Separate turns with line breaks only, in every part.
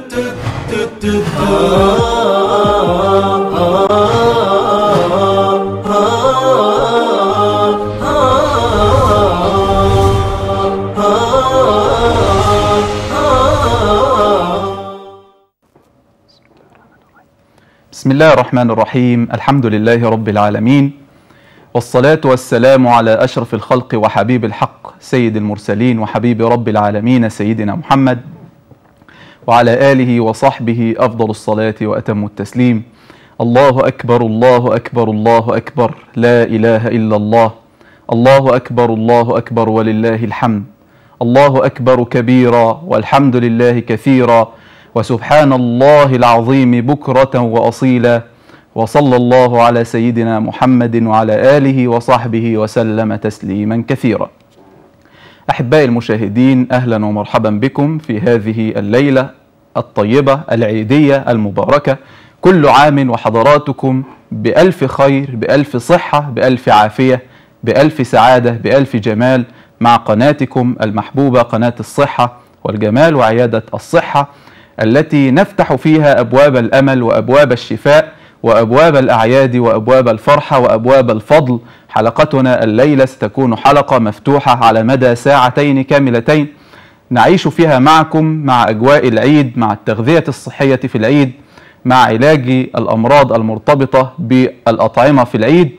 بسم الله الرحمن الرحيم الحمد لله رب العالمين والصلاة والسلام على أشرف الخلق وحبيب الحق سيد المرسلين وحبيب رب العالمين سيدنا محمد وعلى آله وصحبه أفضل الصلاة وأتم التسليم الله أكبر الله أكبر الله أكبر لا إله إلا الله الله أكبر الله أكبر ولله الحمد الله أكبر كبيرا والحمد لله كثيرا وسبحان الله العظيم بكرة وأصيلا وصلى الله على سيدنا محمد وعلى آله وصحبه وسلم تسليما كثيرا أحبائي المشاهدين أهلا ومرحبا بكم في هذه الليلة الطيبة العيدية المباركة كل عام وحضراتكم بألف خير بألف صحة بألف عافية بألف سعادة بألف جمال مع قناتكم المحبوبة قناة الصحة والجمال وعيادة الصحة التي نفتح فيها أبواب الأمل وأبواب الشفاء وأبواب الأعياد وأبواب الفرحة وأبواب الفضل حلقتنا الليلة ستكون حلقة مفتوحة على مدى ساعتين كاملتين نعيش فيها معكم مع أجواء العيد مع التغذية الصحية في العيد مع علاج الأمراض المرتبطة بالأطعمة في العيد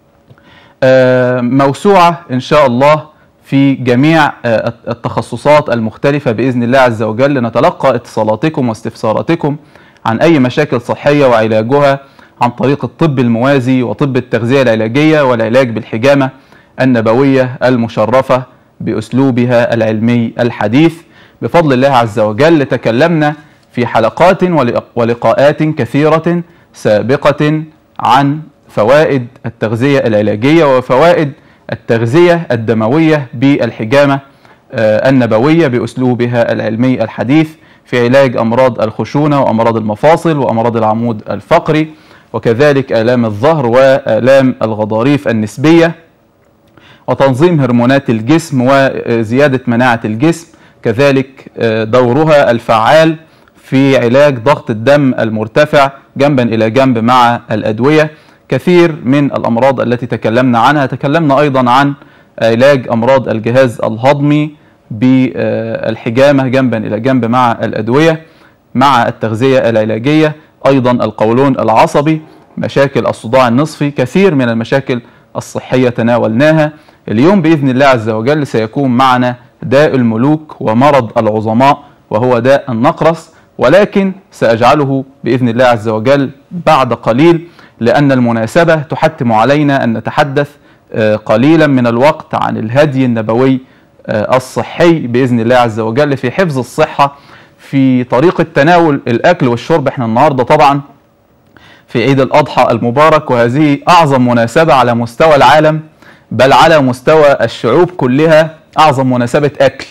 موسوعة إن شاء الله في جميع التخصصات المختلفة بإذن الله عز وجل نتلقى اتصالاتكم واستفساراتكم عن أي مشاكل صحية وعلاجها عن طريق الطب الموازي وطب التغذية العلاجية والعلاج بالحجامة النبوية المشرفة بأسلوبها العلمي الحديث بفضل الله عز وجل تكلمنا في حلقات ولقاءات كثيرة سابقة عن فوائد التغذية العلاجية وفوائد التغذية الدموية بالحجامة النبوية بأسلوبها العلمي الحديث في علاج أمراض الخشونة وأمراض المفاصل وأمراض العمود الفقري وكذلك آلام الظهر وآلام الغضاريف النسبية وتنظيم هرمونات الجسم وزيادة مناعة الجسم كذلك دورها الفعال في علاج ضغط الدم المرتفع جنبا إلى جنب مع الأدوية كثير من الأمراض التي تكلمنا عنها تكلمنا أيضا عن علاج أمراض الجهاز الهضمي بالحجامة جنبا إلى جنب مع الأدوية مع التغذية العلاجية أيضا القولون العصبي مشاكل الصداع النصفي كثير من المشاكل الصحية تناولناها اليوم بإذن الله عز وجل سيكون معنا داء الملوك ومرض العظماء وهو داء النقرس ولكن سأجعله بإذن الله عز وجل بعد قليل لأن المناسبة تحتم علينا أن نتحدث قليلا من الوقت عن الهدي النبوي الصحي بإذن الله عز وجل في حفظ الصحة في طريقة تناول الأكل والشرب احنا النهاردة طبعا في عيد الأضحى المبارك وهذه أعظم مناسبة على مستوى العالم بل على مستوى الشعوب كلها أعظم مناسبة أكل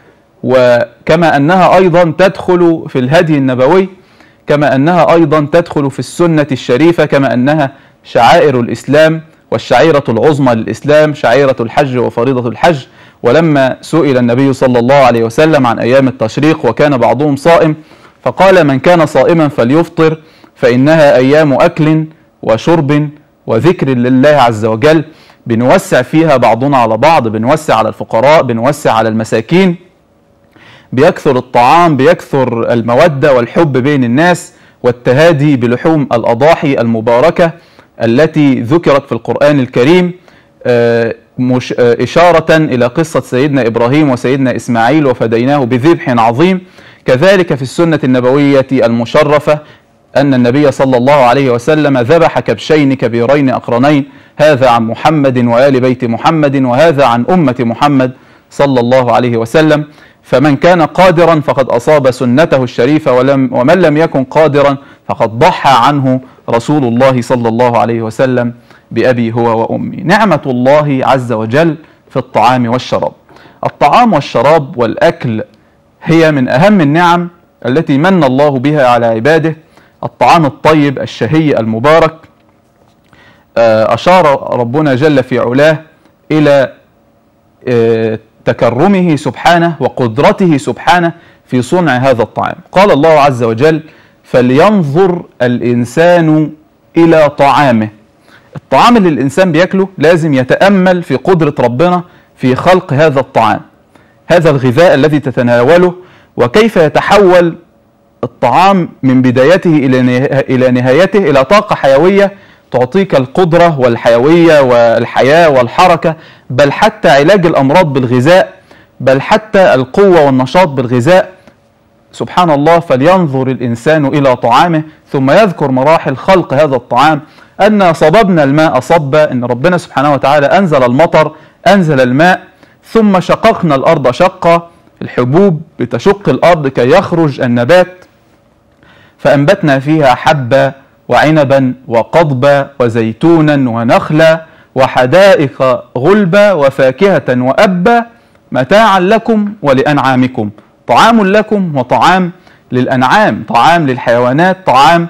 وكما أنها أيضا تدخل في الهدي النبوي كما أنها أيضا تدخل في السنة الشريفة كما أنها شعائر الإسلام والشعيرة العظمى للإسلام شعيرة الحج وفريضة الحج ولما سئل النبي صلى الله عليه وسلم عن أيام التشريق وكان بعضهم صائم فقال من كان صائما فليفطر فإنها أيام أكل وشرب وذكر لله عز وجل بنوسع فيها بعضنا على بعض بنوسع على الفقراء بنوسع على المساكين بيكثر الطعام بيكثر المودة والحب بين الناس والتهادي بلحوم الأضاحي المباركة التي ذكرت في القرآن الكريم مش إشارة إلى قصة سيدنا إبراهيم وسيدنا إسماعيل وفديناه بذبح عظيم كذلك في السنة النبوية المشرفة أن النبي صلى الله عليه وسلم ذبح كبشين كبيرين أقرنين هذا عن محمد وآل بيت محمد وهذا عن أمة محمد صلى الله عليه وسلم فمن كان قادرا فقد أصاب سنته الشريفة ولم ومن لم يكن قادرا فقد ضحى عنه رسول الله صلى الله عليه وسلم بأبي هو وأمي نعمة الله عز وجل في الطعام والشراب الطعام والشراب والأكل هي من أهم النعم التي من الله بها على عباده الطعام الطيب الشهي المبارك أشار ربنا جل في علاه إلى تكرمه سبحانه وقدرته سبحانه في صنع هذا الطعام قال الله عز وجل فلينظر الإنسان إلى طعامه الطعام اللي الإنسان بياكله لازم يتأمل في قدرة ربنا في خلق هذا الطعام هذا الغذاء الذي تتناوله وكيف يتحول الطعام من بدايته إلى إلى نهايته إلى طاقة حيوية تعطيك القدرة والحيوية والحياة والحركة بل حتى علاج الأمراض بالغذاء بل حتى القوة والنشاط بالغذاء سبحان الله فلينظر الإنسان إلى طعامه ثم يذكر مراحل خلق هذا الطعام أن صببنا الماء صبا أن ربنا سبحانه وتعالى أنزل المطر أنزل الماء ثم شققنا الأرض شقة الحبوب بتشق الأرض كي يخرج النبات فأنبتنا فيها حبة وعنبا وقضبا وزيتونا ونخلا وحدائق غلبا وفاكهة وأبا متاعا لكم ولأنعامكم طعام لكم وطعام للأنعام طعام للحيوانات طعام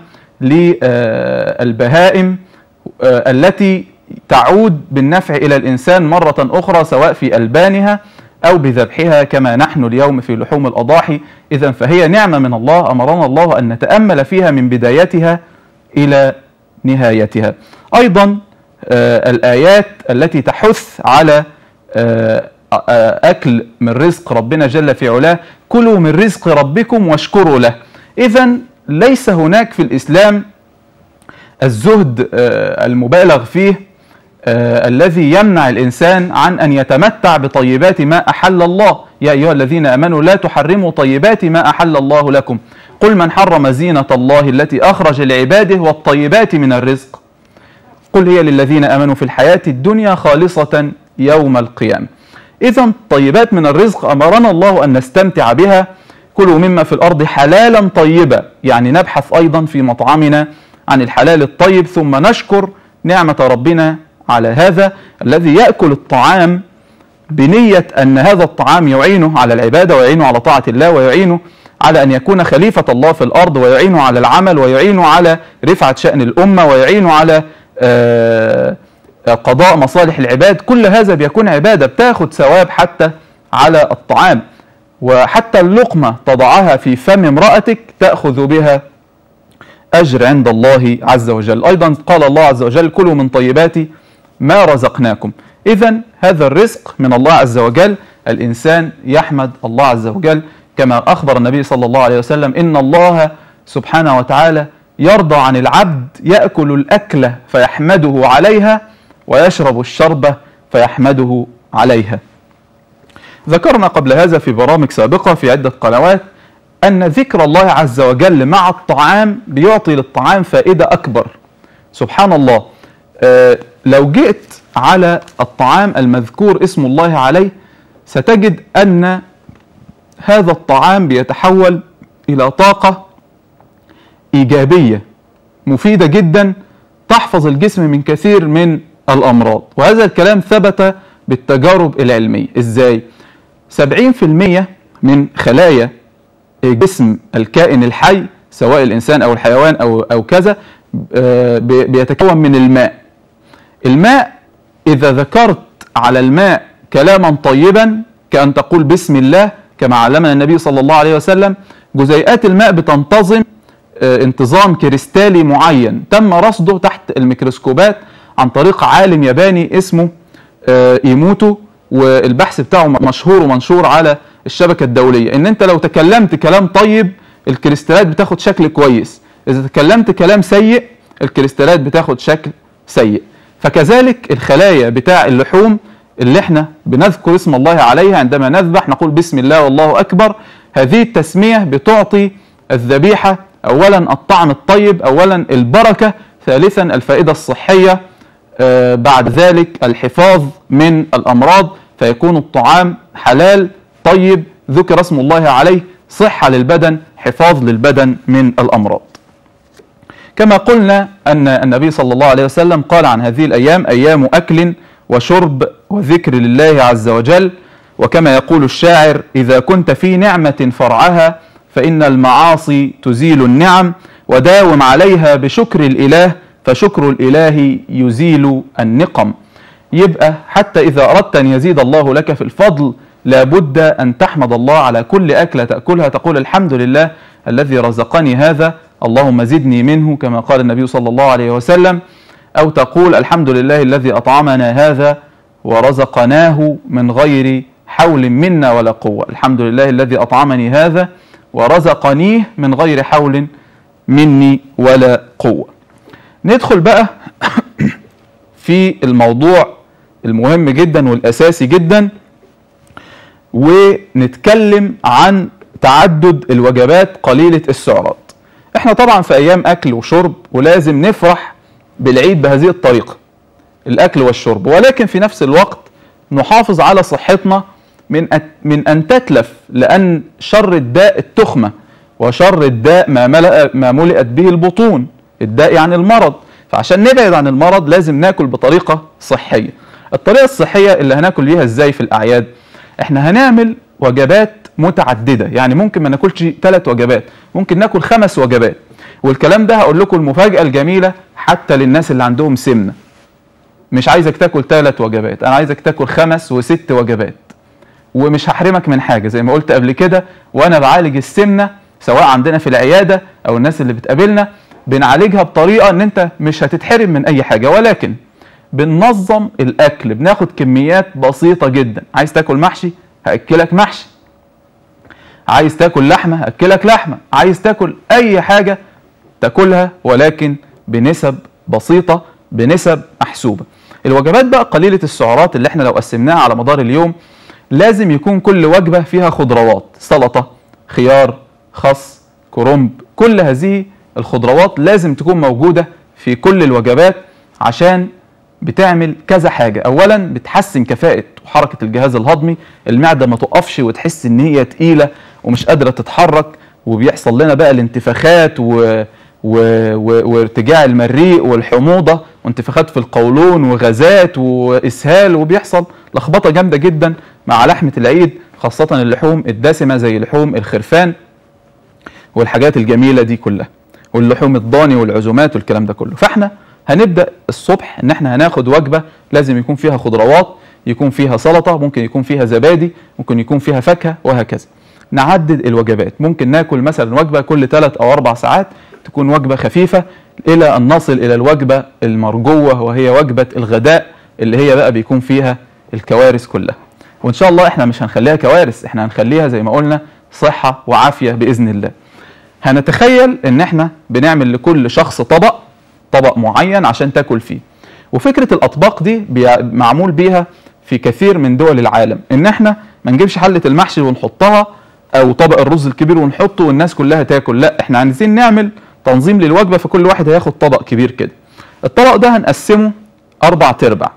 للبهائم التي تعود بالنفع إلى الإنسان مرة أخرى سواء في ألبانها أو بذبحها كما نحن اليوم في لحوم الأضاحي إذا فهي نعمة من الله أمرنا الله أن نتأمل فيها من بدايتها إلى نهايتها أيضا آه الآيات التي تحث على آه أكل من رزق ربنا جل في علاه كلوا من رزق ربكم واشكروا له إذا ليس هناك في الإسلام الزهد آه المبالغ فيه آه الذي يمنع الإنسان عن أن يتمتع بطيبات ما أحل الله يا أيها الذين أمنوا لا تحرموا طيبات ما أحل الله لكم قل من حرم زينة الله التي أخرج لعباده والطيبات من الرزق قل هي للذين أمنوا في الحياة الدنيا خالصة يوم القيامة إذا طيبات من الرزق أمرنا الله أن نستمتع بها كلوا مما في الأرض حلالا طيبا يعني نبحث أيضا في مطعمنا عن الحلال الطيب ثم نشكر نعمة ربنا على هذا الذي يأكل الطعام بنية أن هذا الطعام يعينه على العبادة ويعينه على طاعة الله ويعينه على أن يكون خليفة الله في الأرض ويعينه على العمل ويعينه على رفعة شأن الأمة ويعينه على قضاء مصالح العباد كل هذا بيكون عبادة بتاخد ثواب حتى على الطعام وحتى اللقمة تضعها في فم امرأتك تأخذ بها أجر عند الله عز وجل أيضا قال الله عز وجل كلوا من طيبات ما رزقناكم إذا هذا الرزق من الله عز وجل الإنسان يحمد الله عز وجل كما أخبر النبي صلى الله عليه وسلم إن الله سبحانه وتعالى يرضى عن العبد يأكل الأكلة فيحمده عليها ويشرب الشربة فيحمده عليها ذكرنا قبل هذا في برامج سابقة في عدة قنوات أن ذكر الله عز وجل مع الطعام بيعطي للطعام فائدة أكبر سبحان الله آه لو جئت على الطعام المذكور اسم الله عليه ستجد أن هذا الطعام بيتحول إلى طاقة إيجابية مفيدة جدا تحفظ الجسم من كثير من الأمراض وهذا الكلام ثبت بالتجارب العلمية إزاي؟ 70% من خلايا جسم الكائن الحي سواء الإنسان أو الحيوان أو, أو كذا بيتكون من الماء الماء إذا ذكرت على الماء كلاما طيبا كأن تقول بسم الله كما علمنا النبي صلى الله عليه وسلم جزيئات الماء بتنتظم انتظام كريستالي معين تم رصده تحت الميكروسكوبات عن طريق عالم ياباني اسمه ايموتو والبحث بتاعه مشهور ومنشور على الشبكة الدولية ان انت لو تكلمت كلام طيب الكريستالات بتاخد شكل كويس اذا تكلمت كلام سيء الكريستالات بتاخد شكل سيء فكذلك الخلايا بتاع اللحوم اللي احنا بنذكر اسم الله عليها عندما نذبح نقول بسم الله والله اكبر هذه التسمية بتعطي الذبيحة اولا الطعم الطيب اولا البركة ثالثا الفائدة الصحية آه بعد ذلك الحفاظ من الامراض فيكون الطعام حلال طيب ذكر اسم الله عليه صحة للبدن حفاظ للبدن من الامراض كما قلنا ان النبي صلى الله عليه وسلم قال عن هذه الايام ايام اكل وشرب وذكر لله عز وجل وكما يقول الشاعر اذا كنت في نعمه فرعها فان المعاصي تزيل النعم وداوم عليها بشكر الاله فشكر الاله يزيل النقم يبقى حتى اذا اردت ان يزيد الله لك في الفضل لابد أن تحمد الله على كل أكلة تأكلها تقول الحمد لله الذي رزقني هذا اللهم زدني منه كما قال النبي صلى الله عليه وسلم أو تقول الحمد لله الذي أطعمنا هذا ورزقناه من غير حول منا ولا قوة الحمد لله الذي أطعمني هذا ورزقنيه من غير حول مني ولا قوة ندخل بقى في الموضوع المهم جدا والأساسي جدا ونتكلم عن تعدد الوجبات قليلة السعرات احنا طبعا في ايام اكل وشرب ولازم نفرح بالعيد بهذه الطريقة الاكل والشرب ولكن في نفس الوقت نحافظ على صحتنا من من ان تتلف لان شر الداء التخمة وشر الداء ما ملأ ما ملئت به البطون الداء يعني المرض فعشان نبعد عن المرض لازم ناكل بطريقة صحية الطريقة الصحية اللي هناكل بيها ازاي في الاعياد احنا هنعمل وجبات متعدده يعني ممكن ما ناكلش ثلاث وجبات ممكن ناكل خمس وجبات والكلام ده هقول لكم المفاجاه الجميله حتى للناس اللي عندهم سمنه مش عايزك تاكل ثلاث وجبات انا عايزك تاكل خمس وست وجبات ومش هحرمك من حاجه زي ما قلت قبل كده وانا بعالج السمنه سواء عندنا في العياده او الناس اللي بتقابلنا بنعالجها بطريقه ان انت مش هتتحرم من اي حاجه ولكن بننظم الاكل بناخد كميات بسيطه جدا عايز تاكل محشي هاكلك محشي عايز تاكل لحمه هاكلك لحمه عايز تاكل اي حاجه تاكلها ولكن بنسب بسيطه بنسب محسوبه الوجبات بقى قليله السعرات اللي احنا لو قسمناها على مدار اليوم لازم يكون كل وجبه فيها خضروات سلطه خيار خس كرنب كل هذه الخضروات لازم تكون موجوده في كل الوجبات عشان بتعمل كذا حاجة أولا بتحسن كفاءة وحركة الجهاز الهضمي المعدة ما تقفش وتحس إن هي تقيلة ومش قادرة تتحرك وبيحصل لنا بقى الانتفاخات و... و... و... وارتجاع المريء والحموضة وانتفاخات في القولون وغازات وإسهال وبيحصل لخبطة جامدة جدا مع لحمة العيد خاصة اللحوم الدسمة زي لحوم الخرفان والحاجات الجميلة دي كلها واللحوم الضاني والعزومات والكلام ده كله فاحنا هنبدا الصبح ان احنا هناخد وجبه لازم يكون فيها خضروات يكون فيها سلطه ممكن يكون فيها زبادي ممكن يكون فيها فاكهه وهكذا نعدد الوجبات ممكن ناكل مثلا وجبه كل ثلاث او اربع ساعات تكون وجبه خفيفه الى ان نصل الى الوجبه المرجوه وهي وجبه الغداء اللي هي بقى بيكون فيها الكوارث كلها وان شاء الله احنا مش هنخليها كوارث احنا هنخليها زي ما قلنا صحه وعافيه باذن الله هنتخيل ان احنا بنعمل لكل شخص طبق طبق معين عشان تاكل فيه وفكره الاطباق دي معمول بيها في كثير من دول العالم ان احنا ما نجيبش حله المحشي ونحطها او طبق الرز الكبير ونحطه والناس كلها تاكل لا احنا عايزين نعمل تنظيم للوجبه فكل واحد هياخد طبق كبير كده الطبق ده هنقسمه اربع تربع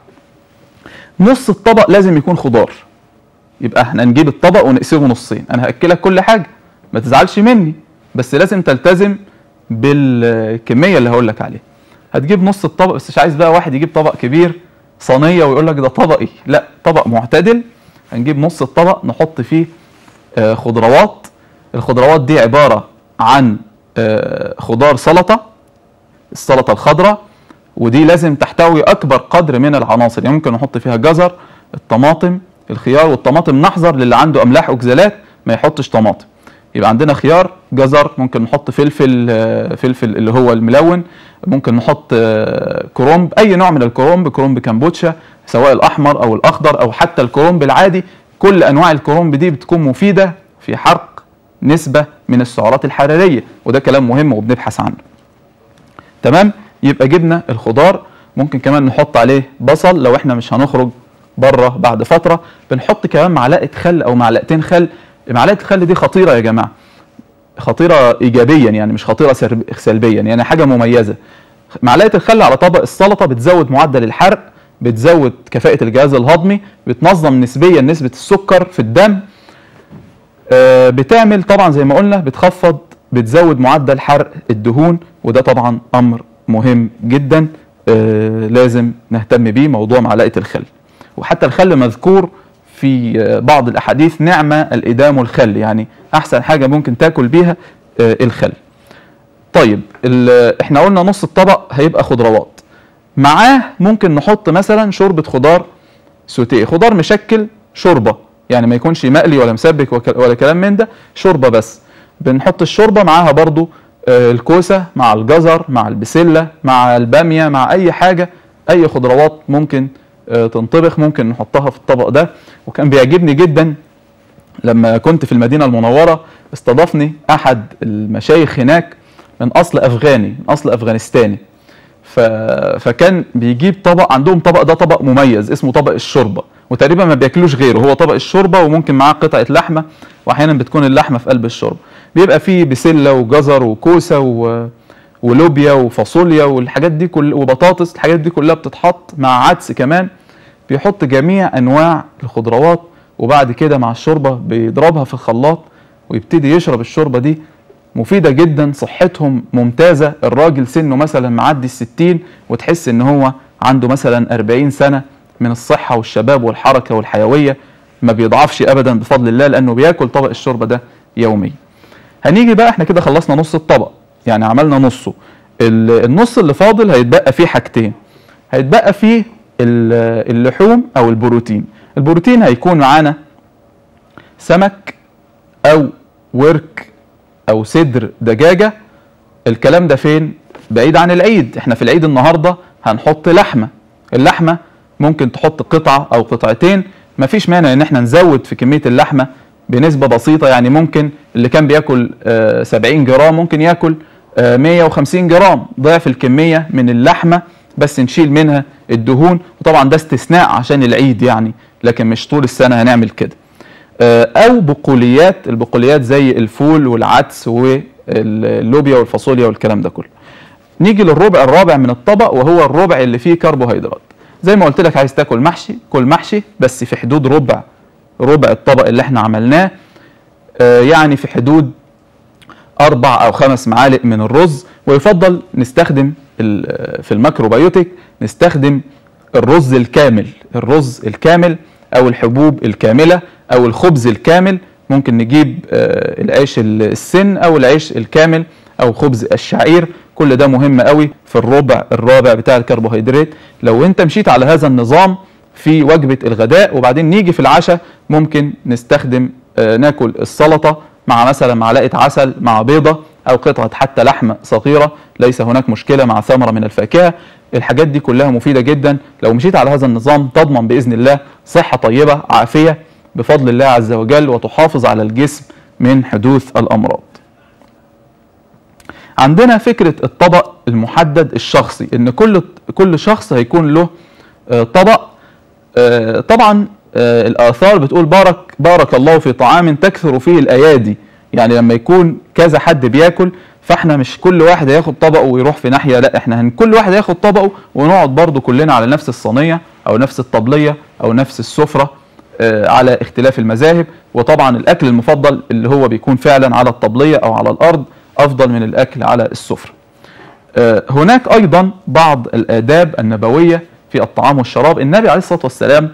نص الطبق لازم يكون خضار يبقى احنا نجيب الطبق ونقسمه نصين انا هاكلك كل حاجه ما تزعلش مني بس لازم تلتزم بالكميه اللي هقول لك عليها هتجيب نص الطبق بس مش عايز بقى واحد يجيب طبق كبير صينيه ويقول لك ده طبقي لا طبق معتدل هنجيب نص الطبق نحط فيه آه خضروات الخضروات دي عباره عن آه خضار سلطه السلطه الخضراء ودي لازم تحتوي اكبر قدر من العناصر يعني ممكن نحط فيها جزر الطماطم الخيار والطماطم نحذر للي عنده املاح اوكزالات ما يحطش طماطم يبقى عندنا خيار جزر ممكن نحط فلفل فلفل اللي هو الملون ممكن نحط كرومب اي نوع من الكرومب كرومب كامبوتشا سواء الاحمر او الاخضر او حتى الكرومب العادي كل انواع الكرومب دي بتكون مفيده في حرق نسبه من السعرات الحراريه وده كلام مهم وبنبحث عنه تمام يبقى جبنا الخضار ممكن كمان نحط عليه بصل لو احنا مش هنخرج بره بعد فتره بنحط كمان معلقه خل او معلقتين خل معلقه الخل دي خطيره يا جماعه خطيره ايجابيا يعني مش خطيره سلبيا يعني حاجه مميزه معلقه الخل على طبق السلطه بتزود معدل الحرق بتزود كفاءه الجهاز الهضمي بتنظم نسبيا نسبه السكر في الدم بتعمل طبعا زي ما قلنا بتخفض بتزود معدل حرق الدهون وده طبعا امر مهم جدا لازم نهتم بيه موضوع معلقه الخل وحتى الخل مذكور في بعض الاحاديث نعمه الادام الخل يعني احسن حاجه ممكن تاكل بيها الخل طيب احنا قلنا نص الطبق هيبقى خضروات معاه ممكن نحط مثلا شوربه خضار سوتيه خضار مشكل شوربه يعني ما يكونش مقلي ولا مسبك وك- ولا كلام من ده شوربه بس بنحط الشوربه معاها برضو آه، الكوسه مع الجزر مع البسله مع الباميه مع اي حاجه اي خضروات ممكن آه، تنطبخ ممكن نحطها في الطبق ده وكان بيعجبني جدا لما كنت في المدينه المنوره استضافني احد المشايخ هناك من اصل افغاني من اصل افغانستاني ف... فكان بيجيب طبق عندهم طبق ده طبق مميز اسمه طبق الشوربه وتقريبا ما بياكلوش غيره هو طبق الشوربه وممكن معاه قطعه لحمه واحيانا بتكون اللحمه في قلب الشوربه بيبقى فيه بسله وجزر وكوسه و... ولوبيا وفاصوليا والحاجات دي كل وبطاطس الحاجات دي كلها بتتحط مع عدس كمان بيحط جميع انواع الخضروات وبعد كده مع الشوربه بيضربها في الخلاط ويبتدي يشرب الشوربه دي مفيدة جدا صحتهم ممتازة الراجل سنه مثلا معدي الستين وتحس ان هو عنده مثلا أربعين سنة من الصحة والشباب والحركة والحيوية ما بيضعفش أبدا بفضل الله لأنه بياكل طبق الشوربة ده يوميا هنيجي بقى احنا كده خلصنا نص الطبق يعني عملنا نصه ال- النص اللي فاضل هيتبقى فيه حاجتين هيتبقى فيه ال- اللحوم او البروتين البروتين هيكون معانا سمك او ورك او صدر دجاجه الكلام ده فين بعيد عن العيد احنا في العيد النهارده هنحط لحمه اللحمه ممكن تحط قطعه او قطعتين مفيش مانع ان احنا نزود في كميه اللحمه بنسبه بسيطه يعني ممكن اللي كان بياكل آه، 70 جرام ممكن ياكل آه، 150 جرام ضعف الكميه من اللحمه بس نشيل منها الدهون وطبعا ده استثناء عشان العيد يعني لكن مش طول السنه هنعمل كده آه، او بقوليات البقوليات زي الفول والعدس واللوبيا والفاصوليا والكلام ده كله نيجي للربع الرابع من الطبق وهو الربع اللي فيه كربوهيدرات زي ما قلت لك عايز تاكل محشي كل محشي بس في حدود ربع ربع الطبق اللي احنا عملناه آه، يعني في حدود اربع او خمس معالق من الرز ويفضل نستخدم ال- في الميكروبيوتيك نستخدم الرز الكامل الرز الكامل او الحبوب الكامله او الخبز الكامل ممكن نجيب آه، العيش ال- السن او العيش الكامل او خبز الشعير كل ده مهم قوي في الربع الرابع بتاع الكربوهيدرات لو انت مشيت على هذا النظام في وجبه الغداء وبعدين نيجي في العشاء ممكن نستخدم آه، ناكل السلطه مع مثلا معلقه عسل مع بيضه او قطعه حتى لحم صغيره ليس هناك مشكله مع ثمره من الفاكهه الحاجات دي كلها مفيده جدا لو مشيت على هذا النظام تضمن باذن الله صحه طيبه عافيه بفضل الله عز وجل وتحافظ على الجسم من حدوث الامراض عندنا فكره الطبق المحدد الشخصي ان كل كل شخص هيكون له آه، طبق آه، طبعا آه، الاثار بتقول بارك بارك الله في طعام تكثر فيه الايادي يعني لما يكون كذا حد بياكل فاحنا مش كل واحد هياخد طبقه ويروح في ناحيه لا احنا هن كل واحد هياخد طبقه ونقعد برضو كلنا على نفس الصينيه او نفس الطبليه او نفس السفره آه، على اختلاف المذاهب وطبعا الاكل المفضل اللي هو بيكون فعلا على الطبليه او على الارض افضل من الاكل على السفره آه، هناك ايضا بعض الاداب النبويه في الطعام والشراب النبي عليه الصلاه والسلام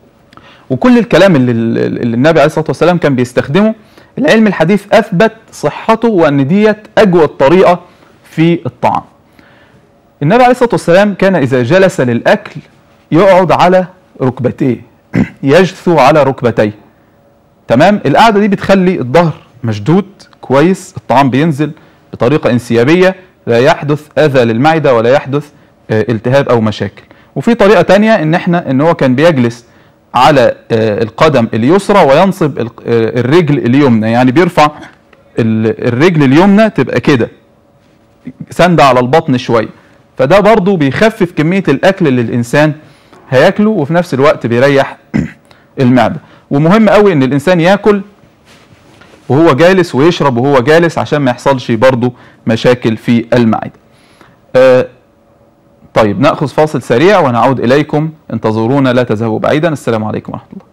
وكل الكلام اللي, اللي النبي عليه الصلاه والسلام كان بيستخدمه العلم الحديث اثبت صحته وان ديت اجود طريقه في الطعام النبي عليه الصلاه والسلام كان اذا جلس للاكل يقعد على ركبتيه يجثو على ركبتيه تمام القعده دي بتخلي الظهر مشدود كويس الطعام بينزل بطريقه انسيابيه لا يحدث اذى للمعده ولا يحدث آه، التهاب او مشاكل وفي طريقه تانية ان احنا ان هو كان بيجلس على آه، القدم اليسرى وينصب ال- آه، الرجل اليمنى يعني بيرفع ال- الرجل اليمنى تبقى كده سند على البطن شويه فده برضو بيخفف كميه الاكل اللي الانسان هياكله وفي نفس الوقت بيريح المعده ومهم قوي ان الانسان ياكل وهو جالس ويشرب وهو جالس عشان ما يحصلش برضو مشاكل في المعده آه طيب ناخذ فاصل سريع ونعود اليكم انتظرونا لا تذهبوا بعيدا السلام عليكم ورحمه الله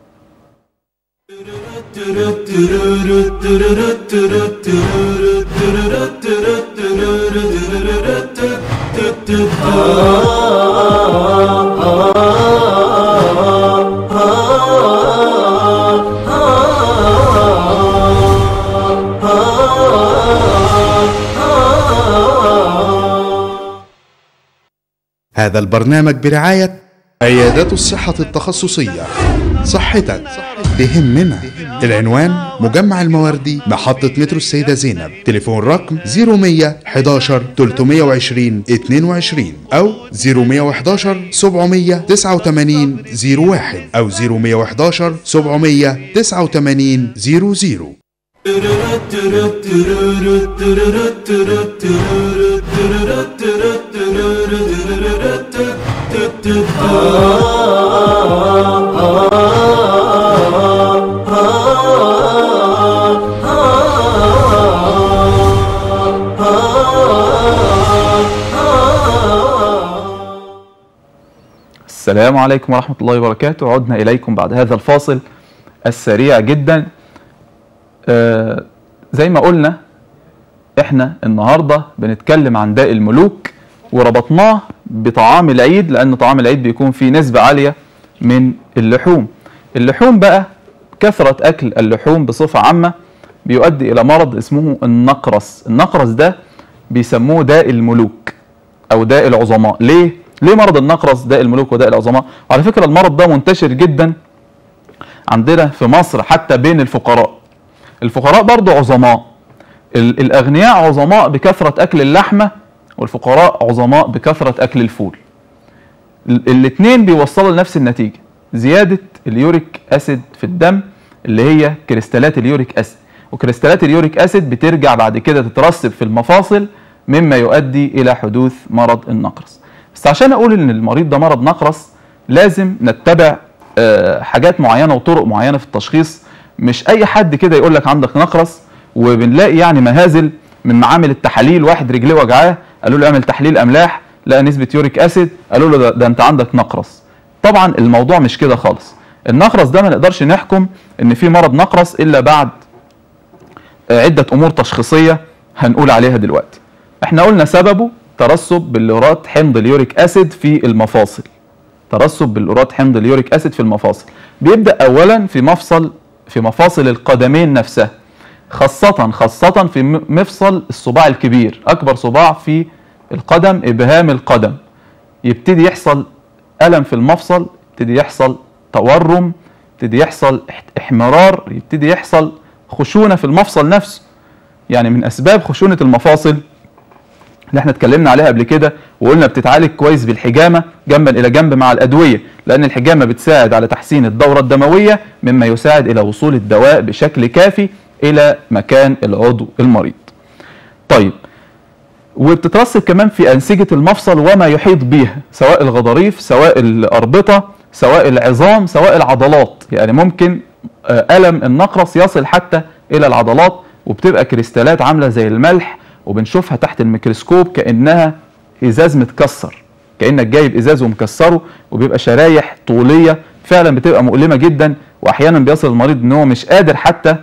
هذا البرنامج برعاية عيادات الصحة التخصصية صحتك تهمنا العنوان مجمع المواردي محطة مترو السيدة زينب تليفون رقم 0100 11 320 22 أو 0111 789 01 أو 0111 789 00
السلام عليكم ورحمة الله وبركاته عدنا إليكم بعد هذا الفاصل السريع جدا آه زي ما قلنا احنا النهاردة بنتكلم عن داء الملوك وربطناه بطعام العيد لأن طعام العيد بيكون فيه نسبة عالية من اللحوم اللحوم بقى كثرة أكل اللحوم بصفة عامة بيؤدي إلى مرض اسمه النقرس النقرس ده بيسموه داء الملوك أو داء العظماء ليه؟ ليه مرض النقرس داء الملوك وداء العظماء وعلى فكرة المرض ده منتشر جدا عندنا في مصر حتى بين الفقراء الفقراء برضو عظماء ال- الأغنياء عظماء بكثرة أكل اللحمة والفقراء عظماء بكثرة أكل الفول ال- الاتنين بيوصلوا لنفس النتيجة زيادة اليوريك أسيد في الدم اللي هي كريستالات اليوريك أسيد وكريستالات اليوريك أسيد بترجع بعد كده تترسب في المفاصل مما يؤدي إلى حدوث مرض النقرس بس عشان أقول إن المريض ده مرض نقرس لازم نتبع آه، حاجات معينة وطرق معينة في التشخيص مش أي حد كده يقول لك عندك نقرس وبنلاقي يعني مهازل من معامل التحاليل واحد رجليه وجعاه قالوا له اعمل تحليل املاح لقى نسبه يوريك اسيد قالوا له ده, ده انت عندك نقرس طبعا الموضوع مش كده خالص النقرس ده ما نقدرش نحكم ان في مرض نقرس الا بعد آه، عده امور تشخيصيه هنقول عليها دلوقتي احنا قلنا سببه ترسب بلورات حمض اليوريك اسيد في المفاصل ترسب بلورات حمض اليوريك اسيد في المفاصل بيبدا اولا في مفصل في مفاصل القدمين نفسها خاصة خاصة في م- مفصل الصباع الكبير أكبر صباع في القدم إبهام القدم يبتدي يحصل ألم في المفصل يبتدي يحصل تورم يبتدي يحصل اح- احمرار يبتدي يحصل خشونة في المفصل نفسه يعني من أسباب خشونة المفاصل اللي احنا اتكلمنا عليها قبل كده وقلنا بتتعالج كويس بالحجامه جنبا الى جنب مع الادويه لان الحجامه بتساعد على تحسين الدوره الدمويه مما يساعد الى وصول الدواء بشكل كافي الى مكان العضو المريض. طيب وبتترسب كمان في انسجه المفصل وما يحيط بيها سواء الغضاريف سواء الاربطه سواء العظام سواء العضلات يعني ممكن آه، الم النقرس يصل حتى الى العضلات وبتبقى كريستالات عامله زي الملح وبنشوفها تحت الميكروسكوب كانها ازاز متكسر كانك جايب ازاز ومكسره وبيبقى شرايح طوليه فعلا بتبقى مؤلمه جدا واحيانا بيصل المريض ان هو مش قادر حتى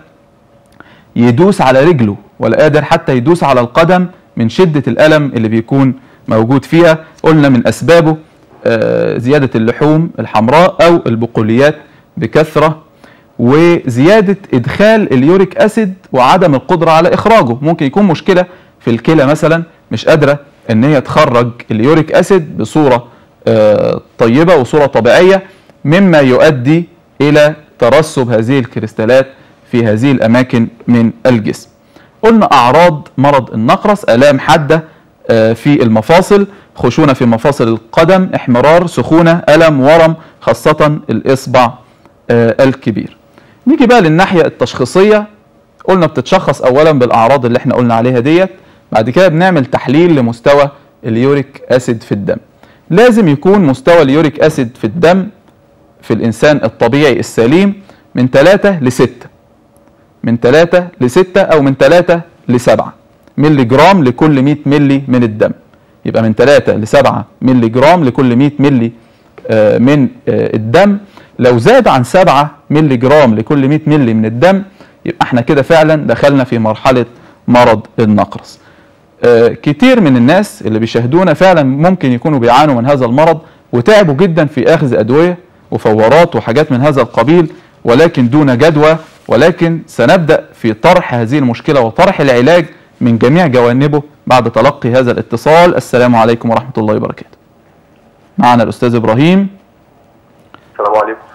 يدوس على رجله ولا قادر حتى يدوس على القدم من شدة الألم اللي بيكون موجود فيها قلنا من أسبابه آه، زيادة اللحوم الحمراء أو البقوليات بكثرة وزيادة إدخال اليوريك أسيد وعدم القدرة على إخراجه ممكن يكون مشكلة في الكلى مثلا مش قادرة إن هي تخرج اليوريك أسيد بصورة آه، طيبة وصورة طبيعية مما يؤدي إلى ترسب هذه الكريستالات في هذه الأماكن من الجسم قلنا أعراض مرض النقرس آلام حادة آه، في المفاصل خشونة في مفاصل القدم احمرار سخونة ألم ورم خاصة الإصبع آه، الكبير نيجي بقى للناحية التشخيصية قلنا بتتشخص أولا بالأعراض اللي احنا قلنا عليها ديت بعد كده بنعمل تحليل لمستوى اليوريك أسيد في الدم لازم يكون مستوى اليوريك أسيد في الدم في الإنسان الطبيعي السليم من 3 ل 6 من 3 ل 6 أو من 3 ل 7 ملي جرام لكل 100 ملي من الدم يبقى من 3 ل 7 ملي جرام لكل 100 ملي آه، من آه، الدم لو زاد عن 7 ملي جرام لكل 100 ملي من الدم يبقى احنا كده فعلا دخلنا في مرحلة مرض النقرس آه، كتير من الناس اللي بيشاهدونا فعلا ممكن يكونوا بيعانوا من هذا المرض وتعبوا جدا في اخذ ادويه وفورات وحاجات من هذا القبيل ولكن دون جدوى ولكن سنبدا في طرح هذه المشكله وطرح العلاج من جميع جوانبه بعد تلقي هذا الاتصال السلام عليكم ورحمه الله وبركاته. معنا الاستاذ ابراهيم
السلام عليكم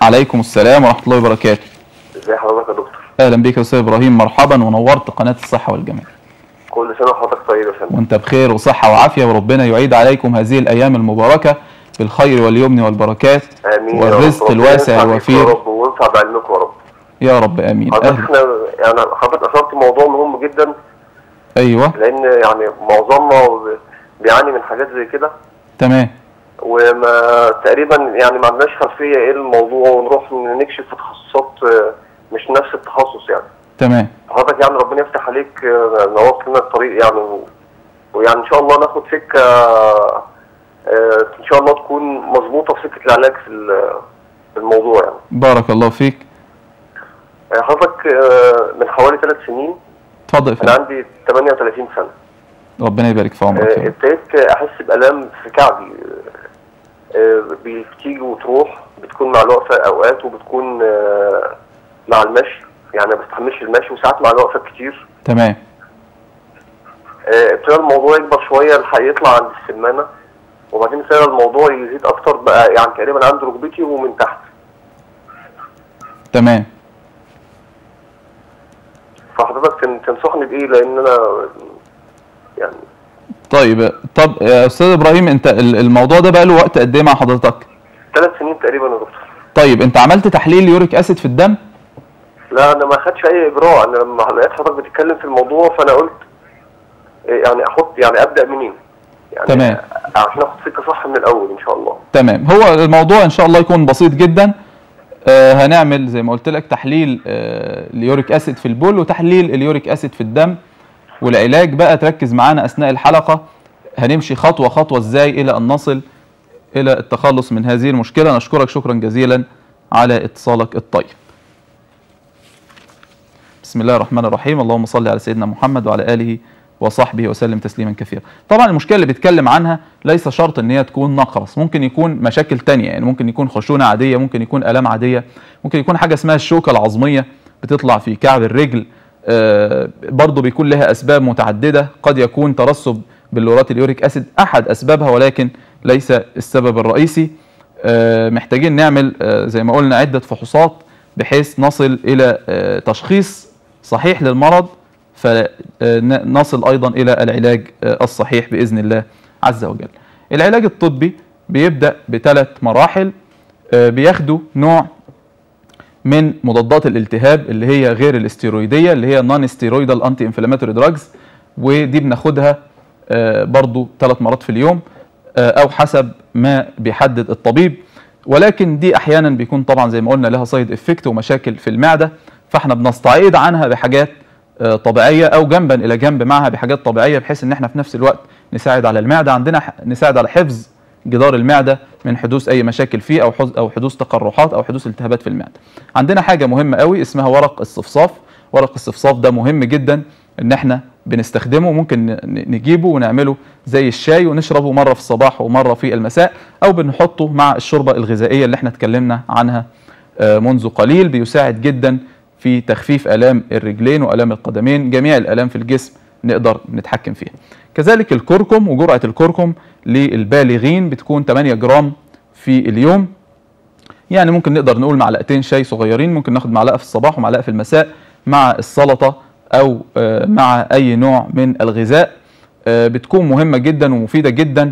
عليكم السلام ورحمه الله وبركاته
ازي حضرتك يا دكتور
اهلا بك يا استاذ ابراهيم مرحبا ونورت قناه الصحه والجمال
كل سنه وحضرتك طيب يا فندم
وانت بخير وصحه وعافيه وربنا يعيد عليكم هذه الايام المباركه بالخير واليمن والبركات
امين يا رب.
والرزق
ربنا
الواسع
ينفع بيك
الوفير
يا رب وينفع بعلمكم يا رب
يا رب امين
حضرتك
اهلا
احنا يعني حضرتك اثرت موضوع مهم جدا
ايوه
لان يعني معظمنا بيعاني من حاجات زي كده
تمام
وما تقريبا يعني ما عندناش خلفيه ايه الموضوع ونروح نكشف في تخصصات آه، مش نفس التخصص يعني
تمام
حضرتك يعني ربنا يفتح عليك آه، نورت لنا الطريق يعني و- ويعني ان شاء الله ناخد سكه آه، ان شاء الله تكون مظبوطه في سكه العلاج في ال- في الموضوع يعني
بارك الله فيك
آه، حضرتك آه، من حوالي ثلاث سنين
اتفضل يا
انا
فندم
عندي 38 سنه
ربنا يبارك في عمرك يا
آه،
رب.
ابتديت احس بالام في كعبي آه، بتيجي وتروح بتكون مع الوقفه اوقات وبتكون آه، مع المشي يعني ما بستحملش المشي وساعات مع الوقفه كتير
تمام
آه، ابتدى الموضوع يكبر شويه لحق يطلع عند السمانه وبعدين ابتدى الموضوع يزيد اكتر بقى يعني تقريبا عند ركبتي ومن تحت
تمام
فحضرتك تن- تنصحني بايه لان انا يعني
طيب طب يا استاذ ابراهيم انت ال- الموضوع ده بقى له وقت قد ايه مع حضرتك
ثلاث سنين تقريبا يا دكتور
طيب انت عملت تحليل يوريك اسيد في الدم
لا انا ما خدش اي اجراء انا لما لقيت حضرتك بتتكلم في الموضوع فانا قلت إيه يعني احط يعني ابدا منين يعني
تمام.
عشان اخد سكه صح من الاول ان شاء الله
تمام هو الموضوع ان شاء الله يكون بسيط جدا آه هنعمل زي ما قلت لك تحليل آه اليوريك اسيد في البول وتحليل اليوريك اسيد في الدم والعلاج بقى تركز معانا اثناء الحلقه هنمشي خطوه خطوه ازاي الى ان نصل الى التخلص من هذه المشكله نشكرك شكرا جزيلا على اتصالك الطيب بسم الله الرحمن الرحيم اللهم صل على سيدنا محمد وعلى اله وصحبه وسلم تسليما كثيرا طبعا المشكله اللي بيتكلم عنها ليس شرط ان هي تكون نقرس ممكن يكون مشاكل تانية يعني ممكن يكون خشونه عاديه ممكن يكون الام عاديه ممكن يكون حاجه اسمها الشوكه العظميه بتطلع في كعب الرجل آه برضه بيكون لها اسباب متعدده قد يكون ترسب بلورات اليوريك اسيد احد اسبابها ولكن ليس السبب الرئيسي آه محتاجين نعمل آه زي ما قلنا عده فحوصات بحيث نصل الى آه تشخيص صحيح للمرض فنصل ايضا الى العلاج آه، الصحيح باذن الله عز وجل. العلاج الطبي بيبدا بثلاث مراحل آه، بياخدوا نوع من مضادات الالتهاب اللي هي غير الاستيرويديه اللي هي نون ستيرويدال انتي انفلاماتوري دراجز ودي بناخدها آه، برضو ثلاث مرات في اليوم آه، او حسب ما بيحدد الطبيب ولكن دي احيانا بيكون طبعا زي ما قلنا لها سايد افكت ومشاكل في المعده فاحنا بنستعيض عنها بحاجات آه، طبيعيه او جنبا الى جنب معها بحاجات طبيعيه بحيث ان احنا في نفس الوقت نساعد على المعده عندنا ح- نساعد على حفظ جدار المعده من حدوث اي مشاكل فيه او حز- او حدوث تقرحات او حدوث التهابات في المعده. عندنا حاجه مهمه قوي اسمها ورق الصفصاف، ورق الصفصاف ده مهم جدا ان احنا بنستخدمه ممكن ن- ن- نجيبه ونعمله زي الشاي ونشربه مره في الصباح ومره في المساء او بنحطه مع الشوربه الغذائيه اللي احنا اتكلمنا عنها آه، منذ قليل بيساعد جدا في تخفيف الام الرجلين والام القدمين جميع الالام في الجسم نقدر نتحكم فيها كذلك الكركم وجرعه الكركم للبالغين بتكون 8 جرام في اليوم يعني ممكن نقدر نقول معلقتين شاي صغيرين ممكن ناخد معلقه في الصباح ومعلقه في المساء مع السلطه او آه، مع اي نوع من الغذاء آه، بتكون مهمه جدا ومفيده جدا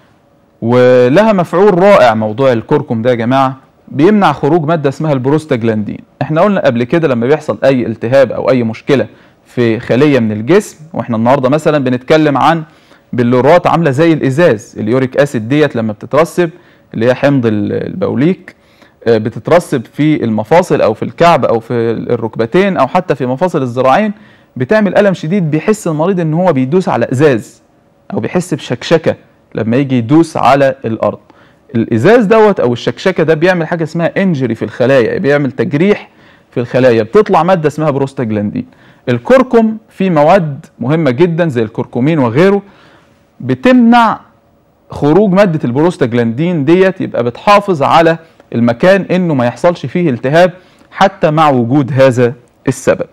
ولها مفعول رائع موضوع الكركم ده يا جماعه بيمنع خروج ماده اسمها البروستاجلاندين احنا قلنا قبل كده لما بيحصل اي التهاب او اي مشكله في خليه من الجسم واحنا النهارده مثلا بنتكلم عن بلورات عامله زي الازاز اليوريك اسيد ديت لما بتترسب اللي هي حمض ال- البوليك آه، بتترسب في المفاصل او في الكعب او في الركبتين او حتى في مفاصل الذراعين بتعمل الم شديد بيحس المريض ان هو بيدوس على ازاز او بيحس بشكشكه لما يجي يدوس على الارض الازاز دوت او الشكشكه ده بيعمل حاجه اسمها انجري في الخلايا بيعمل تجريح في الخلايا بتطلع ماده اسمها بروستاجلاندين الكركم فيه مواد مهمه جدا زي الكركمين وغيره بتمنع خروج ماده البروستاجلاندين ديت يبقى بتحافظ على المكان انه ما يحصلش فيه التهاب حتى مع وجود هذا السبب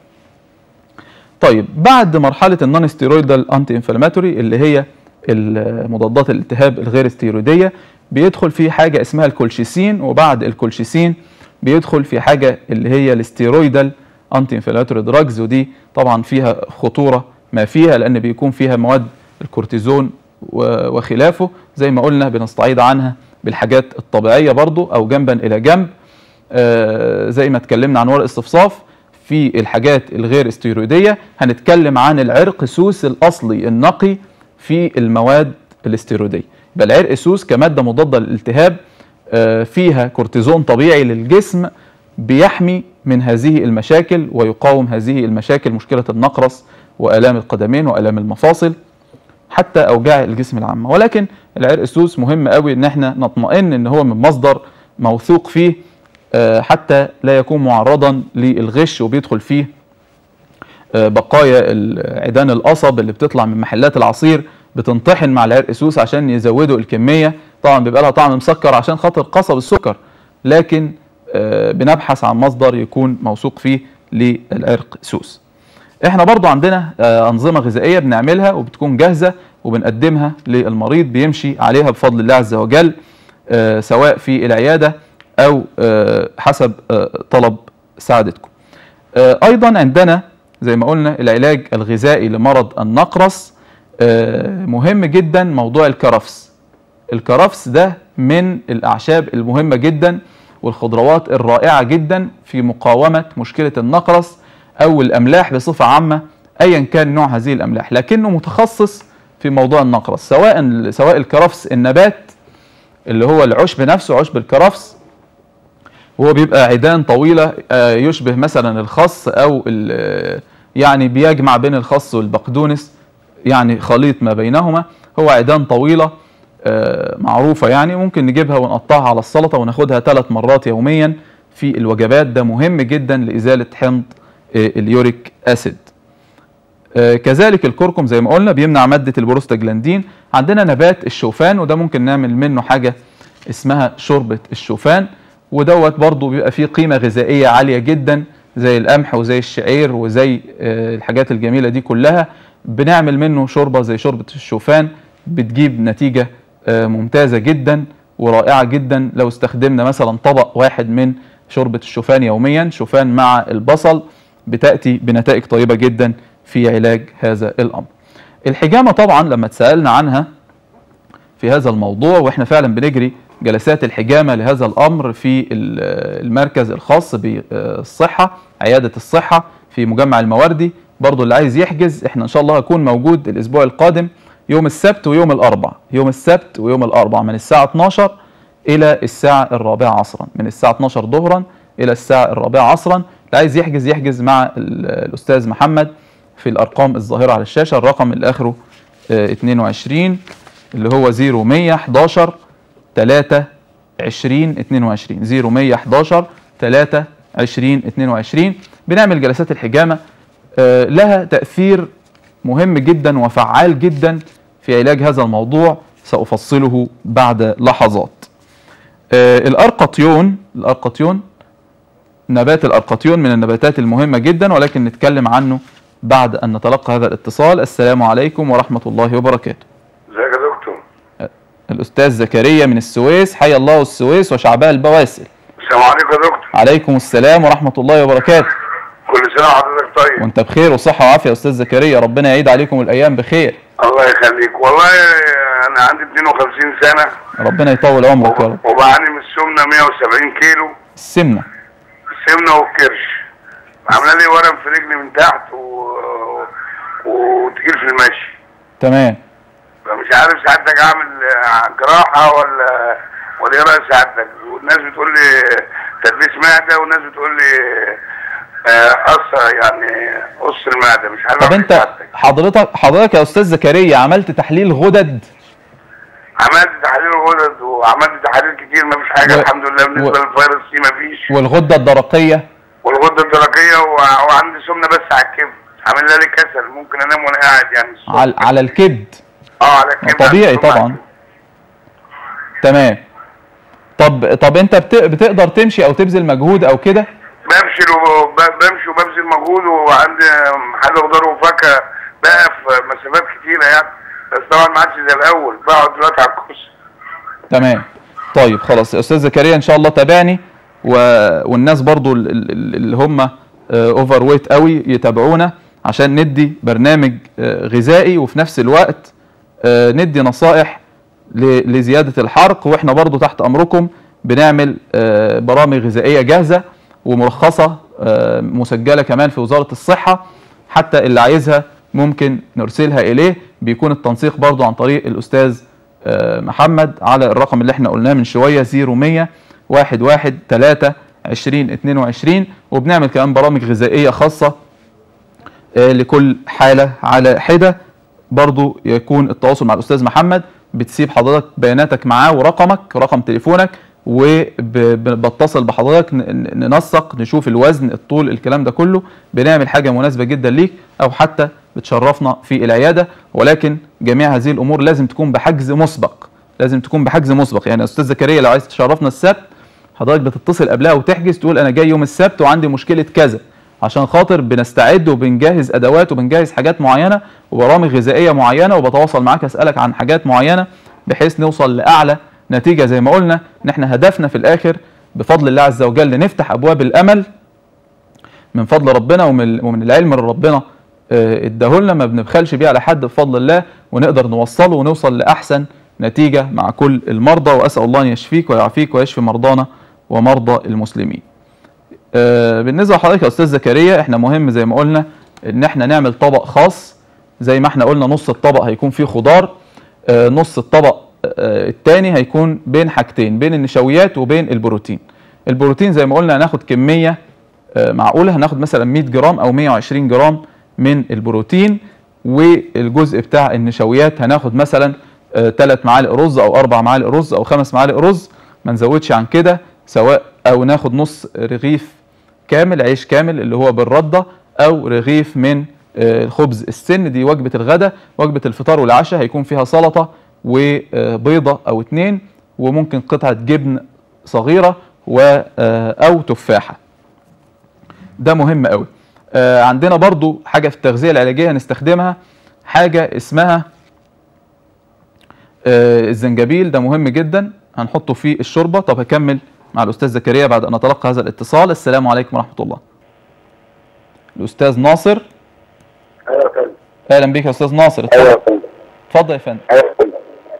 طيب بعد مرحله النون ستيرويدال انتي انفلاماتوري اللي هي المضادات الالتهاب الغير ستيرويديه بيدخل فيه حاجه اسمها الكولشيسين وبعد الكولشيسين بيدخل في حاجه اللي هي الاستيرويدال انتي انفلاتوري دراجز ودي طبعا فيها خطوره ما فيها لان بيكون فيها مواد الكورتيزون و- وخلافه زي ما قلنا بنستعيض عنها بالحاجات الطبيعيه برضو او جنبا الى جنب آه، زي ما اتكلمنا عن ورق الصفصاف في الحاجات الغير استيرويديه هنتكلم عن العرق سوس الاصلي النقي في المواد الاستيرويديه يبقى العرق سوس كماده مضاده للالتهاب آه، فيها كورتيزون طبيعي للجسم بيحمي من هذه المشاكل ويقاوم هذه المشاكل مشكله النقرس والام القدمين والام المفاصل حتى اوجاع الجسم العامه ولكن العرق سوس مهم قوي ان احنا نطمئن ان هو من مصدر موثوق فيه آه، حتى لا يكون معرضا للغش وبيدخل فيه آه، بقايا ال- عيدان القصب اللي بتطلع من محلات العصير بتنطحن مع العرق سوس عشان يزودوا الكميه طبعا بيبقى لها طعم مسكر عشان خاطر قصب السكر لكن آه، بنبحث عن مصدر يكون موثوق فيه للعرق سوس احنا برضو عندنا آه، انظمه غذائيه بنعملها وبتكون جاهزه وبنقدمها للمريض بيمشي عليها بفضل الله عز وجل آه، سواء في العياده او آه، حسب آه، طلب سعادتكم آه، ايضا عندنا زي ما قلنا العلاج الغذائي لمرض النقرس آه، مهم جدا موضوع الكرفس الكرفس ده من الاعشاب المهمه جدا والخضروات الرائعه جدا في مقاومه مشكله النقرس او الاملاح بصفه عامه ايا كان نوع هذه الاملاح لكنه متخصص في موضوع النقرس سواء سواء الكرفس النبات اللي هو العشب نفسه عشب الكرفس وهو بيبقى عيدان طويله آه، يشبه مثلا الخس او ال- آه، يعني بيجمع بين الخس والبقدونس يعني خليط ما بينهما هو عيدان طويله آه، معروفه يعني ممكن نجيبها ونقطعها على السلطه وناخدها ثلاث مرات يوميا في الوجبات ده مهم جدا لازاله حمض آه، اليوريك اسيد آه، كذلك الكركم زي ما قلنا بيمنع ماده البروستاجلاندين عندنا نبات الشوفان وده ممكن نعمل منه حاجه اسمها شوربه الشوفان ودوت برضو بيبقى فيه قيمه غذائيه عاليه جدا زي القمح وزي الشعير وزي آه، الحاجات الجميله دي كلها بنعمل منه شوربه زي شوربه الشوفان بتجيب نتيجه آه، ممتازه جدا ورائعه جدا لو استخدمنا مثلا طبق واحد من شوربه الشوفان يوميا شوفان مع البصل بتاتي بنتائج طيبه جدا في علاج هذا الامر. الحجامه طبعا لما اتسالنا عنها في هذا الموضوع واحنا فعلا بنجري جلسات الحجامه لهذا الامر في ال- المركز الخاص بالصحه عياده الصحه في مجمع المواردي برضو اللي عايز يحجز احنا ان شاء الله هكون موجود الاسبوع القادم يوم السبت ويوم الاربع يوم السبت ويوم الاربع من الساعه 12 الى الساعه الرابعه عصرا من الساعه 12 ظهرا الى الساعه الرابعه عصرا اللي عايز يحجز يحجز مع ال- الاستاذ محمد في الارقام الظاهره على الشاشه الرقم اللي اخره آه، 22 اللي هو 0111 3 20 22 0111 3 20 22 بنعمل جلسات الحجامه آه، لها تاثير مهم جدا وفعال جدا في علاج هذا الموضوع سافصله بعد لحظات آه، الارقطيون الارقطيون نبات الارقطيون من النباتات المهمه جدا ولكن نتكلم عنه بعد ان نتلقى هذا الاتصال السلام عليكم ورحمه الله وبركاته
ازيك يا دكتور
الاستاذ زكريا من السويس حي الله السويس وشعبها البواسل
السلام عليكم يا دكتور
عليكم السلام ورحمه الله وبركاته
كل سنه وحضرتك طيب
وانت بخير وصحه وعافيه يا استاذ زكريا ربنا يعيد عليكم الايام بخير
الله يخليك والله انا عندي 52 سنه
ربنا يطول عمرك يا رب
وبعاني من السمنه 170 كيلو
السمنه
السمنه والكرش عامله لي ورم في رجلي من تحت و... وتقيل في المشي
تمام
فمش عارف سعادتك اعمل آه، جراحه ولا ولا ايه راي سعادتك والناس بتقول لي تدليس معده والناس بتقول لي آه، قص يعني قص المعده مش عارف
طب
أعمل
انت
سعادتك.
حضرتك حضرتك يا استاذ زكريا عملت تحليل غدد
عملت تحاليل غدد وعملت تحاليل كتير مفيش حاجه
و-
الحمد لله بالنسبه
و-
للفيروس سي مفيش
والغده الدرقيه
والغده الدرقيه وع- وعندي سمنه بس على الكبد عامل لي كسل ممكن انام وانا قاعد يعني الصبح.
على على الكبد
اه على الكبد
طبيعي
عندي سمنة على
طبعا
الكبد.
تمام طب طب انت بت... بتقدر تمشي او تبذل مجهود او كده
بمشي وب- بمشي وببذل مجهود وعندي محل خضار وفاكهه بقى في مسافات كتيره يعني بس طبعا ما عادش زي الاول بقعد دلوقتي على الكرسي
تمام طيب خلاص يا استاذ زكريا ان شاء الله تابعني و- والناس برضو ال- ال- اللي هم اوفر ويت قوي يتابعونا عشان ندي برنامج آه، غذائي وفي نفس الوقت آه، ندي نصائح ل- لزياده الحرق واحنا برضو تحت امركم بنعمل آه، برامج غذائيه جاهزه ومرخصه آه، مسجله كمان في وزاره الصحه حتى اللي عايزها ممكن نرسلها اليه بيكون التنسيق برضو عن طريق الاستاذ آه، محمد على الرقم اللي احنا قلناه من شويه 0100 11 3 20 22 وبنعمل كمان برامج غذائيه خاصه آه، لكل حاله على حده برضو يكون التواصل مع الاستاذ محمد بتسيب حضرتك بياناتك معاه ورقمك رقم تليفونك وبتصل بحضرتك ن- ن- ننسق نشوف الوزن الطول الكلام ده كله بنعمل حاجه مناسبه جدا ليك او حتى بتشرفنا في العياده ولكن جميع هذه الامور لازم تكون بحجز مسبق لازم تكون بحجز مسبق يعني يا استاذ زكريا لو عايز تشرفنا السبت حضرتك بتتصل قبلها وتحجز تقول انا جاي يوم السبت وعندي مشكله كذا عشان خاطر بنستعد وبنجهز ادوات وبنجهز حاجات معينه وبرامج غذائيه معينه وبتواصل معاك اسالك عن حاجات معينه بحيث نوصل لاعلى نتيجه زي ما قلنا ان احنا هدفنا في الاخر بفضل الله عز وجل نفتح ابواب الامل من فضل ربنا ومن ومن العلم اللي ربنا آه، اداهولنا ما بنبخلش بيه على حد بفضل الله ونقدر نوصله ونوصل لاحسن نتيجه مع كل المرضى واسال الله ان يشفيك ويعافيك ويشفي مرضانا ومرضى المسلمين. آه، بالنسبه لحضرتك يا استاذ زكريا احنا مهم زي ما قلنا ان احنا نعمل طبق خاص زي ما احنا قلنا نص الطبق هيكون فيه خضار آه، نص الطبق آه، التاني هيكون بين حاجتين بين النشويات وبين البروتين البروتين زي ما قلنا هناخد كميه آه، معقوله هناخد مثلا 100 جرام او 120 جرام من البروتين والجزء بتاع النشويات هناخد مثلا 3 معالق رز او 4 معالق رز او 5 معالق رز ما نزودش عن كده سواء او ناخد نص رغيف كامل عيش كامل اللي هو بالرده او رغيف من آه، الخبز السن دي وجبه الغداء وجبه الفطار والعشاء هيكون فيها سلطه وبيضه او اتنين وممكن قطعه جبن صغيره و آه، او تفاحه ده مهم قوي آه، عندنا برضو حاجه في التغذيه العلاجيه هنستخدمها حاجه اسمها آه، الزنجبيل ده مهم جدا هنحطه في الشوربه طب هكمل مع الاستاذ زكريا بعد ان اتلقى هذا الاتصال السلام عليكم ورحمه الله الاستاذ ناصر
ايوه يا فندم
اهلا بيك يا استاذ ناصر
ايوه
اتفضل
يا فندم
اتفضل يا فندم
ايوه يا فندم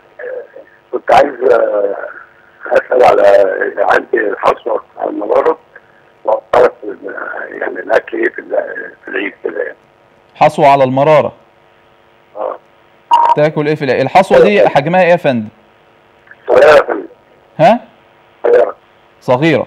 كنت عايز آه، اسال على عندي حصوه على المرض وأعرف يعني الاكل ايه في ال- في العيد كده يعني
حصوه على المراره
اه
تاكل ايه في العيد الحصوه دي حجمها ايه يا فندم
صغيره يا فندم
ها
صغيره
صغيره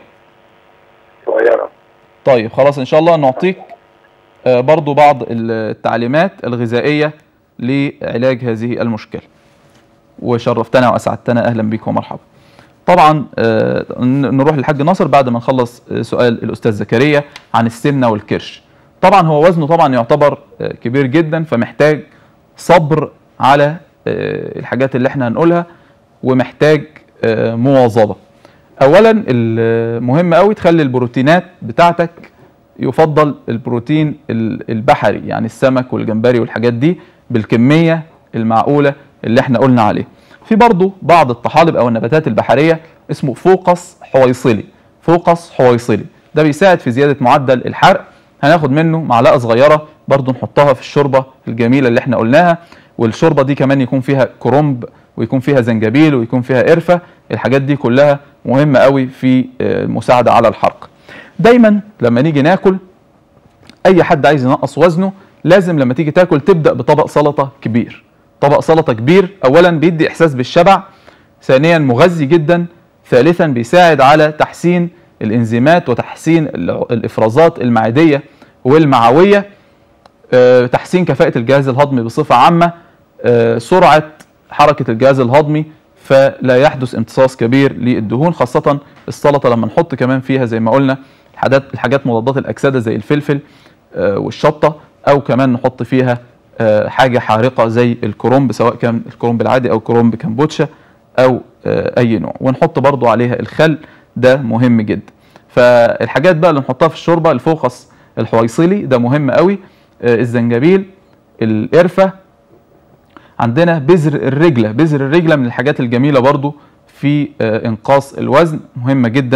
صغيره
طيب خلاص ان شاء الله نعطيك آه، برضو بعض التعليمات الغذائيه لعلاج هذه المشكله وشرفتنا واسعدتنا اهلا بك ومرحبا طبعا آه، ن- نروح للحاج ناصر بعد ما نخلص آه، سؤال الاستاذ زكريا عن السمنه والكرش طبعا هو وزنه طبعا يعتبر آه، كبير جدا فمحتاج صبر على آه، الحاجات اللي احنا هنقولها ومحتاج آه، مواظبه اولا المهم قوي تخلي البروتينات بتاعتك يفضل البروتين ال- البحري يعني السمك والجمبري والحاجات دي بالكميه المعقوله اللي احنا قلنا عليه في برضو بعض الطحالب او النباتات البحريه اسمه فوقس حويصلي فوقس حويصلي ده بيساعد في زياده معدل الحرق هناخد منه معلقه صغيره برضو نحطها في الشوربه الجميله اللي احنا قلناها والشوربه دي كمان يكون فيها كرنب ويكون فيها زنجبيل ويكون فيها قرفه الحاجات دي كلها مهمه قوي في آه، المساعده على الحرق دايما لما نيجي ناكل اي حد عايز ينقص وزنه لازم لما تيجي تاكل تبدا بطبق سلطه كبير طبق سلطه كبير اولا بيدي احساس بالشبع ثانيا مغذي جدا ثالثا بيساعد على تحسين الانزيمات وتحسين ال- الافرازات المعديه والمعويه آه، تحسين كفاءه الجهاز الهضمي بصفه عامه آه، سرعه حركه الجهاز الهضمي فلا يحدث امتصاص كبير للدهون خاصه السلطه لما نحط كمان فيها زي ما قلنا الحاجات الحاجات مضادات الاكسده زي الفلفل آه، والشطه او كمان نحط فيها آه، حاجه حارقه زي الكرنب سواء كان الكرنب العادي او كرنب كمبوتشا او آه، اي نوع ونحط برضو عليها الخل ده مهم جدا فالحاجات بقى اللي نحطها في الشوربه الفوقس الحويصلي ده مهم قوي آه، الزنجبيل القرفه عندنا بذر الرجله بذر الرجله من الحاجات الجميله برضو في آه، انقاص الوزن مهمه جدا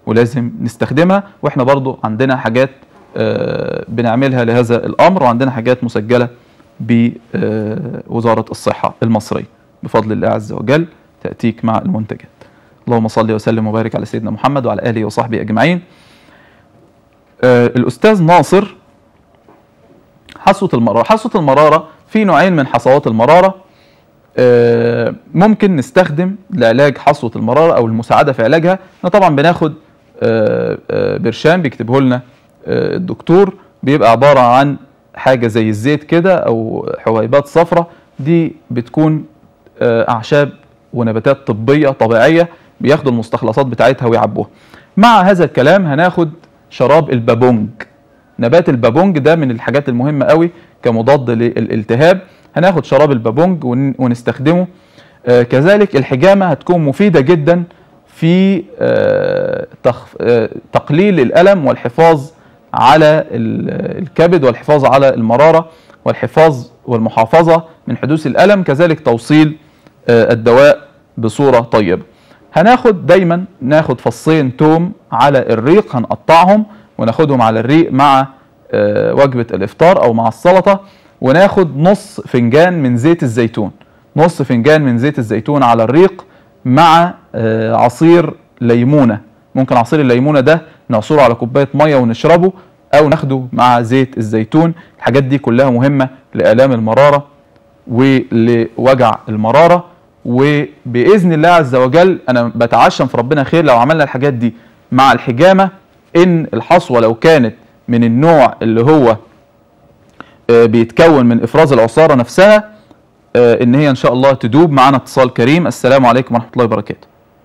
ولازم نستخدمها واحنا برضو عندنا حاجات آه، بنعملها لهذا الامر وعندنا حاجات مسجله بوزاره الصحه المصريه بفضل الله عز وجل تاتيك مع المنتجات. اللهم صل وسلم وبارك على سيدنا محمد وعلى اله وصحبه اجمعين. آه، الاستاذ ناصر حصوه المراره، حصوه المراره في نوعين من حصوات المراره آه، ممكن نستخدم لعلاج حصوه المراره او المساعده في علاجها احنا طبعا بناخد آه، آه، برشام بيكتبه لنا آه، الدكتور بيبقى عباره عن حاجه زي الزيت كده او حبيبات صفراء دي بتكون آه، اعشاب ونباتات طبيه طبيعيه بياخدوا المستخلصات بتاعتها ويعبوها مع هذا الكلام هناخد شراب البابونج نبات البابونج ده من الحاجات المهمه قوي كمضاد للالتهاب هناخد شراب البابونج ون- ونستخدمه آه، كذلك الحجامه هتكون مفيده جدا في آه، تخ- آه، تقليل الالم والحفاظ على ال- الكبد والحفاظ على المراره والحفاظ والمحافظه من حدوث الالم كذلك توصيل آه، الدواء بصوره طيبه هناخد دايما ناخد فصين توم على الريق هنقطعهم وناخدهم على الريق مع آه، وجبه الافطار او مع السلطه وناخد نص فنجان من زيت الزيتون نص فنجان من زيت الزيتون على الريق مع آه، عصير ليمونه ممكن عصير الليمونه ده نعصره على كوبايه ميه ونشربه او ناخده مع زيت الزيتون الحاجات دي كلها مهمه لالام المراره ولوجع المراره وباذن الله عز وجل انا بتعشم في ربنا خير لو عملنا الحاجات دي مع الحجامه ان الحصوه لو كانت من النوع اللي هو آه، بيتكون من افراز العصاره نفسها آه، ان هي ان شاء الله تدوب معانا اتصال كريم السلام عليكم ورحمه الله وبركاته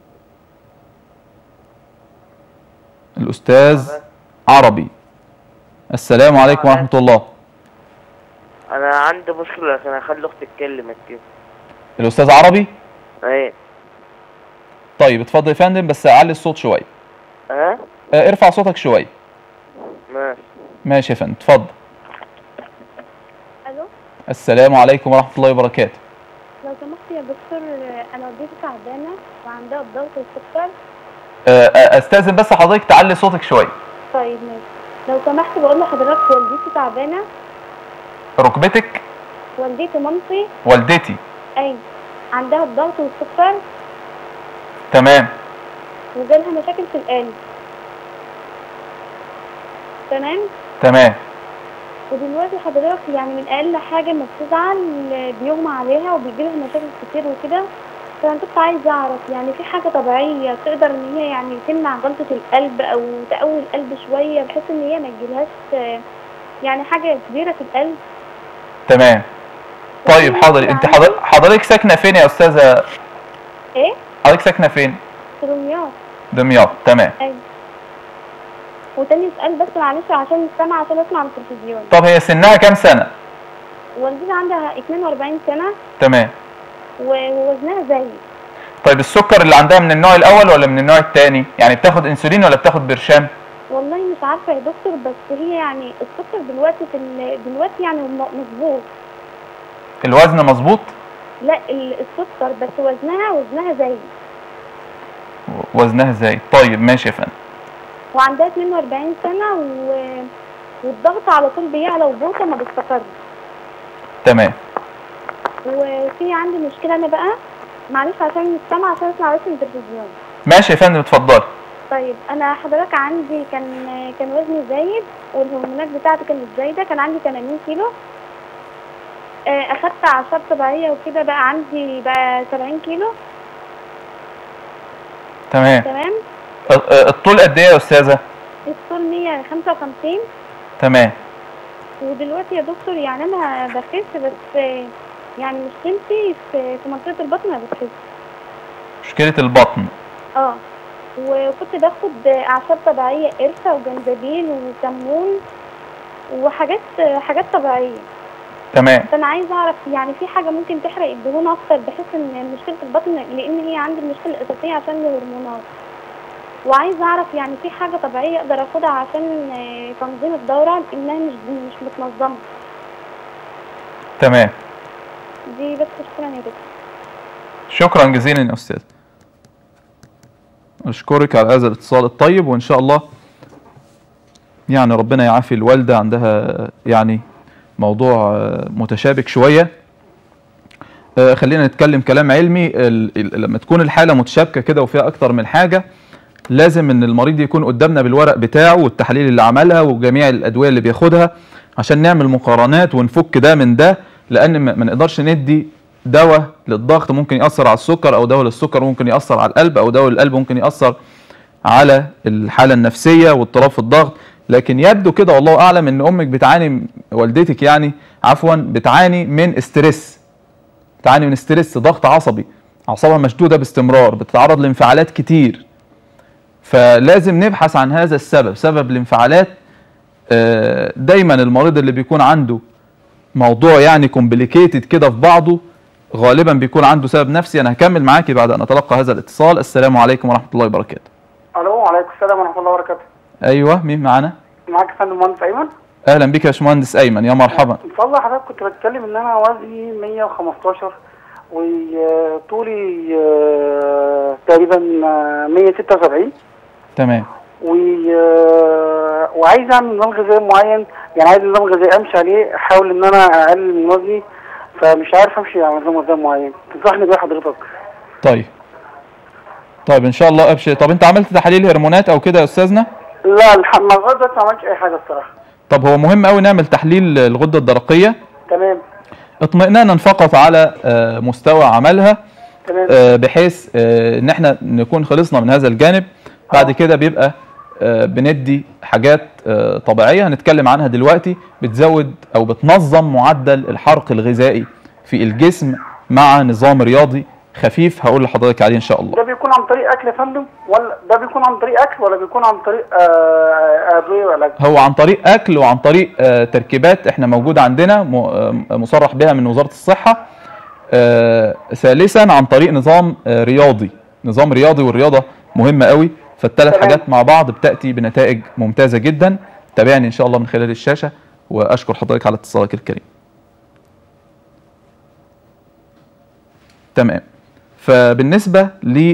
الاستاذ عربي السلام عليكم ورحمه الله
انا عندي مشكله لكن هخلي اختي تتكلم كده
الاستاذ عربي
ايه
طيب اتفضل يا فندم بس علي الصوت شويه
ها
آه، ارفع صوتك شويه
ماشي
ماشي يا فندم اتفضل
الو
السلام عليكم ورحمه الله وبركاته
لو سمحت يا دكتور انا والدتي تعبانه وعندها الضغط والسكر
آه، آه، استاذن بس حضرتك تعلي صوتك شويه
طيب ماشي لو سمحت بقول لحضرتك والدتي تعبانه
ركبتك
والدتي مامتي
والدتي
اي عندها الضغط والسكر
تمام
وجالها مشاكل في القلب تمام
تمام
ودلوقتي حضرتك يعني من اقل حاجه ما بتزعل بيغمى عليها وبيجيلها مشاكل كتير وكده فانا كنت عايزه اعرف يعني في حاجه طبيعيه تقدر ان هي يعني تمنع جلطه القلب او تقوي القلب شويه بحيث ان هي ما تجيلهاش آه، يعني حاجه كبيره في القلب
تمام طيب حاضر انت حضر- حضرتك ساكنه فين يا استاذه
ايه
حضرتك ساكنه فين
في دمياط
دمياط تمام
ايوه وتاني سؤال بس معلش عشان السمع عشان اسمع على التلفزيون
طب هي سنها كام سنه
والدتي عندها 42 سنه
تمام
و- ووزنها زي
طيب السكر اللي عندها من النوع الاول ولا من النوع الثاني يعني بتاخد انسولين ولا بتاخد برشام
والله مش عارفه يا دكتور بس هي يعني السكر دلوقتي في ال- دلوقتي يعني م- مظبوط
الوزن مظبوط
لا ال- السكر بس وزنها وزنها زي
وزنها ازاي طيب ماشي يا فندم
وعندها 42 سنه و... والضغط على طول بيعلى وبوطه ما بيستقرش
تمام
وفي عندي مشكله انا بقى معلش عشان السمع عشان اسمع بس من التلفزيون
ماشي يا فندم اتفضلي
طيب انا حضرتك عندي كان كان وزني زايد والهرمونات بتاعتي كانت زايده كان عندي 80 كيلو آه، اخدت اعشاب طبيعيه وكده بقى عندي بقى 70 كيلو
تمام
تمام
ال- ال- الطول قد ايه يا استاذه
الطول 155
تمام
ودلوقتي يا دكتور يعني انا بخس بس آه، يعني مشكلتي في في منطقه البطن ما بتخس
مشكله البطن
اه وكنت باخد اعشاب طبيعيه قرفه وجنزبيل وكمون وحاجات حاجات طبيعيه
تمام
فانا عايزه اعرف يعني في حاجه ممكن تحرق الدهون اكتر بحيث ان مشكله البطن لان هي عندي المشكله الاساسيه عشان الهرمونات وعايزه اعرف يعني في حاجه طبيعيه اقدر اخدها عشان آه، تنظيم الدوره لانها مش مش متنظمه
تمام
دي بس شكرا يا دكتور
شكرا جزيلا يا استاذ اشكرك على هذا الاتصال الطيب وان شاء الله يعني ربنا يعافي الوالده عندها يعني موضوع آه، متشابك شويه آه، خلينا نتكلم كلام علمي ال- ال- لما تكون الحاله متشابكه كده وفيها اكتر من حاجه لازم ان المريض يكون قدامنا بالورق بتاعه والتحاليل اللي عملها وجميع الادويه اللي بياخدها عشان نعمل مقارنات ونفك ده من ده لان ما ما نقدرش ندي دواء للضغط ممكن ياثر على السكر او دواء للسكر ممكن ياثر على القلب او دواء للقلب ممكن ياثر على الحاله النفسيه واضطراب في الضغط لكن يبدو كده والله اعلم ان امك بتعاني والدتك يعني عفوا بتعاني من استرس بتعاني من ستريس ضغط عصبي اعصابها مشدوده باستمرار بتتعرض لانفعالات كتير فلازم نبحث عن هذا السبب سبب الانفعالات آه، دايما المريض اللي بيكون عنده موضوع يعني كومبليكيتد كده في بعضه غالبا بيكون عنده سبب نفسي انا هكمل معاكي بعد ان اتلقى هذا الاتصال السلام عليكم ورحمه الله وبركاته
الو وعليكم السلام ورحمه الله وبركاته
ايوه مين معانا
معاك يا فندم مهندس ايمن
اهلا بك يا باشمهندس ايمن يا مرحبا
ان شاء الله حضرتك كنت بتكلم ان انا وزني 115 وطولي آه، تقريبا آه، 176
تمام
و آه، وعايز اعمل نظام غذائي معين يعني عايز نظام غذائي امشي عليه احاول ان انا اقلل من وزني فمش عارف امشي على نظام غذائي معين تنصحني بيه حضرتك
طيب طيب ان شاء الله ابشر طب انت عملت تحاليل هرمونات او كده يا استاذنا
لا الحق لغايه دلوقتي ما عملتش اي حاجه الصراحه
طب هو مهم قوي نعمل تحليل الغده الدرقيه
تمام
اطمئنانا فقط على آه، مستوى عملها
تمام
آه، بحيث آه، ان احنا نكون خلصنا من هذا الجانب بعد كده بيبقى آه، بندي حاجات آه، طبيعيه هنتكلم عنها دلوقتي بتزود او بتنظم معدل الحرق الغذائي في الجسم مع نظام رياضي خفيف هقول لحضرتك عليه ان شاء الله
ده بيكون عن طريق اكل يا فندم ولا ده بيكون عن طريق اكل ولا بيكون عن طريق آه، ادويه ولا
هو عن طريق اكل وعن طريق آه، تركيبات احنا موجوده عندنا م- آه، مصرح بها من وزاره الصحه آه، ثالثا عن طريق نظام آه، رياضي نظام رياضي والرياضه مهمه قوي فالثلاث
تمام.
حاجات مع بعض بتاتي بنتائج ممتازه جدا تابعني ان شاء الله من خلال الشاشه واشكر حضرتك على اتصالك الكريم تمام فبالنسبه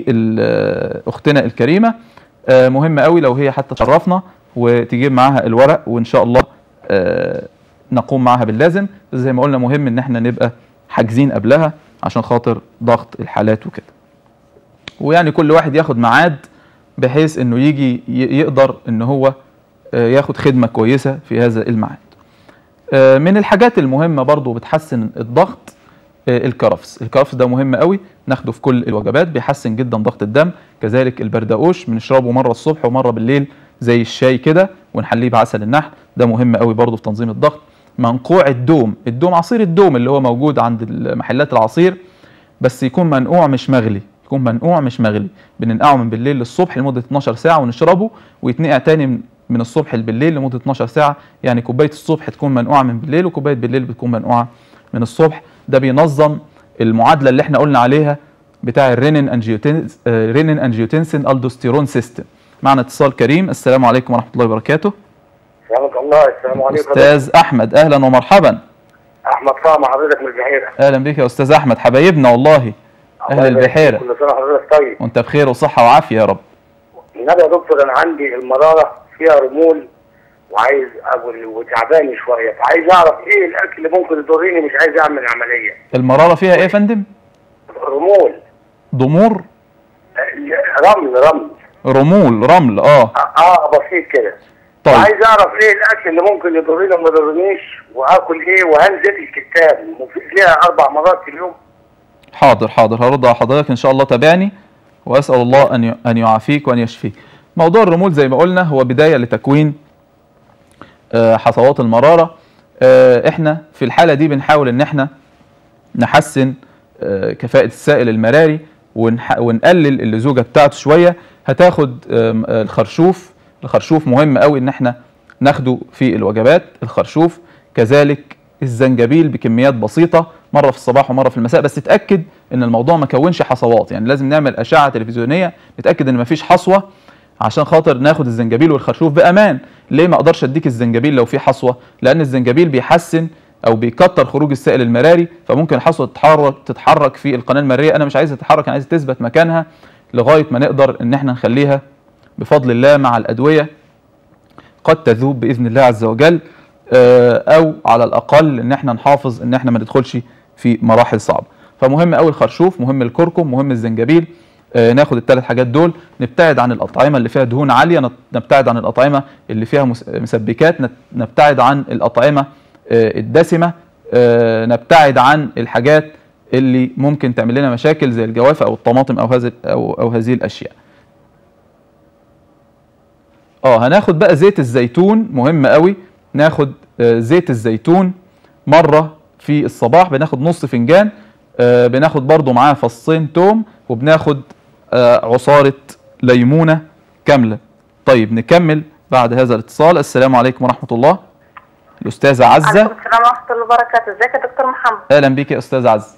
لاختنا الكريمه آه، مهم قوي لو هي حتى تشرفنا وتجيب معاها الورق وان شاء الله آه، نقوم معاها باللازم بس زي ما قلنا مهم ان احنا نبقى حاجزين قبلها عشان خاطر ضغط الحالات وكده ويعني كل واحد ياخد ميعاد بحيث انه يجي ي- يقدر ان هو آه، ياخد خدمه كويسه في هذا الميعاد آه، من الحاجات المهمه برضو بتحسن الضغط آه، الكرفس الكرفس ده مهم قوي ناخده في كل الوجبات بيحسن جدا ضغط الدم كذلك البردقوش بنشربه مره الصبح ومره بالليل زي الشاي كده ونحليه بعسل النحل ده مهم قوي برضه في تنظيم الضغط منقوع الدوم الدوم عصير الدوم اللي هو موجود عند محلات العصير بس يكون منقوع مش مغلي يكون منقوع مش مغلي بننقعه من بالليل للصبح لمده 12 ساعه ونشربه ويتنقع تاني من- من الصبح بالليل لمده 12 ساعه يعني كوبايه الصبح تكون منقوعه من بالليل وكوبايه بالليل بتكون منقوعه من الصبح ده بينظم المعادله اللي احنا قلنا عليها بتاع الرينين انجيوتنس آه، رينين انجيوتنسين الدوستيرون سيستم معنا اتصال كريم السلام عليكم ورحمه الله وبركاته
سلامك الله السلام عليكم
استاذ احمد اهلا ومرحبا
احمد طعم حضرتك من البحيره
اهلا بك يا استاذ احمد حبايبنا والله
الله
اهل
يبارك
البحيره
فيك. كل سنه وحضرتك طيب
وانت بخير وصحه وعافيه يا رب
النبي يا دكتور انا عندي المراره فيها رمول وعايز اكل وتعبان شويه فعايز اعرف ايه الاكل اللي ممكن يضرني مش عايز اعمل عمليه
المراره فيها ايه يا فندم
رمول
ضمور
آه، رمل رمل
رمول رمل اه
اه, آه بسيط كده
طيب
عايز اعرف ايه الاكل اللي ممكن يضرني وما يضرنيش واكل ايه وهل زيت الكتاب مفيد ليها اربع مرات في اليوم
حاضر حاضر هرد على حضرتك ان شاء الله تابعني واسال الله ان ي- ان يعافيك وان يشفيك موضوع الرمول زي ما قلنا هو بدايه لتكوين آه، حصوات المراره آه، احنا في الحاله دي بنحاول ان احنا نحسن آه، كفاءه السائل المراري ونح- ونقلل اللزوجه بتاعته شويه هتاخد آم، آه، الخرشوف الخرشوف مهم قوي ان احنا ناخده في الوجبات الخرشوف كذلك الزنجبيل بكميات بسيطه مره في الصباح ومره في المساء بس اتاكد ان الموضوع ما كونش حصوات يعني لازم نعمل اشعه تلفزيونيه نتاكد ان ما فيش حصوه عشان خاطر ناخد الزنجبيل والخرشوف بامان ليه ما اقدرش اديك الزنجبيل لو في حصوه لان الزنجبيل بيحسن او بيكتر خروج السائل المراري فممكن الحصوه تتحرك تتحرك في القناه المراريه انا مش عايزها تتحرك انا عايزها تثبت مكانها لغايه ما نقدر ان احنا نخليها بفضل الله مع الادويه قد تذوب باذن الله عز وجل آه، او على الاقل ان احنا نحافظ ان احنا ما ندخلش في مراحل صعبه فمهم قوي الخرشوف مهم الكركم مهم الزنجبيل آه، ناخد الثلاث حاجات دول نبتعد عن الاطعمه اللي فيها دهون عاليه نت- نبتعد عن الاطعمه اللي فيها مس- مسبكات نت- نبتعد عن الاطعمه آه، الدسمه آه، نبتعد عن الحاجات اللي ممكن تعمل لنا مشاكل زي الجوافه او الطماطم او هذه او او هذه الاشياء اه هناخد بقى زيت الزيتون مهم قوي ناخد آه، زيت الزيتون مره في الصباح بناخد نص فنجان آه، بناخد برضو معاه فصين توم وبناخد آه، عصاره ليمونه كامله طيب نكمل بعد هذا الاتصال السلام عليكم ورحمه الله الاستاذه عزه
عليكم السلام ورحمة الله وبركاته، ازيك يا دكتور محمد؟
اهلا بيك يا استاذه عزه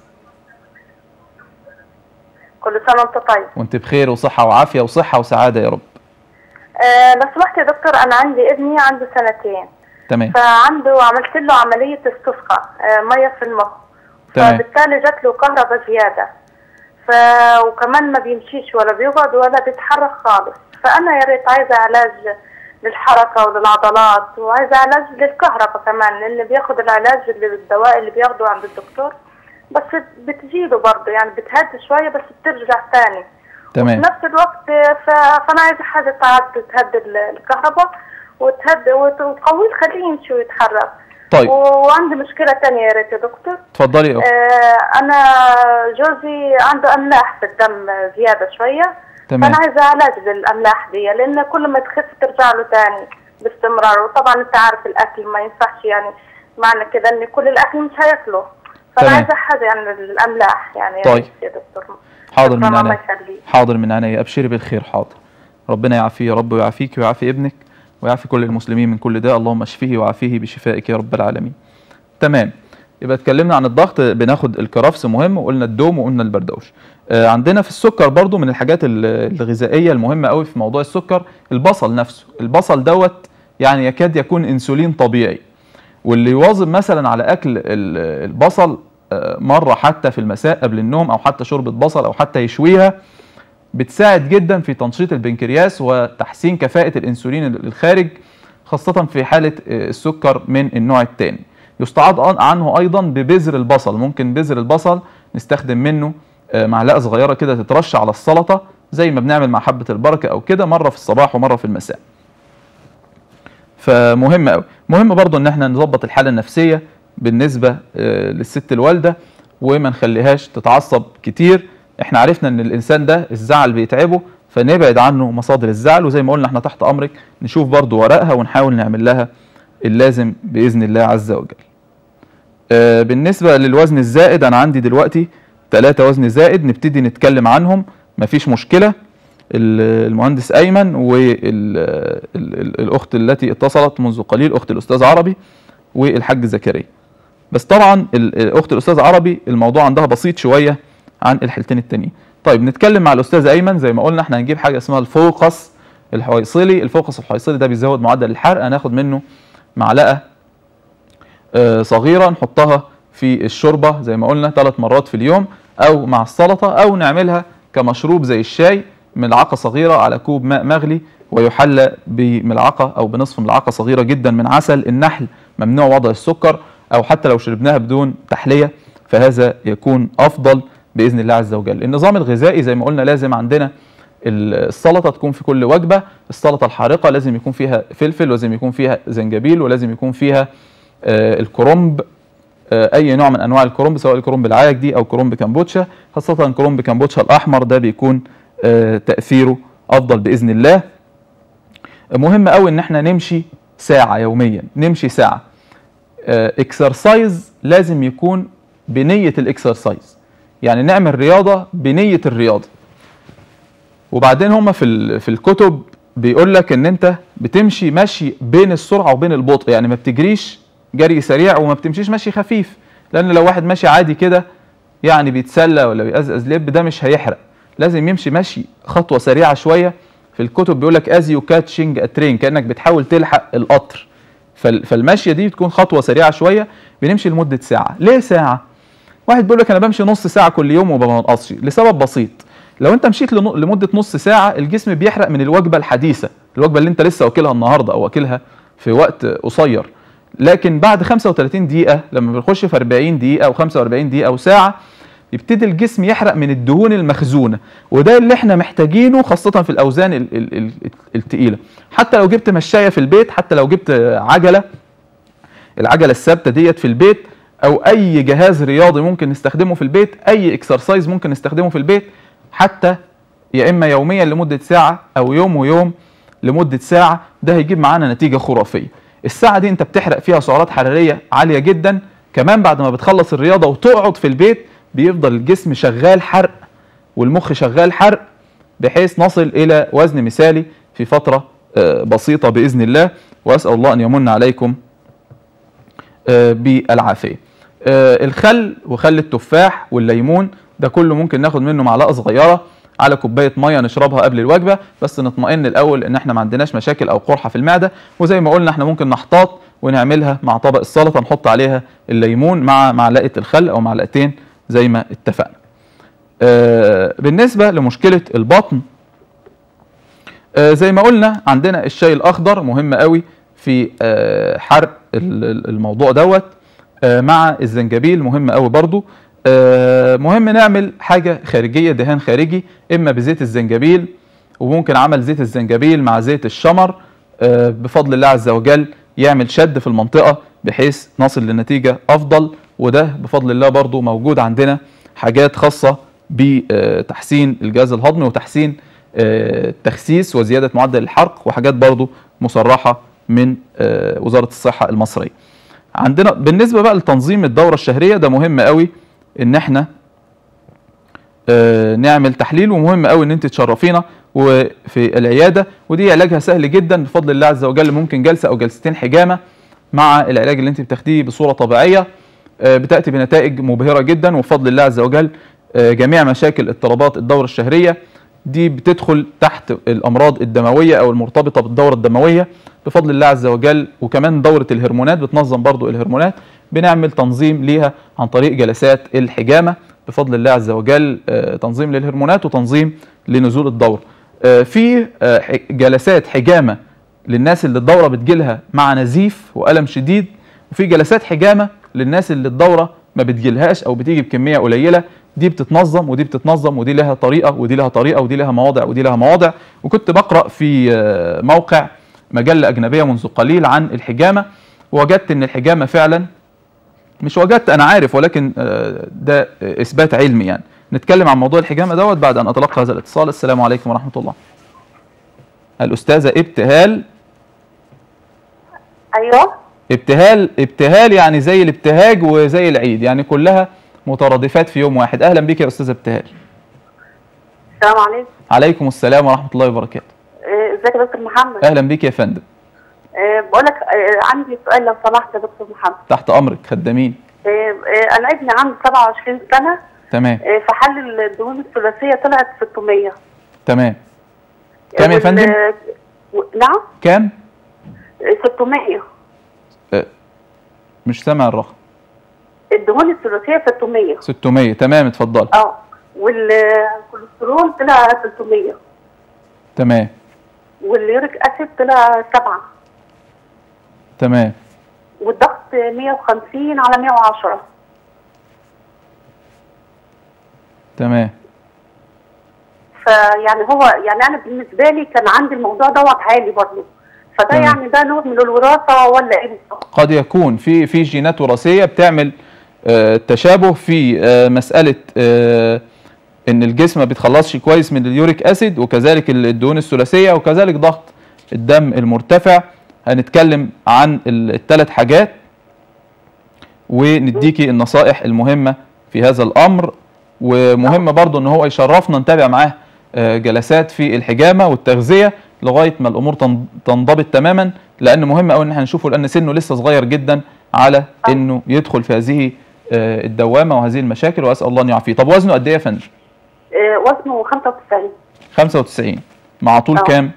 كل سنة وانت طيب.
وانت بخير وصحه وعافيه وصحه وسعاده يا رب
آه لو سمحت يا دكتور أنا عندي ابني عنده سنتين،
تمام
فعنده عملت له عملية استسقاء آه مية في المخ.
تمام
فبالتالي جات له كهرباء زيادة. ف وكمان ما بيمشيش ولا بيقعد ولا بيتحرك خالص، فأنا يا ريت عايزة علاج للحركة وللعضلات وعايزة علاج للكهرباء كمان لأن بياخد العلاج اللي الدواء اللي بياخده عند الدكتور بس بتزيده برضه يعني بتهدي شوية بس بترجع تاني. في
تمام
نفس الوقت ف... فانا عايزه حاجه تعد تهدي ال- الكهرباء وتهدي وت- وتقويه تخليه يمشي ويتحرك
طيب
و... وعندي مشكله تانية يا ريت يا دكتور
اتفضلي يا أخت.
آه انا جوزي عنده املاح في الدم زياده شويه
تمام
فانا عايزه علاج للاملاح دي لان كل ما تخف ترجع له تاني باستمرار وطبعا انت عارف الاكل ما ينفعش يعني معنى كده ان كل الاكل مش هياكله فانا
تمام.
عايزه حاجه يعني للاملاح يعني يا
طيب.
ريت يا دكتور
حاضر
شكراً،
من
الله
عينيا
يخليك
حاضر من عينيا ابشري بالخير حاضر ربنا يعافيه يا رب ويعافيك ويعافي ابنك ويعافي كل المسلمين من كل داء اللهم اشفيه وعافيه بشفائك يا رب العالمين تمام يبقى اتكلمنا عن الضغط بناخد الكرفس مهم وقلنا الدوم وقلنا البردوش آه عندنا في السكر برضو من الحاجات ال- الغذائيه المهمه قوي في موضوع السكر البصل نفسه البصل دوت يعني يكاد يكون انسولين طبيعي واللي يواظب مثلا على اكل ال- البصل آه، مره حتى في المساء قبل النوم او حتى شوربه بصل او حتى يشويها بتساعد جدا في تنشيط البنكرياس وتحسين كفاءه الانسولين الخارج خاصه في حاله آه، السكر من النوع الثاني يستعاض عن- عنه ايضا ببذر البصل ممكن بذر البصل نستخدم منه آه، معلقه صغيره كده تترش على السلطه زي ما بنعمل مع حبه البركه او كده مره في الصباح ومره في المساء فمهم قوي مهم برضو ان احنا نظبط الحاله النفسيه بالنسبه آه، للست الوالده وما نخليهاش تتعصب كتير احنا عرفنا ان الانسان ده الزعل بيتعبه فنبعد عنه مصادر الزعل وزي ما قلنا احنا تحت امرك نشوف برضو ورقها ونحاول نعمل لها اللازم باذن الله عز وجل آه، بالنسبه للوزن الزائد انا عندي دلوقتي ثلاثة وزن زائد نبتدي نتكلم عنهم مفيش مشكله ال- المهندس ايمن والاخت التي اتصلت منذ قليل اخت الاستاذ عربي والحاج زكريا بس طبعا ال- الاخت الاستاذ عربي الموضوع عندها بسيط شويه عن الحالتين التانيين طيب نتكلم مع الاستاذ ايمن زي ما قلنا احنا هنجيب حاجه اسمها الفوقس الحويصلي الفوقس الحويصلي ده بيزود معدل الحرق هناخد منه معلقه آه، صغيره نحطها في الشوربه زي ما قلنا ثلاث مرات في اليوم او مع السلطه او نعملها كمشروب زي الشاي ملعقه صغيره على كوب ماء مغلي ويحلى بملعقه او بنصف ملعقه صغيره جدا من عسل النحل ممنوع وضع السكر او حتى لو شربناها بدون تحليه فهذا يكون افضل باذن الله عز وجل النظام الغذائي زي ما قلنا لازم عندنا السلطه تكون في كل وجبه السلطه الحارقه لازم يكون فيها فلفل ولازم يكون فيها زنجبيل ولازم يكون فيها آه، الكرنب آه، اي نوع من انواع الكرنب سواء الكرنب العاج دي او كرنب كمبوتشا خاصه كرنب كمبوتشا الاحمر ده بيكون آه، تاثيره افضل باذن الله مهم قوي ان احنا نمشي ساعه يوميا نمشي ساعه اكسرسايز لازم يكون بنيه الاكسرسايز يعني نعمل رياضه بنيه الرياضه وبعدين هم في ال- في الكتب بيقول لك ان انت بتمشي مشي بين السرعه وبين البطء يعني ما بتجريش جري سريع وما بتمشيش مشي خفيف لان لو واحد ماشي عادي كده يعني بيتسلى ولا بيقزقز لب ده مش هيحرق لازم يمشي مشي خطوه سريعه شويه في الكتب بيقول لك از يو كاتشنج اترين كانك بتحاول تلحق القطر فال- فالمشيه دي تكون خطوه سريعه شويه بنمشي لمده ساعه ليه ساعه واحد بيقول لك انا بمشي نص ساعه كل يوم وما بنقصش لسبب بسيط لو انت مشيت لن- لمده نص ساعه الجسم بيحرق من الوجبه الحديثه الوجبه اللي انت لسه واكلها النهارده او واكلها في وقت قصير لكن بعد 35 دقيقه لما بنخش في 40 دقيقه او 45 دقيقه او ساعه يبتدي الجسم يحرق من الدهون المخزونه وده اللي احنا محتاجينه خاصه في الاوزان ال- ال- ال- التقيله حتى لو جبت مشايه في البيت حتى لو جبت عجله العجله الثابته ديت في البيت او اي جهاز رياضي ممكن نستخدمه في البيت اي اكسرسايز ممكن نستخدمه في البيت حتى يا اما يوميا لمده ساعه او يوم ويوم لمده ساعه ده هيجيب معانا نتيجه خرافيه الساعه دي انت بتحرق فيها سعرات حراريه عاليه جدا كمان بعد ما بتخلص الرياضه وتقعد في البيت بيفضل الجسم شغال حرق والمخ شغال حرق بحيث نصل الى وزن مثالي في فتره آه، بسيطه باذن الله واسال الله ان يمن عليكم آه، بالعافيه. آه، الخل وخل التفاح والليمون ده كله ممكن ناخد منه معلقه صغيره على كوبايه ميه نشربها قبل الوجبه بس نطمئن الاول ان احنا ما عندناش مشاكل او قرحه في المعده وزي ما قلنا احنا ممكن نحتاط ونعملها مع طبق السلطه نحط عليها الليمون مع معلقه الخل او معلقتين زي ما اتفقنا. آه، بالنسبه لمشكله البطن آه، زي ما قلنا عندنا الشاي الاخضر مهم قوي في آه، حرق ال- ال- الموضوع دوت آه، مع الزنجبيل مهم قوي برضو آه، مهم نعمل حاجه خارجيه دهان خارجي اما بزيت الزنجبيل وممكن عمل زيت الزنجبيل مع زيت الشمر آه، بفضل الله عز وجل يعمل شد في المنطقه بحيث نصل لنتيجه افضل وده بفضل الله برضو موجود عندنا حاجات خاصه بتحسين الجهاز الهضمي وتحسين آه، التخسيس وزياده معدل الحرق وحاجات برضو مصرحه من آه، وزاره الصحه المصريه. عندنا بالنسبه بقى لتنظيم الدوره الشهريه ده مهم قوي ان احنا آه، نعمل تحليل ومهم قوي ان انت تشرفينا وفي العياده ودي علاجها سهل جدا بفضل الله عز وجل ممكن جلسه او جلستين حجامه مع العلاج اللي انت بتاخديه بصوره طبيعيه آه، بتاتي بنتائج مبهره جدا وبفضل الله عز وجل آه، جميع مشاكل اضطرابات الدوره الشهريه دي بتدخل تحت الامراض الدمويه او المرتبطه بالدوره الدمويه بفضل الله عز وجل وكمان دوره الهرمونات بتنظم برضو الهرمونات بنعمل تنظيم ليها عن طريق جلسات الحجامه بفضل الله عز وجل آه، تنظيم للهرمونات وتنظيم لنزول الدوره آه، في آه، ح- جلسات حجامه للناس اللي الدوره بتجيلها مع نزيف والم شديد وفي جلسات حجامه للناس اللي الدوره ما بتجيلهاش او بتيجي بكميه قليله دي بتتنظم ودي بتتنظم ودي لها طريقه ودي لها طريقه ودي لها مواضع ودي لها مواضع وكنت بقرا في آه، موقع مجله اجنبيه منذ قليل عن الحجامه ووجدت ان الحجامه فعلا مش وجدت انا عارف ولكن آه، ده آه، اثبات علمي يعني نتكلم عن موضوع الحجامه دوت بعد ان اتلقى هذا الاتصال السلام عليكم ورحمه الله الاستاذه ابتهال
ايوه
ابتهال ابتهال يعني زي الابتهاج وزي العيد يعني كلها مترادفات في يوم واحد اهلا بك يا استاذه ابتهال
السلام عليكم
عليكم السلام ورحمه الله وبركاته
آه، ازيك يا دكتور محمد
اهلا بك يا فندم
آه، بقول لك عندي سؤال لو سمحت يا دكتور محمد
تحت امرك خدامين
آه، آه، انا ابني عنده 27 سنه
تمام
آه، فحل الدهون الثلاثيه طلعت 600
تمام كام يا
وال-
فندم
و- نعم
كام
آه، 600
آه، مش سامع الرقم
الدهون الثلاثيه 600
600 تمام اتفضل
اه والكوليسترول طلع 300
تمام
واليوريك اسيد طلع 7
تمام
والضغط 150 على 110
تمام
فيعني هو يعني انا بالنسبه لي كان عندي الموضوع دوت عالي برضه فده
تمام.
يعني ده نوع من الوراثه ولا ايه بالظبط؟
قد يكون في في جينات وراثيه بتعمل آه، تشابه في آه، مساله آه، ان الجسم ما بيتخلصش كويس من اليوريك اسيد وكذلك الدهون الثلاثيه وكذلك ضغط الدم المرتفع هنتكلم عن الثلاث حاجات ونديكي النصائح المهمه في هذا الامر ومهم برضو ان هو يشرفنا نتابع معاه آه، جلسات في الحجامه والتغذيه لغايه ما الامور تن- تنضبط تماما لان مهم قوي ان احنا نشوفه لان سنه لسه صغير جدا على انه يدخل في هذه آه، الدوامه وهذه المشاكل واسال الله ان يعافيه طب وزنه قد ايه يا فندم
آه، وزنه 95
95 مع طول
آه.
كام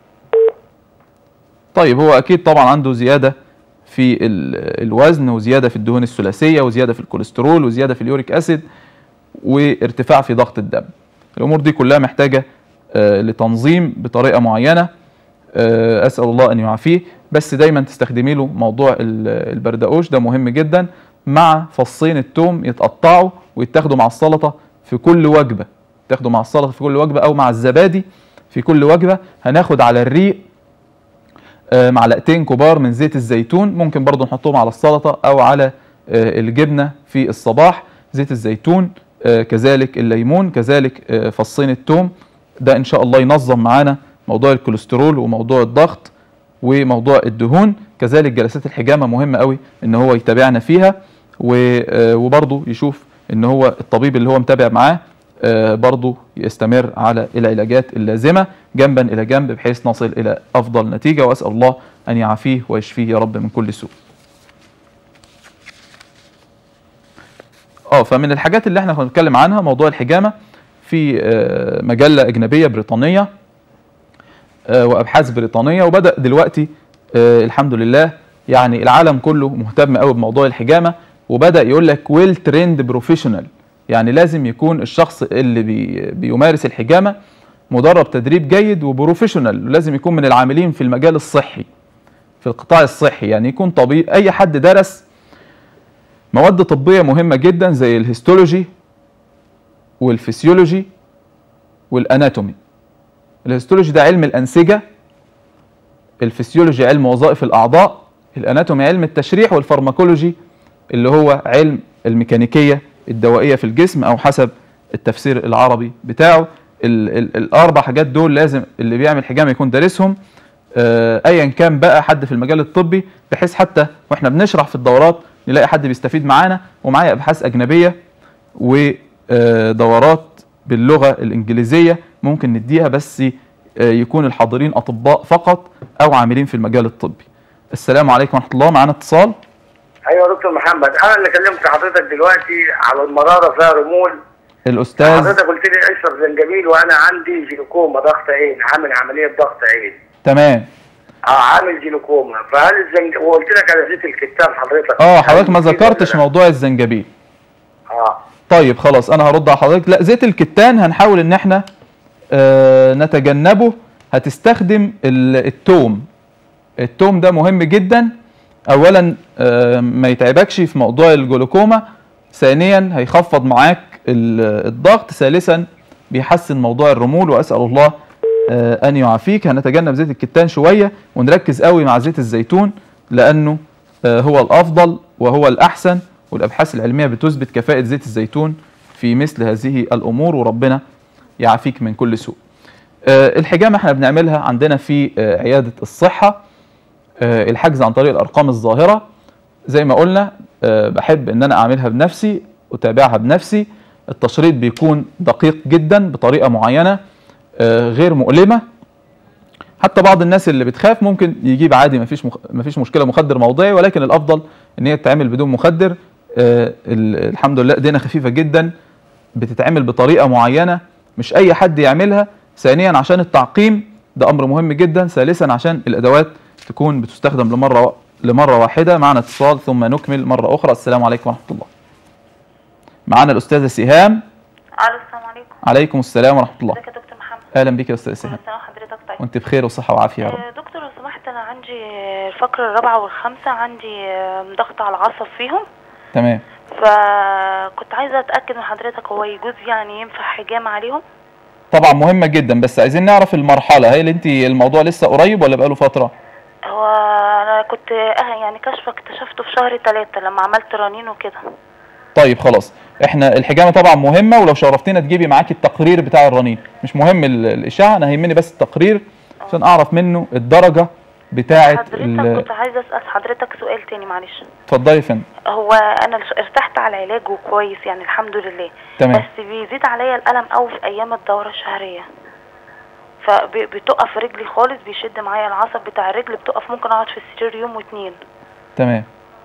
طيب هو اكيد طبعا عنده زياده في ال- الوزن وزياده في الدهون الثلاثيه وزياده في الكوليسترول وزياده في اليوريك اسيد وارتفاع في ضغط الدم الامور دي كلها محتاجه آه، لتنظيم بطريقه معينه آه، اسال الله ان يعافيه بس دايما تستخدمي له موضوع ال- البردقوش ده مهم جدا مع فصين التوم يتقطعوا ويتاخدوا مع السلطه في كل وجبه تاخدوا مع السلطه في كل وجبه او مع الزبادي في كل وجبه هناخد على الريق آه، معلقتين كبار من زيت الزيتون ممكن برضو نحطهم على السلطه او على آه، الجبنه في الصباح زيت الزيتون آه، كذلك الليمون كذلك آه، فصين التوم ده ان شاء الله ينظم معانا موضوع الكوليسترول وموضوع الضغط وموضوع الدهون كذلك جلسات الحجامه مهمه قوي ان هو يتابعنا فيها و- آه، وبرضه يشوف ان هو الطبيب اللي هو متابع معاه آه، برضه يستمر على العلاجات اللازمه جنبا الى جنب بحيث نصل الى افضل نتيجه واسال الله ان يعافيه ويشفيه يا رب من كل سوء. اه فمن الحاجات اللي احنا كنا بنتكلم عنها موضوع الحجامه في آه، مجله اجنبيه بريطانيه آه، وابحاث بريطانيه وبدا دلوقتي آه، الحمد لله يعني العالم كله مهتم قوي بموضوع الحجامه وبدا يقول لك ويل تريند بروفيشنال يعني لازم يكون الشخص اللي بي بيمارس الحجامه مدرب تدريب جيد وبروفيشنال لازم يكون من العاملين في المجال الصحي في القطاع الصحي يعني يكون طبيب اي حد درس مواد طبيه مهمه جدا زي الهيستولوجي والفسيولوجي والاناتومي الهيستولوجي ده علم الانسجه الفسيولوجي علم وظائف الاعضاء الاناتومي علم التشريح والفارماكولوجي اللي هو علم الميكانيكيه الدوائيه في الجسم او حسب التفسير العربي بتاعه ال ال الاربع حاجات دول لازم اللي بيعمل حجامه يكون دارسهم آه، ايا كان بقى حد في المجال الطبي بحيث حتى واحنا بنشرح في الدورات نلاقي حد بيستفيد معانا ومعايا ابحاث اجنبيه ودورات باللغه الانجليزيه ممكن نديها بس آه، يكون الحاضرين اطباء فقط او عاملين في المجال الطبي. السلام عليكم ورحمه الله معانا اتصال
ايوه يا دكتور محمد انا اللي كلمت حضرتك دلوقتي على المراره فيها رمول
الاستاذ
حضرتك قلت لي اشرب زنجبيل وانا عندي جلوكوما ضغط عين عامل عمليه ضغط عين
تمام
اه عامل جلوكوما فهل الزنج وقلت لك على زيت الكتان حضرتك
اه حضرتك ما
هل كده
ذكرتش
ولا لا؟
موضوع الزنجبيل
اه
طيب خلاص انا هرد على حضرتك لا زيت الكتان هنحاول ان احنا آه نتجنبه هتستخدم ال- التوم التوم ده مهم جدا اولا آه ما يتعبكش في موضوع الجلوكوما ثانيا هيخفض معاك ال- الضغط ثالثا بيحسن موضوع الرمول واسال الله آه ان يعافيك هنتجنب زيت الكتان شويه ونركز قوي مع زيت الزيتون لانه آه هو الافضل وهو الاحسن والابحاث العلميه بتثبت كفاءه زيت الزيتون في مثل هذه الامور وربنا يعافيك من كل سوء. آه، الحجامه احنا بنعملها عندنا في آه، عياده الصحه آه، الحجز عن طريق الارقام الظاهره زي ما قلنا آه، بحب ان انا اعملها بنفسي اتابعها بنفسي التشريط بيكون دقيق جدا بطريقه معينه آه، غير مؤلمه حتى بعض الناس اللي بتخاف ممكن يجيب عادي مفيش مخ... مفيش مشكله مخدر موضعي ولكن الافضل ان هي تتعمل بدون مخدر آه ال- الحمد لله ايدينا خفيفه جدا بتتعمل بطريقه معينه مش اي حد يعملها ثانيا عشان التعقيم ده امر مهم جدا ثالثا عشان الادوات تكون بتستخدم لمره لمره واحده معنا اتصال ثم نكمل مره اخرى السلام عليكم ورحمه الله معنا الاستاذه سهام
الو السلام عليكم
عليكم السلام ورحمه الله
ازيك يا دكتور محمد
اهلا بك يا استاذه سهام
كل سنه وحضرتك طيب
وانت بخير وصحه وعافيه يا رب
آه، دكتور لو سمحت انا عندي الفقره الرابعه والخامسه عندي آه، ضغط على العصب فيهم
تمام
فكنت عايزه اتاكد من حضرتك هو يجوز يعني ينفع حجام عليهم
طبعا مهمه جدا بس عايزين نعرف المرحله هل انت الموضوع لسه قريب ولا بقاله فتره
هو انا كنت آه، يعني كشف اكتشفته في شهر ثلاثة لما عملت رنين وكده
طيب خلاص احنا الحجامه طبعا مهمه ولو شرفتينا تجيبي معاكي التقرير بتاع الرنين مش مهم ال- الاشعه انا يهمني بس التقرير عشان اعرف منه الدرجه بتاعه
حضرتك
ال-
كنت عايزه اسال حضرتك سؤال تاني معلش
اتفضلي يا فندم
هو انا ارتحت على العلاج وكويس يعني الحمد لله
تمام.
بس بيزيد عليا الالم قوي في ايام الدوره الشهريه فبتقف رجلي خالص بيشد معايا العصب بتاع الرجل بتقف ممكن اقعد في السرير يوم واتنين
تمام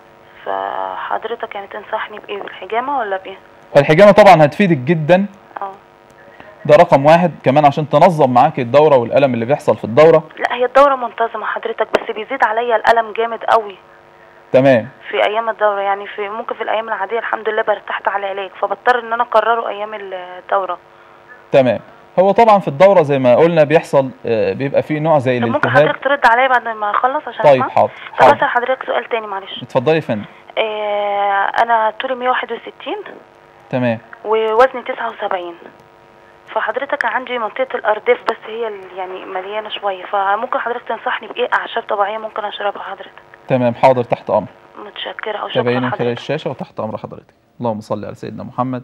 فحضرتك يعني تنصحني بايه بالحجامه ولا بايه
الحجامه طبعا هتفيدك جدا
اه
ده رقم واحد كمان عشان تنظم معاكي الدوره والالم اللي بيحصل في الدوره
لا هي الدوره منتظمه حضرتك بس بيزيد عليا الالم جامد قوي
تمام
في ايام الدوره يعني في ممكن في الايام العاديه الحمد لله برتحت على العلاج فبضطر ان انا اكرره ايام الدوره
تمام هو طبعا في الدوره زي ما قلنا بيحصل آه، بيبقى فيه نوع زي
طب ممكن
الالتهاب
حضرتك ترد عليا بعد ما اخلص عشان
طيب
أسمع؟
حاضر
طب
حاضر
اسال حضرتك سؤال تاني معلش
اتفضلي يا فندم
آه انا طولي 161
تمام
ووزني 79 فحضرتك عندي منطقة الأرداف بس هي اللي يعني مليانة شوية فممكن حضرتك تنصحني بإيه أعشاب طبيعية ممكن أشربها حضرتك
تمام حاضر تحت امر
متشكرة أو شكرا
تابعيني من خلال
حضرتك
الشاشه وتحت امر حضرتك اللهم صل على سيدنا محمد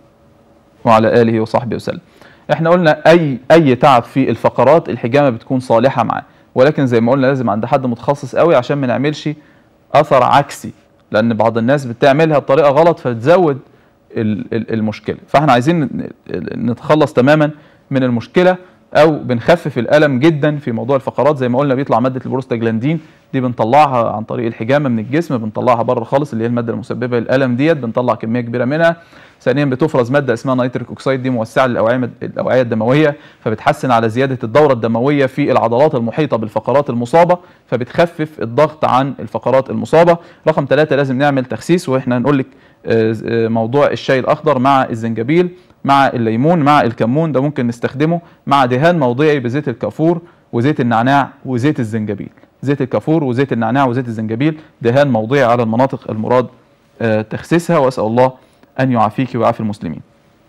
وعلى اله وصحبه وسلم احنا قلنا اي اي تعب في الفقرات الحجامه بتكون صالحه معاه ولكن زي ما قلنا لازم عند حد متخصص قوي عشان ما نعملش اثر عكسي لان بعض الناس بتعملها بطريقه غلط فتزود ال- ال- المشكله فاحنا عايزين ن- نتخلص تماما من المشكله او بنخفف الالم جدا في موضوع الفقرات زي ما قلنا بيطلع ماده البروستاجلاندين دي بنطلعها عن طريق الحجامه من الجسم بنطلعها بره خالص اللي هي الماده المسببه للالم ديت بنطلع كميه كبيره منها ثانيا بتفرز ماده اسمها نيتريك اوكسيد دي موسعه للاوعيه الاوعيه الدمويه فبتحسن على زياده الدوره الدمويه في العضلات المحيطه بالفقرات المصابه فبتخفف الضغط عن الفقرات المصابه رقم ثلاثة لازم نعمل تخسيس واحنا هنقول لك آه، آه، موضوع الشاي الاخضر مع الزنجبيل مع الليمون مع الكمون ده ممكن نستخدمه مع دهان موضعي بزيت الكافور وزيت النعناع وزيت الزنجبيل زيت الكافور وزيت النعناع وزيت الزنجبيل دهان موضعي على المناطق المراد آه، تخسيسها واسال الله ان يعافيك ويعافي المسلمين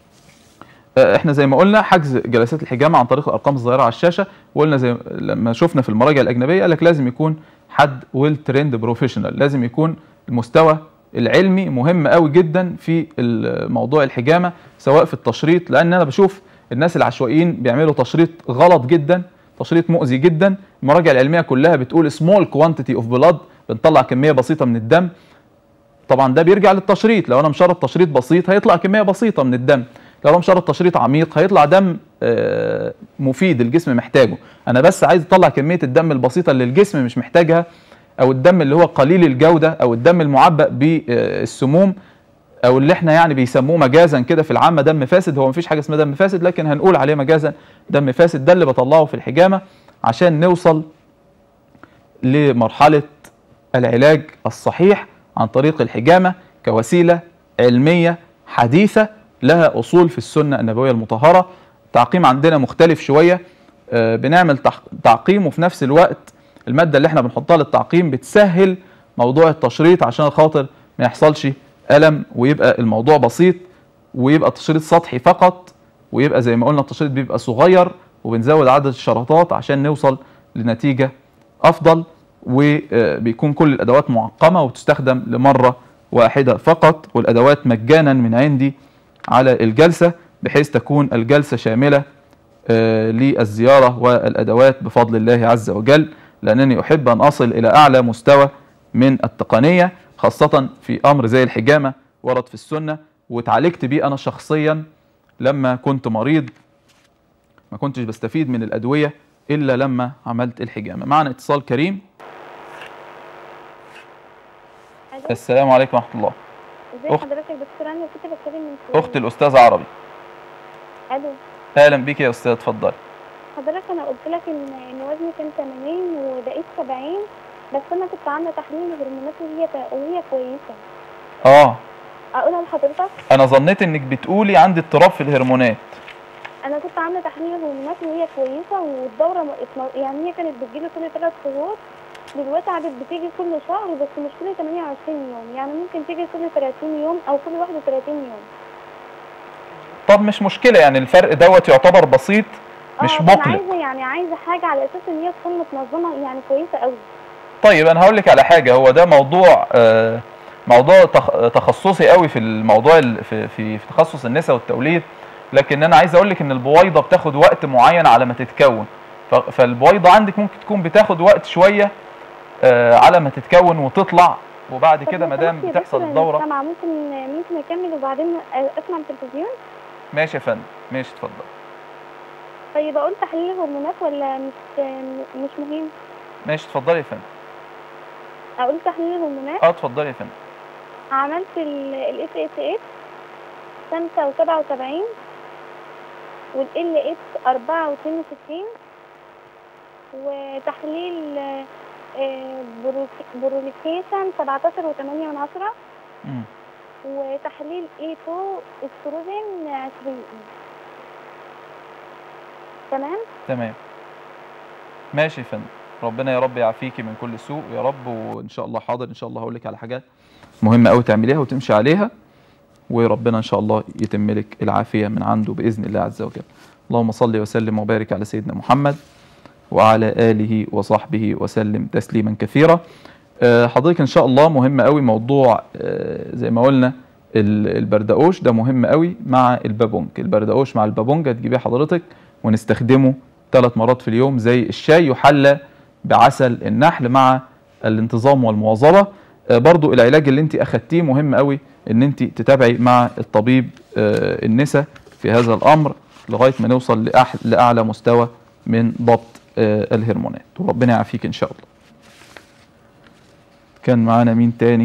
آه، احنا زي ما قلنا حجز جلسات الحجامه عن طريق الارقام الظاهره على الشاشه وقلنا زي لما شفنا في المراجع الاجنبيه قال لك لازم يكون حد ويل تريند بروفيشنال لازم يكون المستوى العلمي مهم قوي جدا في موضوع الحجامه سواء في التشريط لان انا بشوف الناس العشوائيين بيعملوا تشريط غلط جدا تشريط مؤذي جدا المراجع العلميه كلها بتقول سمول كوانتيتي اوف بلاد بنطلع كميه بسيطه من الدم طبعا ده بيرجع للتشريط لو انا مشرط تشريط بسيط هيطلع كميه بسيطه من الدم لو انا مشرط تشريط عميق هيطلع دم آه، مفيد الجسم محتاجه انا بس عايز اطلع كميه الدم البسيطه اللي الجسم مش محتاجها او الدم اللي هو قليل الجوده او الدم المعبأ بالسموم او اللي احنا يعني بيسموه مجازا كده في العامه دم فاسد هو مفيش حاجه اسمها دم فاسد لكن هنقول عليه مجازا دم فاسد ده اللي بطلعه في الحجامه عشان نوصل لمرحله العلاج الصحيح عن طريق الحجامه كوسيله علميه حديثه لها اصول في السنه النبويه المطهره التعقيم عندنا مختلف شويه آه، بنعمل تح- تعقيم وفي نفس الوقت الماده اللي احنا بنحطها للتعقيم بتسهل موضوع التشريط عشان خاطر ما يحصلش الم ويبقى الموضوع بسيط ويبقى التشريط سطحي فقط ويبقى زي ما قلنا التشريط بيبقى صغير وبنزود عدد الشرطات عشان نوصل لنتيجه افضل وبيكون كل الادوات معقمه وتستخدم لمره واحده فقط والادوات مجانا من عندي على الجلسه بحيث تكون الجلسه شامله آه، للزياره والادوات بفضل الله عز وجل لانني احب ان اصل الى اعلى مستوى من التقنيه خاصه في امر زي الحجامه ورد في السنه واتعالجت بيه انا شخصيا لما كنت مريض ما كنتش بستفيد من الادويه الا لما عملت الحجامه معنا اتصال كريم
ألو.
السلام عليكم ورحمه الله
ازي
أخت.
حضرتك دكتور انا كنت بتكلم من شوية.
اخت الاستاذ عربي
الو
اهلا بيك يا استاذ اتفضلي
حضرتك انا قلت لك ان ان وزني كان 80 وبقيت 70 بس انا كنت عامله تحليل هرمونات وهي وهي كويسه
اه
اقولها لحضرتك
انا ظنيت انك بتقولي عندي اضطراب في الهرمونات
انا كنت عامله تحليل هرمونات وهي كويسه والدوره م- اتم- يعني هي كانت بتجيلي كل ثلاث شهور دلوقتي عادت بتيجي كل شهر بس مش كل 28 يوم يعني ممكن تيجي كل 30 يوم او كل 31 يوم
طب مش مشكله يعني الفرق دوت يعتبر بسيط مش
اه فأنا
مقلق
عايزه يعني عايزه حاجه على اساس ان هي تكون متنظمه يعني كويسه قوي
طيب انا هقول لك على حاجه هو ده موضوع آه، موضوع تخ- تخصصي قوي في الموضوع ال- في في في تخصص النساء والتوليد لكن انا عايز اقول لك ان البويضه بتاخد وقت معين على ما تتكون ف- فالبويضه عندك ممكن تكون بتاخد وقت شويه آه، على ما تتكون وتطلع وبعد
طب
كده
لو
ما دام
سمحت يا
بتحصل
دكتور أنا
الدوره
مش سامعة. ممكن ممكن اكمل وبعدين اسمع التلفزيون
ماشي يا فندم ماشي اتفضل
طيب اقول تحليل هرمونات ولا مش مش مهم
ماشي اتفضلي يا فندم
اقول تحليل هرمونات
اه اتفضلي يا فندم
عملت الاس اس اس 75 والال اس 64 وتحليل آه، بروك- بروليكيشن 17 و8 من عشرة
مم.
وتحليل اي 2 استروجين 20 تمام
تمام ماشي يا فندم ربنا يا رب يعافيكي من كل سوء يا رب وان شاء الله حاضر ان شاء الله هقول لك على حاجات مهمه قوي تعمليها وتمشي عليها وربنا ان شاء الله يتم لك العافيه من عنده باذن الله عز وجل اللهم صل وسلم وبارك على سيدنا محمد وعلى اله وصحبه وسلم تسليما كثيرا آه، حضرتك ان شاء الله مهم قوي موضوع آه، زي ما قلنا ال- البردقوش ده مهم قوي مع البابونج البردقوش مع البابونج هتجيبيه حضرتك ونستخدمه ثلاث مرات في اليوم زي الشاي يحلى بعسل النحل مع الانتظام والمواظبه آه، برضو العلاج اللي انت اخدتيه مهم قوي ان انت تتابعي مع الطبيب آه، النساء في هذا الامر لغايه ما نوصل لأح- لاعلى مستوى من ضبط آه، الهرمونات وربنا يعافيك ان شاء الله كان معانا مين تاني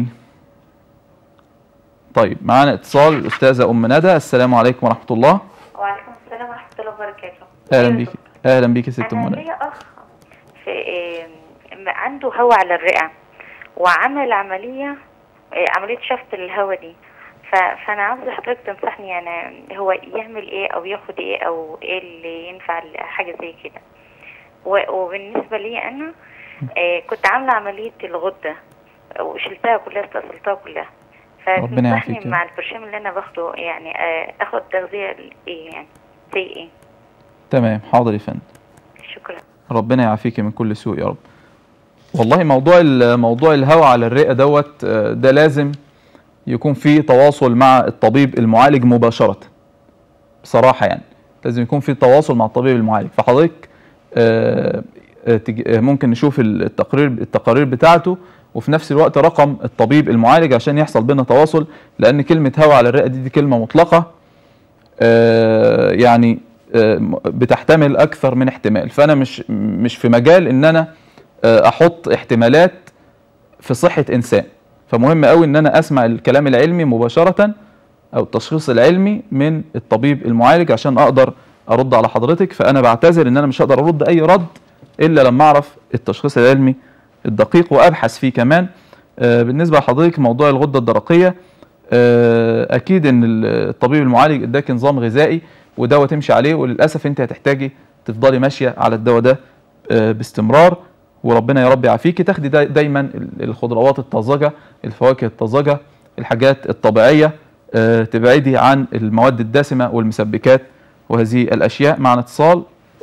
طيب معانا اتصال الاستاذه ام ندى السلام عليكم ورحمه الله
وعليكم السلام ورحمة الله وبركاته
اهلا بيك اهلا بيك يا ست ام
أنا
ندى
ليا أخ في إيه، عنده هوا على الرئة وعمل عملية إيه، عملية شفط الهوا دي ف- فأنا عاوزة حضرتك تنصحني يعني هو يعمل إيه أو ياخد إيه أو إيه اللي ينفع حاجة زي كده و- وبالنسبة لي أنا إيه، كنت عاملة عملية الغدة وشلتها كلها استأصلتها كلها
ربنا يعافيك
فتنصحني
يا
مع البرشام اللي أنا باخده يعني آه، آخد تغذية إيه يعني زي إيه
تمام حاضر يا فندم
شكرا
ربنا يعافيك من كل سوء يا رب والله موضوع ال- موضوع الهوى على الرئه دوت آه، ده لازم يكون في تواصل مع الطبيب المعالج مباشره بصراحه يعني لازم يكون في تواصل مع الطبيب المعالج فحضرتك آه، آه، تج- آه، ممكن نشوف ال- التقرير التقارير بتاعته وفي نفس الوقت رقم الطبيب المعالج عشان يحصل بينا تواصل لان كلمه هوى على الرئه دي, دي كلمه مطلقه آه، يعني آه، م- بتحتمل اكثر من احتمال فانا مش مش في مجال ان انا آه، احط احتمالات في صحه انسان فمهم قوي ان انا اسمع الكلام العلمي مباشره او التشخيص العلمي من الطبيب المعالج عشان اقدر ارد على حضرتك فانا بعتذر ان انا مش هقدر ارد اي رد الا لما اعرف التشخيص العلمي الدقيق وابحث فيه كمان آه، بالنسبه لحضرتك موضوع الغده الدرقيه آه، اكيد ان ال- الطبيب المعالج اداك نظام غذائي ودواء تمشي عليه وللاسف انت هتحتاجي تفضلي ماشيه على الدواء ده آه، باستمرار وربنا يا رب يعافيكي تاخدي دا دايما ال- الخضروات الطازجه الفواكه الطازجه الحاجات الطبيعيه آه، تبعدي عن المواد الدسمه والمسبكات وهذه الاشياء معنا اتصال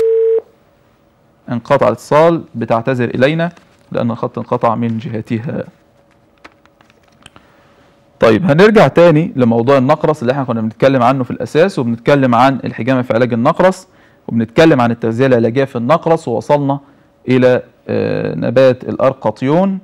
انقطع الاتصال بتعتذر الينا لان الخط انقطع من جهتها طيب هنرجع تاني لموضوع النقرس اللي احنا كنا بنتكلم عنه في الاساس وبنتكلم عن الحجامه في علاج النقرس وبنتكلم عن التغذيه العلاجيه في النقرس ووصلنا الى آه، نبات الارقطيون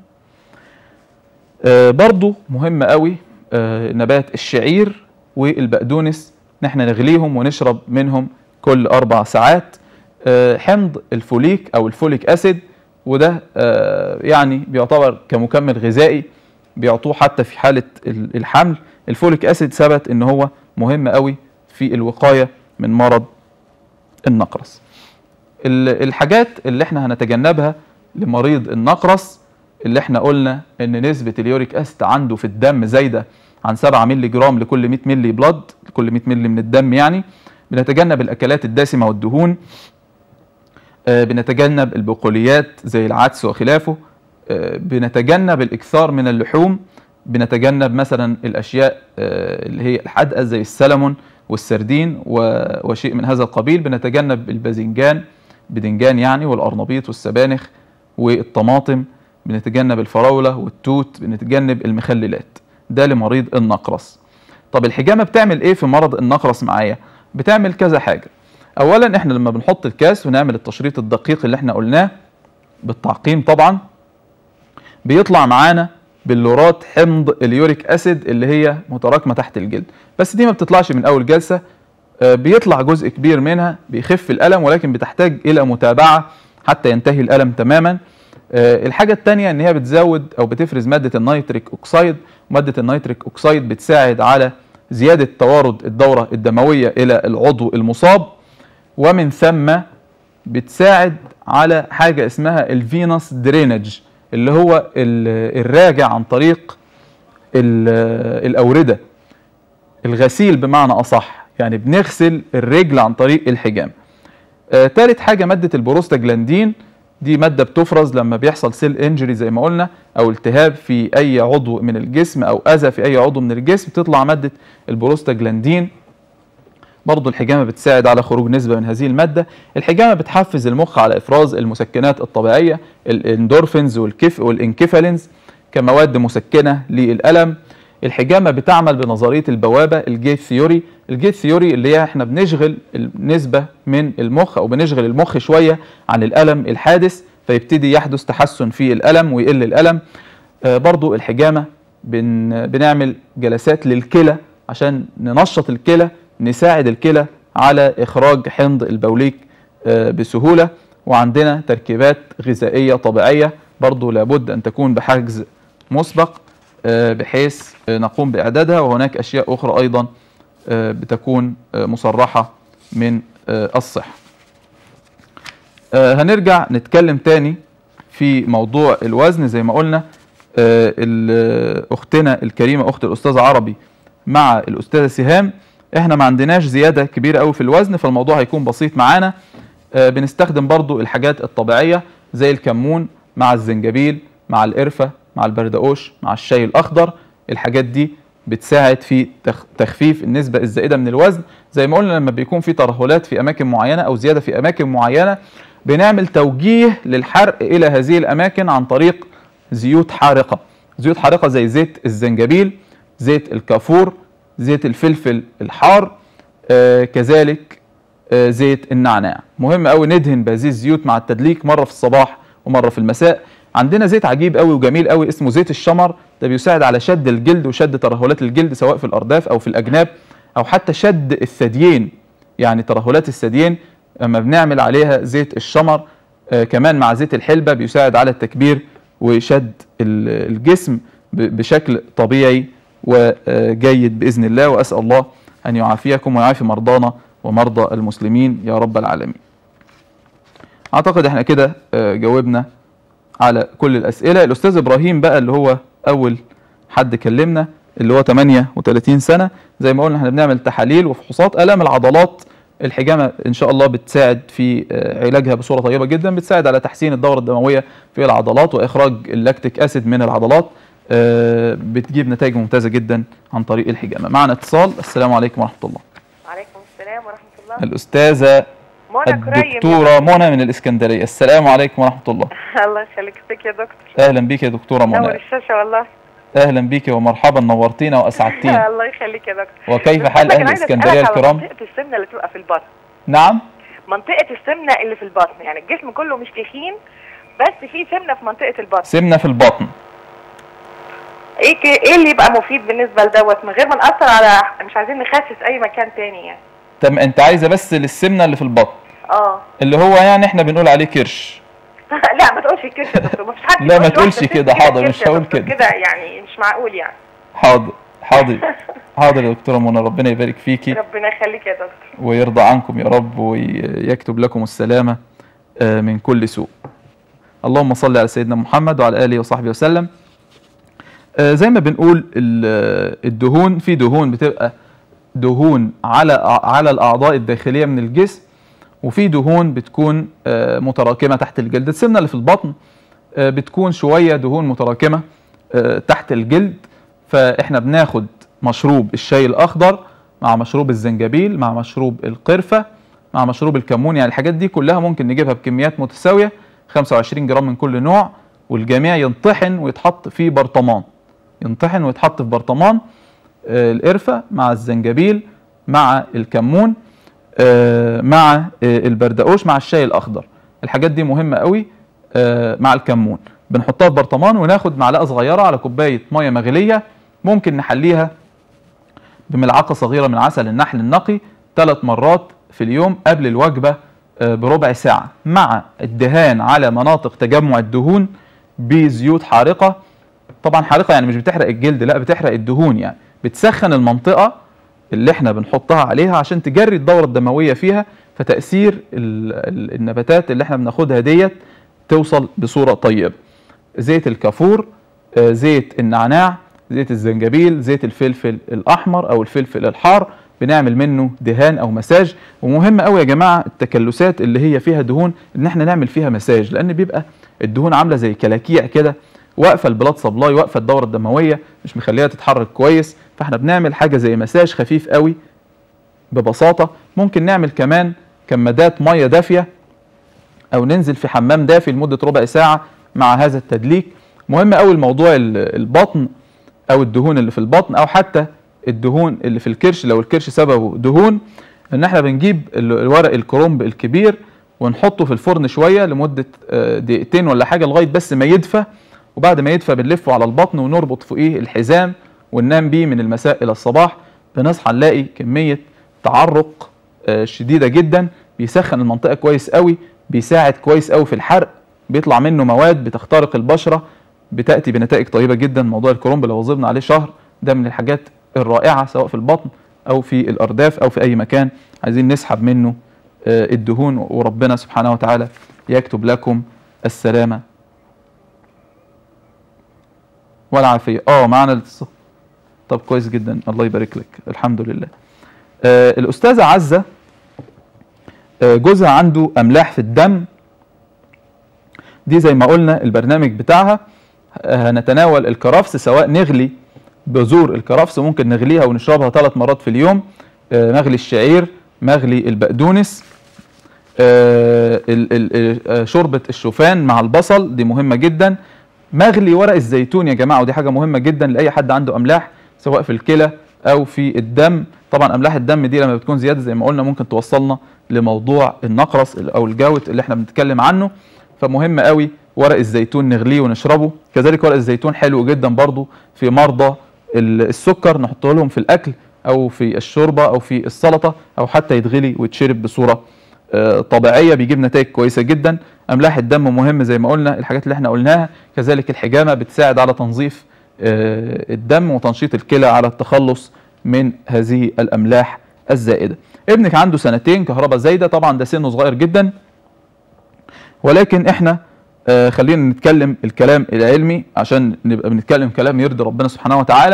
آه، برضو مهم قوي آه، نبات الشعير والبقدونس ان احنا نغليهم ونشرب منهم كل اربع ساعات آه، حمض الفوليك او الفوليك اسيد وده آه، يعني بيعتبر كمكمل غذائي بيعطوه حتى في حاله ال- الحمل الفوليك اسيد ثبت ان هو مهم قوي في الوقايه من مرض النقرس ال- الحاجات اللي احنا هنتجنبها لمريض النقرس اللي احنا قلنا ان نسبه اليوريك اسيد عنده في الدم زايده عن 7 مللي جرام لكل 100 مللي بلاد لكل 100 مللي من الدم يعني بنتجنب الاكلات الدسمه والدهون آه، بنتجنب البقوليات زي العدس وخلافه آه، بنتجنب الاكثار من اللحوم بنتجنب مثلا الاشياء آه، اللي هي الحادقه زي السلمون والسردين و- وشيء من هذا القبيل بنتجنب الباذنجان بدنجان يعني والقرنبيط والسبانخ والطماطم بنتجنب الفراوله والتوت بنتجنب المخللات ده لمريض النقرس طب الحجامه بتعمل ايه في مرض النقرس معايا بتعمل كذا حاجه اولا احنا لما بنحط الكاس ونعمل التشريط الدقيق اللي احنا قلناه بالتعقيم طبعا بيطلع معانا بلورات حمض اليوريك اسيد اللي هي متراكمه تحت الجلد بس دي ما بتطلعش من اول جلسه آه، بيطلع جزء كبير منها بيخف الالم ولكن بتحتاج الى متابعه حتى ينتهي الالم تماما آه، الحاجه الثانيه ان هي بتزود او بتفرز ماده النيتريك اوكسيد ماده النيتريك اوكسيد بتساعد على زياده توارد الدوره الدمويه الى العضو المصاب ومن ثم بتساعد على حاجه اسمها الفينوس درينج اللي هو ال- الراجع عن طريق ال- الاورده الغسيل بمعنى اصح يعني بنغسل الرجل عن طريق الحجام آه، تالت حاجه ماده البروستاجلاندين دي ماده بتفرز لما بيحصل سيل انجري زي ما قلنا او التهاب في اي عضو من الجسم او اذى في اي عضو من الجسم تطلع ماده البروستاجلاندين برضو الحجامة بتساعد على خروج نسبة من هذه المادة الحجامة بتحفز المخ على إفراز المسكنات الطبيعية الاندورفينز والكيف والانكيفالينز كمواد مسكنة للألم الحجامة بتعمل بنظرية البوابة الجيت ثيوري الجيت ثيوري اللي هي احنا بنشغل النسبة من المخ أو بنشغل المخ شوية عن الألم الحادث فيبتدي يحدث تحسن في الألم ويقل الألم آه برضو الحجامة بن بنعمل جلسات للكلى عشان ننشط الكلى نساعد الكلى على إخراج حمض البوليك آه، بسهولة وعندنا تركيبات غذائية طبيعية برضو لابد أن تكون بحجز مسبق آه، بحيث آه، نقوم بإعدادها وهناك أشياء أخرى أيضا آه، بتكون آه، مصرحة من آه، الصحة آه، هنرجع نتكلم تاني في موضوع الوزن زي ما قلنا آه، ال- أختنا الكريمة أخت الأستاذ عربي مع الأستاذة سهام احنا ما عندناش زيادة كبيرة قوي في الوزن فالموضوع هيكون بسيط معانا آه، بنستخدم برضو الحاجات الطبيعية زي الكمون مع الزنجبيل مع القرفة مع البردقوش مع الشاي الأخضر الحاجات دي بتساعد في تخ- تخفيف النسبة الزائدة من الوزن زي ما قلنا لما بيكون في ترهلات في أماكن معينة أو زيادة في أماكن معينة بنعمل توجيه للحرق إلى هذه الأماكن عن طريق زيوت حارقة زيوت حارقة زي زيت الزنجبيل زيت الكافور زيت الفلفل الحار آه كذلك آه زيت النعناع مهم قوي ندهن بهذه الزيوت مع التدليك مره في الصباح ومره في المساء عندنا زيت عجيب قوي وجميل قوي اسمه زيت الشمر ده بيساعد على شد الجلد وشد ترهلات الجلد سواء في الارداف او في الاجناب او حتى شد الثديين يعني ترهلات الثديين لما بنعمل عليها زيت الشمر آه كمان مع زيت الحلبة بيساعد على التكبير وشد ال- الجسم ب- بشكل طبيعي وجيد بإذن الله وأسأل الله أن يعافيكم ويعافي مرضانا ومرضى المسلمين يا رب العالمين أعتقد احنا كده آه، جاوبنا على كل الأسئلة الأستاذ إبراهيم بقى اللي هو أول حد كلمنا اللي هو 38 سنة زي ما قلنا احنا بنعمل تحاليل وفحوصات آلام العضلات الحجامة إن شاء الله بتساعد في آه، علاجها بصورة طيبة جدا بتساعد على تحسين الدورة الدموية في العضلات وإخراج اللاكتيك أسيد من العضلات آه، بتجيب نتائج ممتازة جدا عن طريق الحجامة معنا اتصال السلام عليكم ورحمة الله
وعليكم السلام ورحمة الله
الأستاذة
منى كريم
الدكتورة منى من الإسكندرية السلام عليكم ورحمة الله
الله يخليك ازيك يا دكتور
أهلا بيك يا دكتورة
نور
منى
الشاشة والله
أهلا بيك ومرحبا نورتينا وأسعدتينا
الله يخليك يا دكتور
وكيف
بس
حال
أنا
أهل
عايزة
اسكندرية
أسألك على
الكرام
منطقة السمنة اللي تبقى في البطن
نعم
منطقة السمنة اللي في البطن يعني الجسم كله مش تخين بس في سمنة في منطقة البطن
سمنة في البطن
ايه ك... ايه اللي يبقى مفيد بالنسبة لدوت من غير ما نأثر على مش عايزين نخسس اي مكان تاني يعني
طب أنت عايزة بس للسمنة اللي في البطن
اه
اللي هو يعني احنا بنقول عليه كرش
لا ما تقولش كده يا دكتور مفيش حد
لا، ما
يقول
تقولش
لواحدة ست
كده، حاضر،
كرش
مش
يا
هقول
دكتور.
كده.
كده يعني مش معقول يعني
حاضر حاضر حاضر يا دكتورة منى ربنا يبارك فيكي
ربنا يخليك يا دكتور
ويرضى عنكم يا رب ويكتب لكم السلامة آه، من كل سوء اللهم صل على سيدنا محمد وعلى آله وصحبه وسلم آه، زي ما بنقول ال- الدهون في دهون بتبقى دهون على على الأعضاء الداخلية من الجسم وفي دهون بتكون آه، متراكمة تحت الجلد السمنة اللي في البطن آه، بتكون شوية دهون متراكمة آه، تحت الجلد فاحنا بناخد مشروب الشاي الأخضر مع مشروب الزنجبيل مع مشروب القرفة مع مشروب الكمون يعني الحاجات دي كلها ممكن نجيبها بكميات متساوية 25 جرام من كل نوع والجميع ينطحن ويتحط في برطمان ينطحن ويتحط في برطمان آه، القرفة مع الزنجبيل مع الكمون آه، مع آه، البردقوش مع الشاي الأخضر الحاجات دي مهمة قوي آه، مع الكمون بنحطها في برطمان وناخد معلقة صغيرة على كوباية مية مغلية ممكن نحليها بملعقة صغيرة من عسل النحل النقي ثلاث مرات في اليوم قبل الوجبة آه، بربع ساعة مع الدهان على مناطق تجمع الدهون بزيوت حارقة طبعا حارقة يعني مش بتحرق الجلد لا بتحرق الدهون يعني بتسخن المنطقة اللي احنا بنحطها عليها عشان تجري الدورة الدموية فيها فتأثير ال- ال- النباتات اللي احنا بناخدها ديت توصل بصورة طيبة زيت الكافور آه، زيت النعناع زيت الزنجبيل زيت الفلفل الأحمر أو الفلفل الحار بنعمل منه دهان او مساج ومهم قوي يا جماعه التكلسات اللي هي فيها دهون ان احنا نعمل فيها مساج لان بيبقى الدهون عامله زي كلاكيع كده واقفه البلاد سبلاي واقفه الدوره الدمويه مش مخليها تتحرك كويس فاحنا بنعمل حاجه زي مساج خفيف قوي ببساطه ممكن نعمل كمان كمادات ميه دافيه او ننزل في حمام دافي لمده ربع ساعه مع هذا التدليك مهم قوي الموضوع ال- البطن او الدهون اللي في البطن او حتى الدهون اللي في الكرش لو الكرش سببه دهون ان احنا بنجيب ال- الورق الكرنب الكبير ونحطه في الفرن شويه لمده آه، دقيقتين ولا حاجه لغايه بس ما يدفى وبعد ما يدفى بنلفه على البطن ونربط فوقيه الحزام وننام بيه من المساء الى الصباح بنصحى نلاقي كميه تعرق آه، شديده جدا بيسخن المنطقه كويس قوي بيساعد كويس قوي في الحرق بيطلع منه مواد بتخترق البشره بتاتي بنتائج طيبه جدا موضوع الكرنب لو واظبنا عليه شهر ده من الحاجات الرائعه سواء في البطن او في الارداف او في اي مكان عايزين نسحب منه آه، الدهون وربنا سبحانه وتعالى يكتب لكم السلامه والعافيه اه معانا الاتصال طب كويس جدا الله يبارك لك الحمد لله آه الاستاذه عزه آه جوزها عنده املاح في الدم دي زي ما قلنا البرنامج بتاعها آه، هنتناول الكرفس سواء نغلي بذور الكرفس ممكن نغليها ونشربها ثلاث مرات في اليوم آه، مغلي الشعير مغلي البقدونس آه، ال- ال- آه، شوربة الشوفان مع البصل دي مهمة جدا مغلي ورق الزيتون يا جماعة ودي حاجة مهمة جدا لأي حد عنده أملاح سواء في الكلى أو في الدم طبعا أملاح الدم دي لما بتكون زيادة زي ما قلنا ممكن توصلنا لموضوع النقرس أو الجوت اللي احنا بنتكلم عنه فمهم قوي ورق الزيتون نغليه ونشربه كذلك ورق الزيتون حلو جدا برضو في مرضى ال- السكر نحطه لهم في الاكل او في الشوربه او في السلطه او حتى يتغلي ويتشرب بصوره آه، طبيعيه بيجيب نتائج كويسه جدا املاح الدم مهم زي ما قلنا الحاجات اللي احنا قلناها كذلك الحجامه بتساعد على تنظيف آه، الدم وتنشيط الكلى على التخلص من هذه الاملاح الزائده ابنك عنده سنتين كهرباء زايده طبعا ده سنه صغير جدا ولكن احنا آه خلينا نتكلم الكلام العلمي عشان نبقى بنتكلم كلام يرضي ربنا سبحانه وتعالى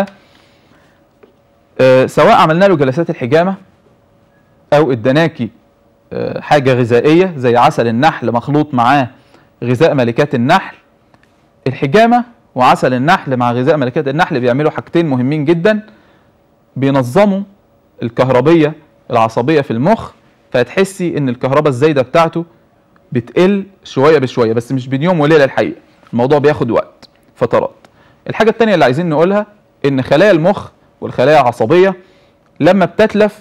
آه سواء عملنا له جلسات الحجامه او اديناكي آه حاجه غذائيه زي عسل النحل مخلوط معاه غذاء ملكات النحل الحجامه وعسل النحل مع غذاء ملكات النحل بيعملوا حاجتين مهمين جدا بينظموا الكهربيه العصبيه في المخ فهتحسي ان الكهرباء الزايده بتاعته بتقل شويه بشويه بس مش بين يوم وليله الحقيقه الموضوع بياخد وقت فترات الحاجه التانية اللي عايزين نقولها ان خلايا المخ والخلايا العصبيه لما بتتلف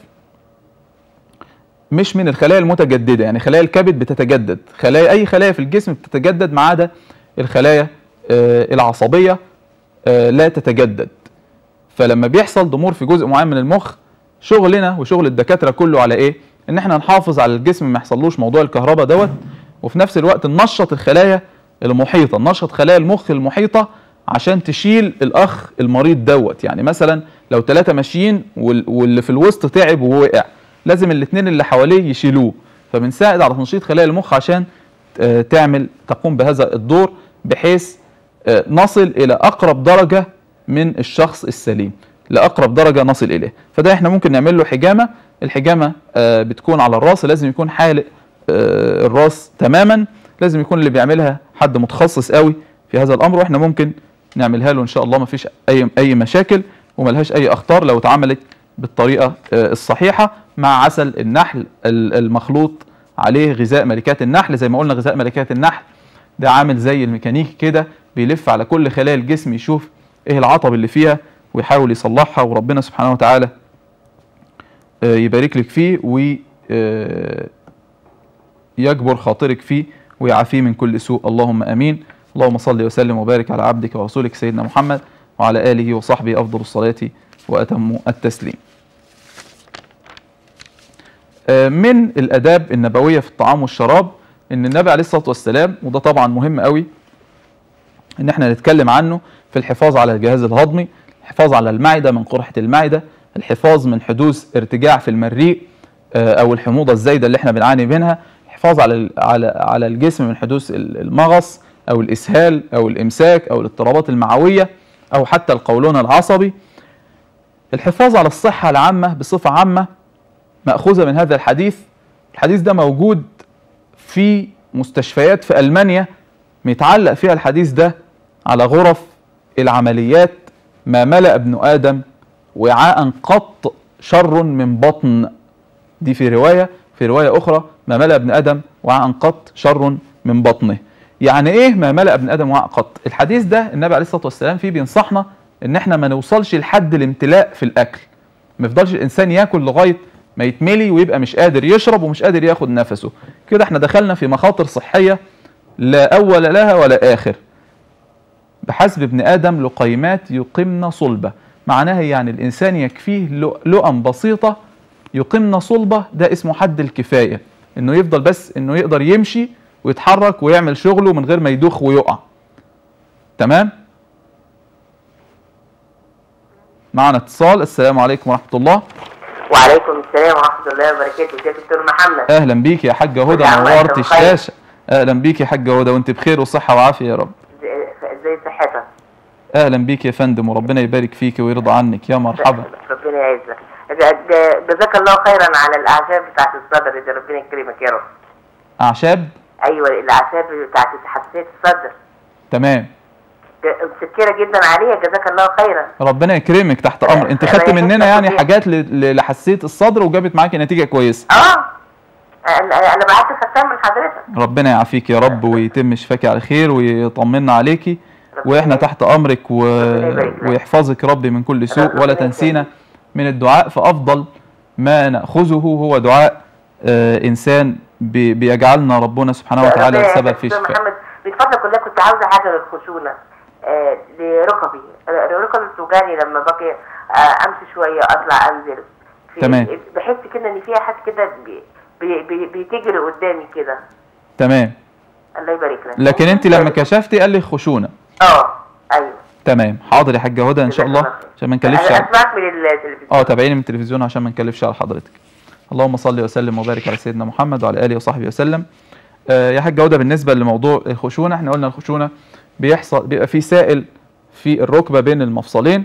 مش من الخلايا المتجدده يعني خلايا الكبد بتتجدد خلايا اي خلايا في الجسم بتتجدد ما عدا الخلايا آه، العصبيه آه، لا تتجدد فلما بيحصل ضمور في جزء معين من المخ شغلنا وشغل الدكاتره كله على ايه ان احنا نحافظ على الجسم ما يحصلوش موضوع الكهرباء دوت وفي نفس الوقت ننشط الخلايا المحيطه ننشط خلايا المخ المحيطه عشان تشيل الاخ المريض دوت يعني مثلا لو ثلاثه ماشيين وال- واللي في الوسط تعب ووقع لازم الاثنين اللي حواليه يشيلوه فبنساعد على تنشيط خلايا المخ عشان آه، تعمل تقوم بهذا الدور بحيث آه، نصل الى اقرب درجه من الشخص السليم لاقرب درجه نصل اليه فده احنا ممكن نعمل له حجامه الحجامه آه، بتكون على الراس لازم يكون حالق آه، الراس تماما لازم يكون اللي بيعملها حد متخصص قوي في هذا الامر واحنا ممكن نعملها له ان شاء الله ما فيش اي اي مشاكل وملهاش اي اخطار لو اتعملت بالطريقه آه، الصحيحه مع عسل النحل ال- المخلوط عليه غذاء ملكات النحل زي ما قلنا غذاء ملكات النحل ده عامل زي الميكانيكي كده بيلف على كل خلايا الجسم يشوف ايه العطب اللي فيها ويحاول يصلحها وربنا سبحانه وتعالى آه، يبارك لك فيه و آه، يجبر خاطرك فيه ويعافيه من كل سوء اللهم امين اللهم صل وسلم وبارك على عبدك ورسولك سيدنا محمد وعلى اله وصحبه افضل الصلاه واتم التسليم آه، من الاداب النبويه في الطعام والشراب ان النبي عليه الصلاه والسلام وده طبعا مهم قوي ان احنا نتكلم عنه في الحفاظ على الجهاز الهضمي الحفاظ على المعده من قرحه المعده الحفاظ من حدوث ارتجاع في المريء آه، او الحموضه الزايده اللي احنا بنعاني منها الحفاظ على ال- على على الجسم من حدوث ال- المغص او الاسهال او الامساك او الاضطرابات المعويه او حتى القولون العصبي الحفاظ على الصحة العامة بصفة عامة مأخوذة من هذا الحديث الحديث ده موجود في مستشفيات في ألمانيا متعلق فيها الحديث ده على غرف العمليات ما ملأ ابن آدم وعاء قط شر من بطن دي في رواية في رواية أخرى ما ملأ ابن آدم وعاء قط شر من بطنه يعني إيه ما ملأ ابن آدم وعاء قط الحديث ده النبي عليه الصلاة والسلام فيه بينصحنا إن إحنا ما نوصلش لحد الامتلاء في الأكل ما يفضلش الإنسان ياكل لغاية ما يتملي ويبقى مش قادر يشرب ومش قادر ياخد نفسه كده احنا دخلنا في مخاطر صحية لا أول لها ولا آخر بحسب ابن آدم لقيمات يقمن صلبة معناها يعني الإنسان يكفيه لق- لقم بسيطة يقمن صلبة ده اسمه حد الكفاية إنه يفضل بس إنه يقدر يمشي ويتحرك ويعمل شغله من غير ما يدوخ ويقع تمام معنا اتصال السلام عليكم ورحمة الله
وعليكم السلام ورحمة الله وبركاته ازيك يا دكتور محمد
اهلا بيك يا حاجه هدى
يا عم
نورت
أنت بخير.
الشاشه اهلا بيك يا حاجه هدى وانت بخير وصحه وعافيه يا رب
ازاي- ازاي صحتك
اهلا بيك يا فندم وربنا يبارك فيك ويرضى عنك يا مرحبا
ربنا يعزك ج- ج- جزاك الله خيرا على الاعشاب بتاعت الصدر دي ربنا يكرمك يا رب
اعشاب
ايوه الاعشاب بتاعت حساسية الصدر
تمام
ج- مسكرة جدا عليها جزاك الله خيرا
ربنا يكرمك تحت امر انت خدت
الله
مننا يعني
يخليك.
حاجات ل- ل- لحساسيه الصدر وجابت معاكي نتيجه كويسه
اه انا أنا بعت خدتها من حضرتك
ربنا يعافيك يا رب ويتم شفاكي على خير ويطمنا عليكي واحنا تحت امرك و... ويحفظك ربي من كل سوء ولا تنسينا من الدعاء فافضل ما ناخذه هو دعاء آه انسان بي... بيجعلنا ربنا سبحانه وتعالى
ربنا
سبب
يعزك
في
دكتور
شفاء
محمد من فضلك كلها كنت عاوزة حاجة للخشونة آه لركبي آه، ركبي بتوجعني لما باجي آه امشي شوية اطلع انزل في-
تمام.
بحس كده ان فيها حاجة كده بي- بي- بي- بتجري قدامي كده
تمام
الله يبارك لك
لكن انت لما كشفتي قال لي خشونه
اه ايوه
تمام حاضر يا حاجه هدى ان شاء الله عشان ما نكلفش
انا
على-
اسمعك من التلفزيون
اه تابعيني من التلفزيون عشان ما نكلفش على حضرتك اللهم صل وسلم وبارك على سيدنا محمد وعلى اله وصحبه وسلم آه يا حاج هدى بالنسبه لموضوع الخشونه احنا قلنا الخشونه بيحصل بيبقى في سائل في الركبه بين المفصلين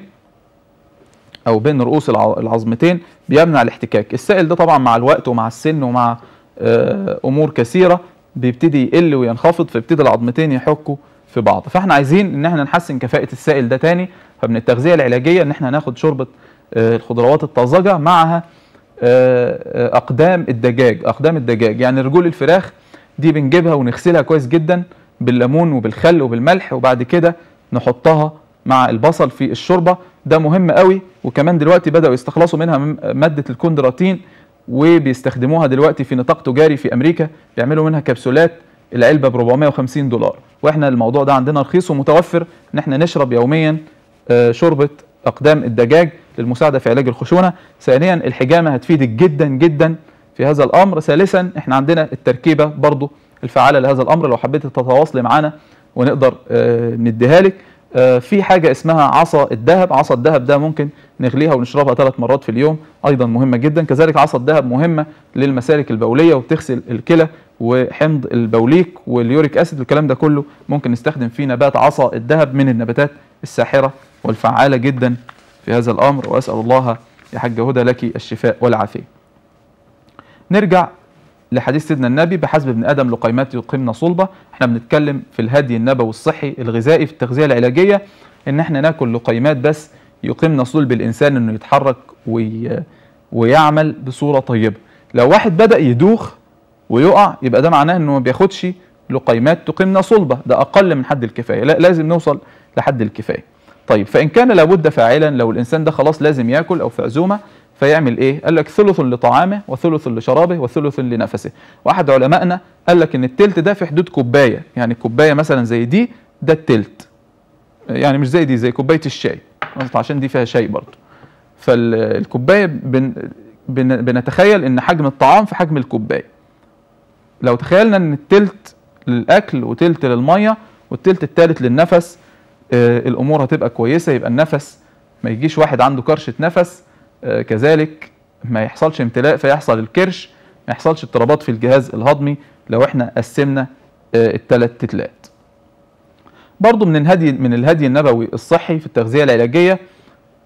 او بين رؤوس الع- العظمتين بيمنع الاحتكاك السائل ده طبعا مع الوقت ومع السن ومع آه امور كثيره بيبتدي يقل وينخفض فيبتدي العظمتين يحكوا في بعض فاحنا عايزين ان احنا نحسن كفاءه السائل ده تاني فمن التغذيه العلاجيه ان احنا ناخد شوربه آه الخضروات الطازجه معها آه، آه، اقدام الدجاج اقدام الدجاج يعني رجول الفراخ دي بنجيبها ونغسلها كويس جدا بالليمون وبالخل وبالملح وبعد كده نحطها مع البصل في الشوربه ده مهم قوي وكمان دلوقتي بداوا يستخلصوا منها م- ماده الكوندراتين وبيستخدموها دلوقتي في نطاق تجاري في امريكا بيعملوا منها كبسولات العلبه ب 450 دولار واحنا الموضوع ده عندنا رخيص ومتوفر ان احنا نشرب يوميا آه، شوربه اقدام الدجاج للمساعده في علاج الخشونه ثانيا الحجامه هتفيدك جدا جدا في هذا الامر ثالثا احنا عندنا التركيبه برضو الفعاله لهذا الامر لو حبيت تتواصلي معانا ونقدر آه، نديها لك آه، في حاجه اسمها عصا الذهب عصا الذهب ده ممكن نغليها ونشربها ثلاث مرات في اليوم ايضا مهمه جدا كذلك عصا الذهب مهمه للمسالك البوليه وبتغسل الكلى وحمض البوليك واليوريك اسيد والكلام ده كله ممكن نستخدم فيه نبات عصا الذهب من النباتات الساحره والفعاله جدا في هذا الامر واسال الله يا حاجه هدى لك الشفاء والعافيه. نرجع لحديث سيدنا النبي بحسب ابن ادم لقيمات يقيمن صلبه، احنا بنتكلم في الهدي النبوي الصحي الغذائي في التغذيه العلاجيه ان احنا ناكل لقيمات بس يقيمن صلب الانسان انه يتحرك وي... ويعمل بصوره طيبه. لو واحد بدا يدوخ ويقع يبقى ده معناه انه ما بياخدش لقيمات تقيمن صلبه، ده اقل من حد الكفايه، لا لازم نوصل لحد الكفايه. طيب فان كان لابد فاعلا لو الانسان ده خلاص لازم ياكل او في عزومه فيعمل ايه؟ قال لك ثلث لطعامه وثلث لشرابه وثلث لنفسه. واحد علمائنا قال لك ان التلت ده في حدود كوبايه، يعني كوبايه مثلا زي دي ده التلت. يعني مش زي دي زي كوبايه الشاي قصد عشان دي فيها شاي برضه. فالكوبايه بن بن بنتخيل ان حجم الطعام في حجم الكوبايه. لو تخيلنا ان التلت للاكل وتلت للميه والتلت التالت للنفس آه، الامور هتبقى كويسه يبقى النفس ما يجيش واحد عنده كرشه نفس آه، كذلك ما يحصلش امتلاء فيحصل الكرش ما يحصلش اضطرابات في الجهاز الهضمي لو احنا قسمنا الثلاث تتلات برضو من الهدي من الهدي النبوي الصحي في التغذيه العلاجيه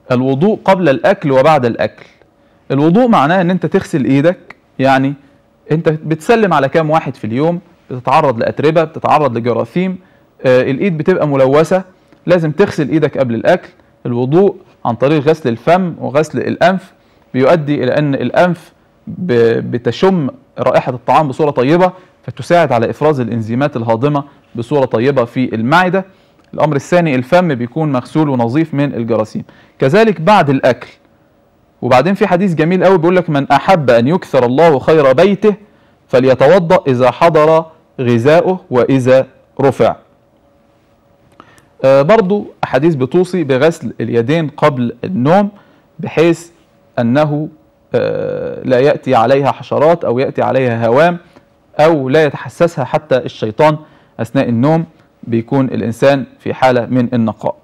الوضوء قبل الاكل وبعد الاكل الوضوء معناه ان انت تغسل ايدك يعني انت بتسلم على كام واحد في اليوم بتتعرض لاتربه بتتعرض لجراثيم آه الايد بتبقى ملوثه لازم تغسل ايدك قبل الاكل الوضوء عن طريق غسل الفم وغسل الانف بيؤدي الى ان الانف ب- بتشم رائحه الطعام بصوره طيبه فتساعد على افراز الانزيمات الهاضمه بصوره طيبه في المعده الامر الثاني الفم بيكون مغسول ونظيف من الجراثيم كذلك بعد الاكل وبعدين في حديث جميل قوي بيقول لك من احب ان يكثر الله خير بيته فليتوضا اذا حضر غذاؤه واذا رفع آه، برضو أحاديث بتوصي بغسل اليدين قبل النوم بحيث أنه آه، لا يأتي عليها حشرات أو يأتي عليها هوام أو لا يتحسسها حتى الشيطان أثناء النوم بيكون الإنسان في حالة من النقاء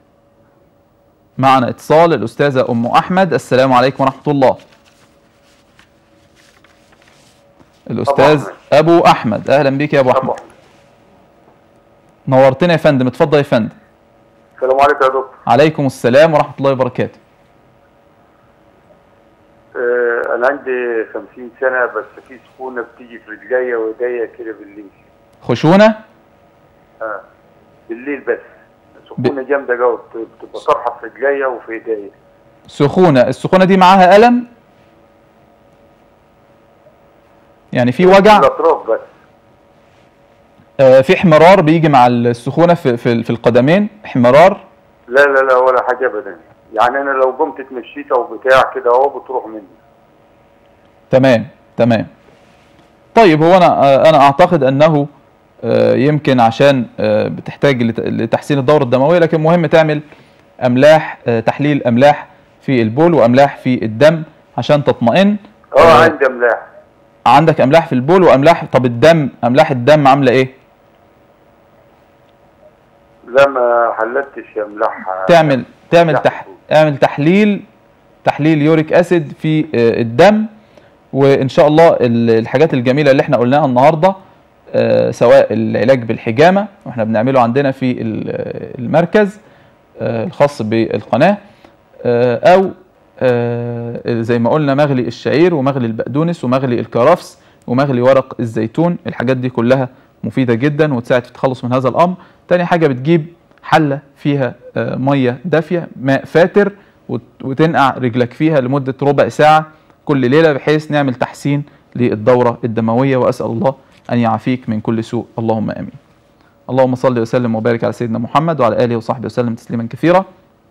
معنا اتصال الأستاذة أم أحمد السلام عليكم ورحمة الله الأستاذ أبو أحمد أهلا بك يا أبو أحمد نورتنا يا فندم اتفضل يا فندم
السلام عليكم يا دكتور
عليكم السلام ورحمة الله وبركاته
آه انا عندي 50 سنه بس في سخونه بتيجي في رجليا وايديا كده بالليل
خشونة
اه بالليل بس سخونه جامده قوي بتبقى طرحه في رجليا وفي ايديا
سخونة السخونة دي معاها ألم يعني في وجع
الاطراف بس
آه، في احمرار بيجي مع السخونة في في, في القدمين احمرار
لا لا لا ولا حاجه ابدا يعني انا لو قمت اتمشيت او بتاع كده اهو بتروح مني
تمام تمام طيب هو انا آه، انا اعتقد انه آه، يمكن عشان آه، بتحتاج لت- لتحسين الدورة الدموية لكن مهم تعمل املاح آه، تحليل املاح في البول واملاح في الدم عشان تطمئن
اه عندي املاح
عندك املاح في البول واملاح طب الدم املاح الدم عامله ايه
لا ما حللتش املاح
تعمل تعمل تح... اعمل تحليل تحليل يوريك اسيد في آه، الدم وان شاء الله ال- الحاجات الجميله اللي احنا قلناها النهارده آه، سواء العلاج بالحجامه واحنا بنعمله عندنا في ال- آه، المركز آه، الخاص بالقناه آه، او آه، زي ما قلنا مغلي الشعير ومغلي البقدونس ومغلي الكرفس ومغلي ورق الزيتون الحاجات دي كلها مفيده جدا وتساعد في التخلص من هذا الامر تاني حاجه بتجيب حله فيها آه، ميه دافيه ماء فاتر وت- وتنقع رجلك فيها لمده ربع ساعه كل ليله بحيث نعمل تحسين للدوره الدمويه واسال الله ان يعافيك من كل سوء اللهم امين اللهم صل وسلم وبارك على سيدنا محمد وعلى اله وصحبه وسلم تسليما كثيرا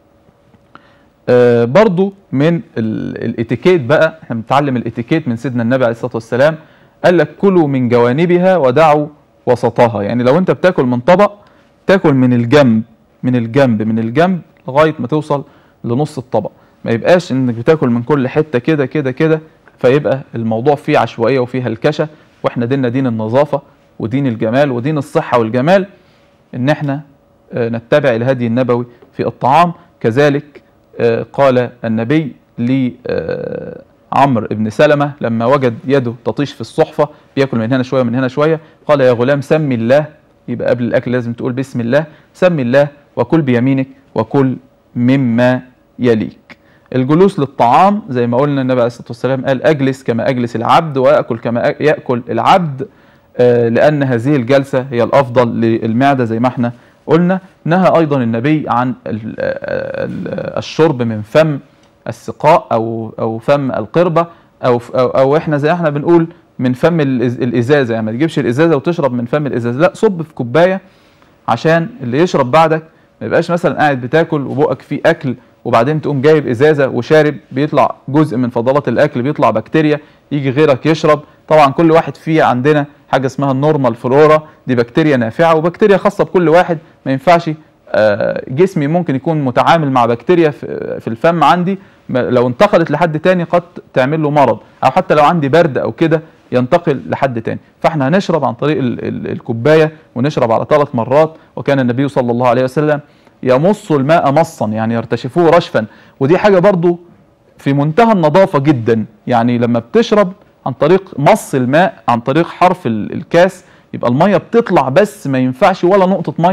آه، برضو من ال- الاتيكيت بقى احنا بنتعلم الاتيكيت من سيدنا النبي عليه الصلاه والسلام قال لك كلوا من جوانبها ودعوا وسطها يعني لو انت بتاكل من طبق تاكل من الجنب من الجنب من الجنب لغايه ما توصل لنص الطبق ما يبقاش انك بتاكل من كل حته كده كده كده فيبقى الموضوع فيه عشوائيه وفيه هلكشه واحنا ديننا دين النظافه ودين الجمال ودين الصحه والجمال ان احنا آه، نتبع الهدي النبوي في الطعام كذلك آه، قال النبي لعمرو بن سلمة لما وجد يده تطيش في الصحفة بياكل من هنا شوية من هنا شوية قال يا غلام سمي الله يبقى قبل الأكل لازم تقول بسم الله سمي الله وكل بيمينك وكل مما يليك الجلوس للطعام زي ما قلنا النبي عليه الصلاة والسلام قال أجلس كما أجلس العبد وأكل كما أ- يأكل العبد آه، لأن هذه الجلسة هي الأفضل للمعدة زي ما احنا قلنا نهى أيضا النبي عن ال- ال- الشرب من فم السقاء أو أو فم القربة أو ف- أو, أو احنا زي احنا بنقول من فم الإز- الإزازة يعني ما تجيبش الإزازة وتشرب من فم الإزازة لا صب في كوباية عشان اللي يشرب بعدك ما يبقاش مثلا قاعد بتاكل وبقك فيه اكل وبعدين تقوم جايب ازازه وشارب بيطلع جزء من فضلات الاكل بيطلع بكتيريا يجي غيرك يشرب طبعا كل واحد فيه عندنا حاجه اسمها النورمال فلورا دي بكتيريا نافعه وبكتيريا خاصه بكل واحد ما ينفعش آه، جسمي ممكن يكون متعامل مع بكتيريا في في الفم عندي ما- لو انتقلت لحد تاني قد تعمل له مرض او حتى لو عندي برد او كده ينتقل لحد تاني فاحنا هنشرب عن طريق ال- ال- الكوبايه ونشرب على ثلاث مرات وكان النبي صلى الله عليه وسلم يمص الماء مصا يعني يرتشفوه رشفا ودي حاجه برضو في منتهى النظافه جدا يعني لما بتشرب عن طريق مص الماء عن طريق حرف ال- الكاس يبقى الميه بتطلع بس ما ينفعش ولا نقطه ميه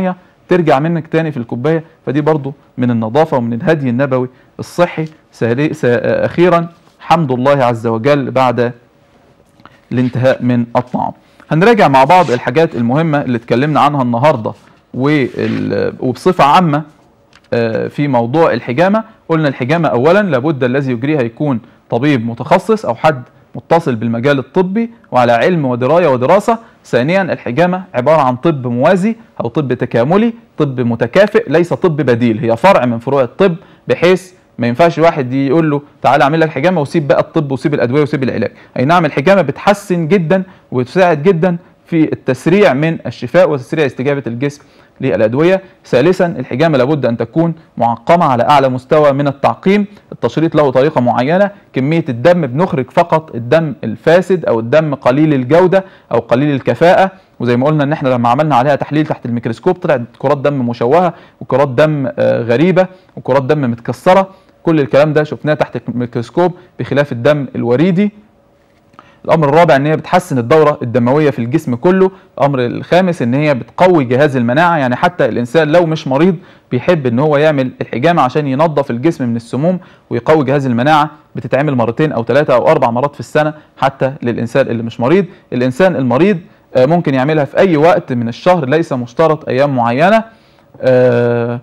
ترجع منك تاني في الكوبايه فدي برضو من النظافه ومن الهدي النبوي الصحي سالي- س- اخيرا حمد الله عز وجل بعد الانتهاء من الطعام هنراجع مع بعض الحاجات المهمة اللي اتكلمنا عنها النهاردة وال- وبصفة عامة آه، في موضوع الحجامة قلنا الحجامة أولا لابد الذي يجريها يكون طبيب متخصص أو حد متصل بالمجال الطبي وعلى علم ودراية ودراسة ثانيا الحجامة عبارة عن طب موازي أو طب تكاملي طب متكافئ ليس طب بديل هي فرع من فروع الطب بحيث ما ينفعش واحد يقول له تعالى اعمل لك حجامه وسيب بقى الطب وسيب الادويه وسيب العلاج اي نعم الحجامه بتحسن جدا وتساعد جدا في التسريع من الشفاء وتسريع استجابه الجسم للادويه ثالثا الحجامه لابد ان تكون معقمه على اعلى مستوى من التعقيم التشريط له طريقه معينه كميه الدم بنخرج فقط الدم الفاسد او الدم قليل الجوده او قليل الكفاءه وزي ما قلنا ان احنا لما عملنا عليها تحليل تحت الميكروسكوب طلعت كرات دم مشوهه وكرات دم آه، غريبه وكرات دم متكسره كل الكلام ده شفناه تحت الميكروسكوب بخلاف الدم الوريدي الامر الرابع ان هي بتحسن الدوره الدمويه في الجسم كله الامر الخامس ان هي بتقوي جهاز المناعه يعني حتى الانسان لو مش مريض بيحب ان هو يعمل الحجامه عشان ينظف الجسم من السموم ويقوي جهاز المناعه بتتعمل مرتين او ثلاثه او اربع مرات في السنه حتى للانسان اللي مش مريض الانسان المريض آه، ممكن يعملها في اي وقت من الشهر ليس مشترط ايام معينه آه،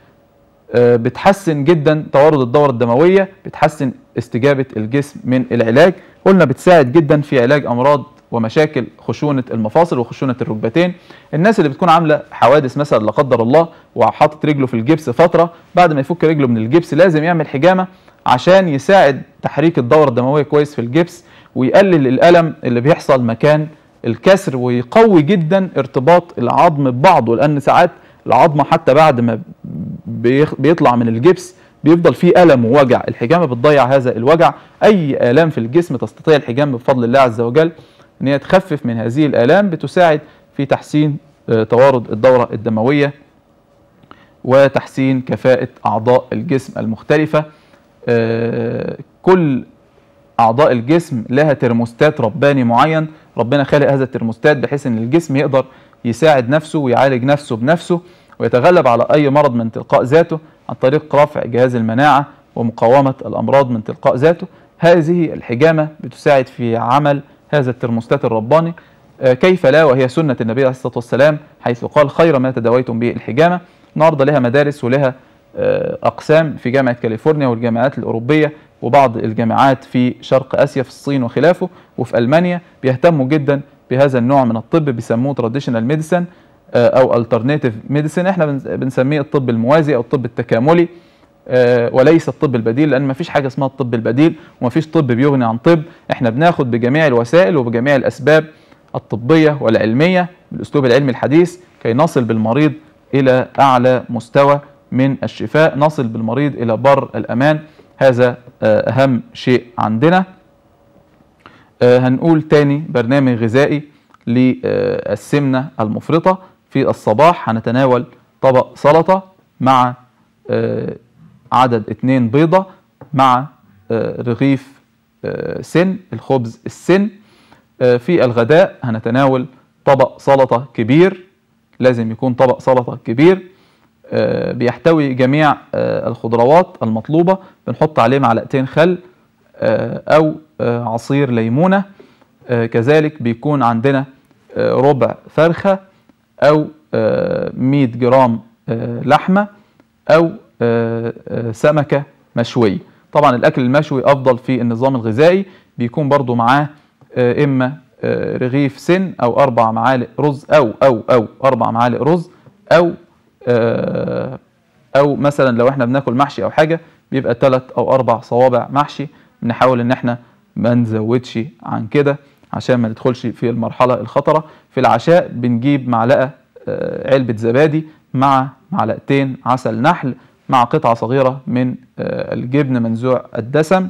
آه، بتحسن جدا توارد الدورة الدموية بتحسن استجابة الجسم من العلاج قلنا بتساعد جدا في علاج أمراض ومشاكل خشونة المفاصل وخشونة الركبتين الناس اللي بتكون عاملة حوادث مثلا لا قدر الله وحاطط رجله في الجبس فترة بعد ما يفك رجله من الجبس لازم يعمل حجامة عشان يساعد تحريك الدورة الدموية كويس في الجبس ويقلل الألم اللي بيحصل مكان الكسر ويقوي جدا ارتباط العظم ببعضه لأن ساعات العظمة حتى بعد ما بيخ- بيطلع من الجبس بيفضل فيه ألم ووجع الحجامة بتضيع هذا الوجع أي آلام في الجسم تستطيع الحجامة بفضل الله عز وجل أن هي تخفف من هذه الآلام بتساعد في تحسين آه، توارد الدورة الدموية وتحسين كفاءة أعضاء الجسم المختلفة آه، كل أعضاء الجسم لها ترموستات رباني معين ربنا خالق هذا الترموستات بحيث أن الجسم يقدر يساعد نفسه ويعالج نفسه بنفسه ويتغلب على أي مرض من تلقاء ذاته عن طريق رفع جهاز المناعة ومقاومة الأمراض من تلقاء ذاته هذه الحجامة بتساعد في عمل هذا الترموستات الرباني آه، كيف لا وهي سنة النبي عليه الصلاة والسلام حيث قال خير ما تداويتم به الحجامة النهاردة لها مدارس ولها آه، أقسام في جامعة كاليفورنيا والجامعات الأوروبية وبعض الجامعات في شرق آسيا في الصين وخلافه وفي ألمانيا بيهتموا جدا بهذا النوع من الطب بيسموه تراديشنال ميديسن او الترناتيف ميديسن احنا بنس- بنسميه الطب الموازي او الطب التكاملي آه، وليس الطب البديل لان مفيش حاجه اسمها الطب البديل ومفيش طب بيغني عن طب احنا بناخد بجميع الوسائل وبجميع الاسباب الطبيه والعلميه بالاسلوب العلمي الحديث كي نصل بالمريض الى اعلى مستوى من الشفاء نصل بالمريض الى بر الامان هذا آه، اهم شيء عندنا آه، هنقول تاني برنامج غذائي للسمنة المفرطة في الصباح هنتناول طبق سلطة مع آه، عدد اتنين بيضة مع آه، رغيف آه، سن الخبز السن آه، في الغداء هنتناول طبق سلطة كبير لازم يكون طبق سلطة كبير آه، بيحتوي جميع آه، الخضروات المطلوبة بنحط عليه معلقتين خل آه، أو آه، عصير ليمونة آه، كذلك بيكون عندنا آه، ربع فرخة أو آه، 100 جرام آه، لحمة أو آه، آه، سمكة مشوية طبعا الأكل المشوي أفضل في النظام الغذائي بيكون برضو معاه آه، إما آه، رغيف سن أو أربع معالق رز أو أو أو أربع معالق رز أو آه، او مثلا لو احنا بناكل محشي او حاجه بيبقى ثلاث او اربع صوابع محشي بنحاول ان احنا ما نزودش عن كده عشان ما ندخلش في المرحله الخطره في العشاء بنجيب معلقه آه، علبه زبادي مع معلقتين عسل نحل مع قطعه صغيره من آه، الجبن منزوع الدسم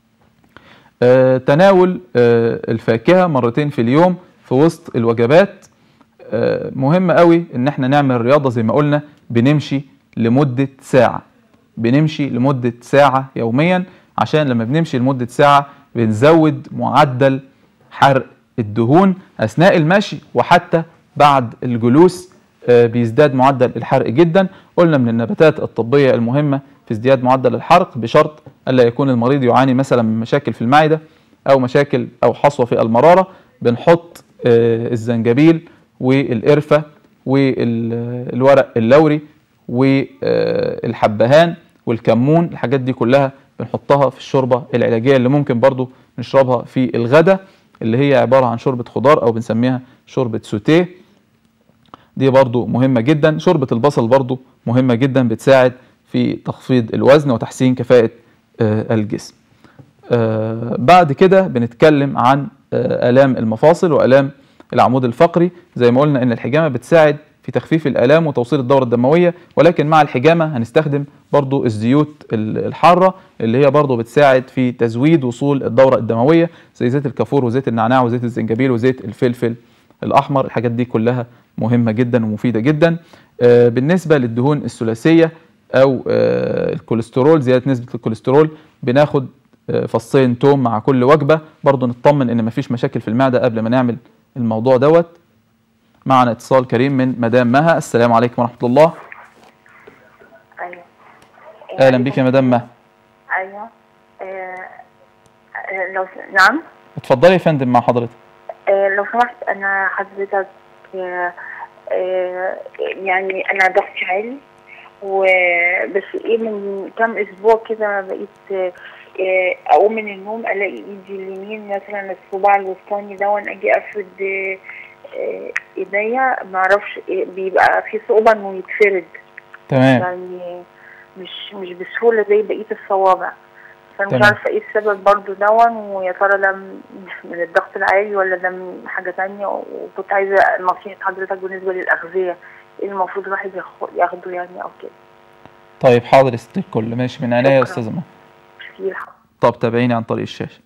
آه، تناول آه، الفاكهه مرتين في اليوم في وسط الوجبات آه، مهم قوي ان احنا نعمل رياضه زي ما قلنا بنمشي لمده ساعه بنمشي لمده ساعه يوميا عشان لما بنمشي لمده ساعه بنزود معدل حرق الدهون اثناء المشي وحتى بعد الجلوس آه، بيزداد معدل الحرق جدا قلنا من النباتات الطبية المهمة في ازدياد معدل الحرق بشرط ألا يكون المريض يعاني مثلا من مشاكل في المعدة أو مشاكل أو حصوة في المرارة بنحط آه، الزنجبيل والقرفة والورق اللوري والحبهان والكمون الحاجات دي كلها بنحطها في الشوربة العلاجية اللي ممكن برضو نشربها في الغداء اللي هي عبارة عن شوربة خضار أو بنسميها شوربة سوتيه دي برضو مهمة جدا شوربة البصل برضو مهمة جدا بتساعد في تخفيض الوزن وتحسين كفاءة آه، الجسم آه، بعد كده بنتكلم عن آه، آلام المفاصل وآلام العمود الفقري زي ما قلنا إن الحجامة بتساعد في تخفيف الآلام وتوصيل الدورة الدموية ولكن مع الحجامة هنستخدم برضو الزيوت ال- الحارة اللي هي برضو بتساعد في تزويد وصول الدورة الدموية زي زيت الكافور وزيت النعناع وزيت الزنجبيل وزيت الفلفل الأحمر الحاجات دي كلها مهمة جدا ومفيدة جدا آه، بالنسبة للدهون الثلاثية أو آه، الكوليسترول زيادة نسبة الكوليسترول بناخد آه، فصين توم مع كل وجبة برضو نطمن إن مفيش مشاكل في المعدة قبل ما نعمل الموضوع دوت معنا اتصال كريم من مدام مها السلام عليكم ورحمة الله
ايوه
أهلا بك يا مدام مها
ايوه آه، آه، لو س- نعم
اتفضلي يا فندم مع حضرتك
آه، لو سمحت انا حضرتك آه، آه، يعني انا ضغطي عالي وبس ايه من كام اسبوع كده بقيت آه، آه، اقوم من النوم الاقي ايدي اليمين مثلا الصباع الوسطاني ده وانا اجي افرد آه، آه، ايديا معرفش إيه، بيبقى في صعوبة انه يتفرد
تمام
يعني مش مش بسهولة زي بقية الصوابع فمش
تمام.
عارفة ايه السبب برضو دون ويا ترى ده من من الضغط العالي ولا ده من حاجة تانية وكنت عايزة نصيحة حضرتك بالنسبة للأغذية ايه المفروض الواحد ياخ- ياخده يعني أو كده
طيب حاضر يا ست الكل ماشي من عينيا يا أستاذة مها
كتير
طب تابعيني عن طريق الشاشة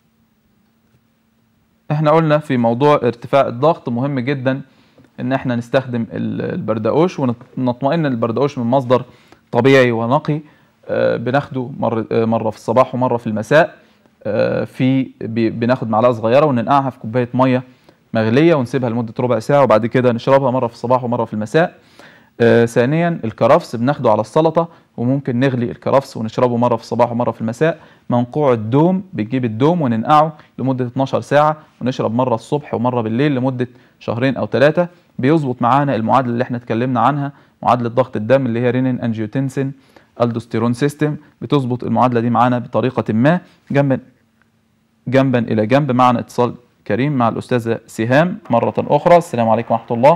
احنا قلنا في موضوع ارتفاع الضغط مهم جدا ان احنا نستخدم ال- البردقوش ونطمئن ان البردقوش من مصدر طبيعي ونقي آه، بناخده مر- آه، مرة في الصباح ومرة في المساء آه، في بي- بناخد معلقة صغيرة وننقعها في كوباية مية مغلية ونسيبها لمدة ربع ساعة وبعد كده نشربها مرة في الصباح ومرة في المساء آه، ثانيا الكرفس بناخده على السلطة وممكن نغلي الكرفس ونشربه مرة في الصباح ومرة في المساء منقوع الدوم بنجيب الدوم وننقعه لمدة 12 ساعة ونشرب مرة الصبح ومرة بالليل لمدة شهرين أو ثلاثة بيظبط معانا المعادلة اللي احنا اتكلمنا عنها معادلة ضغط الدم اللي هي رينين انجيوتنسين الدوستيرون سيستم بتظبط المعادلة دي معانا بطريقة ما جنبا جنبا إلى جنب معنا اتصال كريم مع الأستاذة سهام مرة أخرى السلام عليكم ورحمة الله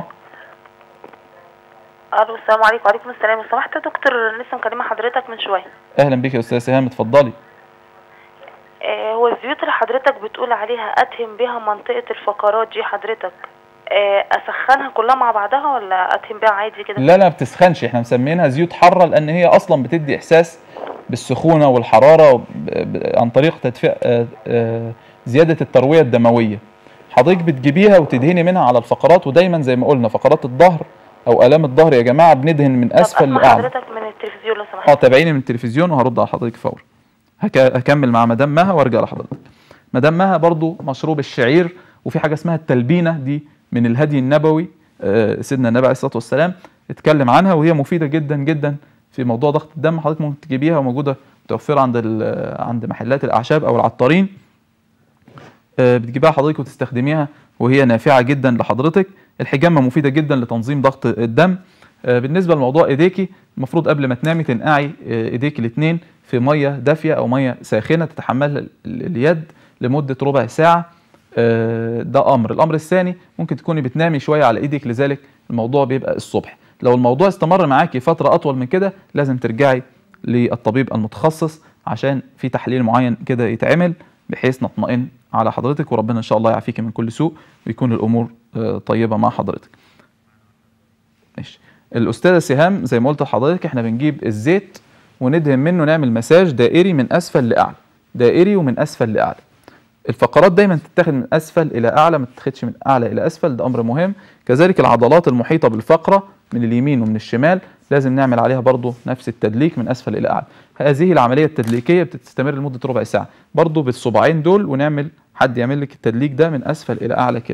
الو السلام عليكم وعليكم السلام لو سمحت يا دكتور لسه مكلمه حضرتك من شويه
أهلا بك يا أستاذة سهام اتفضلي
آه هو الزيوت اللي حضرتك بتقول عليها ادهن بيها منطقه الفقرات دي حضرتك آه اسخنها كلها مع بعضها ولا ادهن بيها عادي كده
لا لا ما بتسخنش احنا مسمينها زيوت حارة لأن هي أصلا بتدي إحساس بالسخونة والحرارة ب- ب- عن طريق تدفئة آه، آه، زيادة التروية الدموية حضرتك بتجيبيها وتدهني منها على الفقرات ودايما زي ما قلنا فقرات الظهر أو آلام الظهر يا جماعة بندهن من أسفل
اسمع
لأعلى
حضرتك من التلفزيون لو سمحت
اه تابعيني من التلفزيون وهرد على حضرتك فورا هك- هكمل مع مدام مها وارجع لحضرتك مدام مها برضو مشروب الشعير وفي حاجه اسمها التلبينه دي من الهدي النبوي آه، سيدنا النبي عليه الصلاه والسلام اتكلم عنها وهي مفيده جدا جدا في موضوع ضغط الدم حضرتك ممكن تجيبيها وموجوده متوفره عند ال- عند محلات الاعشاب او العطارين آه، بتجيبها حضرتك وتستخدميها وهي نافعه جدا لحضرتك الحجامه مفيده جدا لتنظيم ضغط الدم آه، بالنسبه لموضوع ايديكي المفروض قبل ما تنامي تنقعي آه، ايديكي الاثنين في ميه دافيه او ميه ساخنه تتحملها ال- اليد لمده ربع ساعه آه، ده امر الامر الثاني ممكن تكوني بتنامي شويه على ايدك لذلك الموضوع بيبقى الصبح لو الموضوع استمر معاكي فتره اطول من كده لازم ترجعي للطبيب المتخصص عشان في تحليل معين كده يتعمل بحيث نطمئن على حضرتك وربنا ان شاء الله يعافيك من كل سوء ويكون الامور آه، طيبه مع حضرتك ماشي الاستاذه سهام زي ما قلت لحضرتك احنا بنجيب الزيت وندهن منه نعمل مساج دائري من اسفل لاعلى دائري ومن اسفل لاعلى الفقرات دايما تتاخد من اسفل الى اعلى ما تتاخدش من اعلى الى اسفل ده امر مهم كذلك العضلات المحيطه بالفقره من اليمين ومن الشمال لازم نعمل عليها برضو نفس التدليك من اسفل الى اعلى هذه العمليه التدليكيه بتستمر لمده ربع ساعه برضو بالصباعين دول ونعمل حد يعمل لك التدليك ده من اسفل الى اعلى كده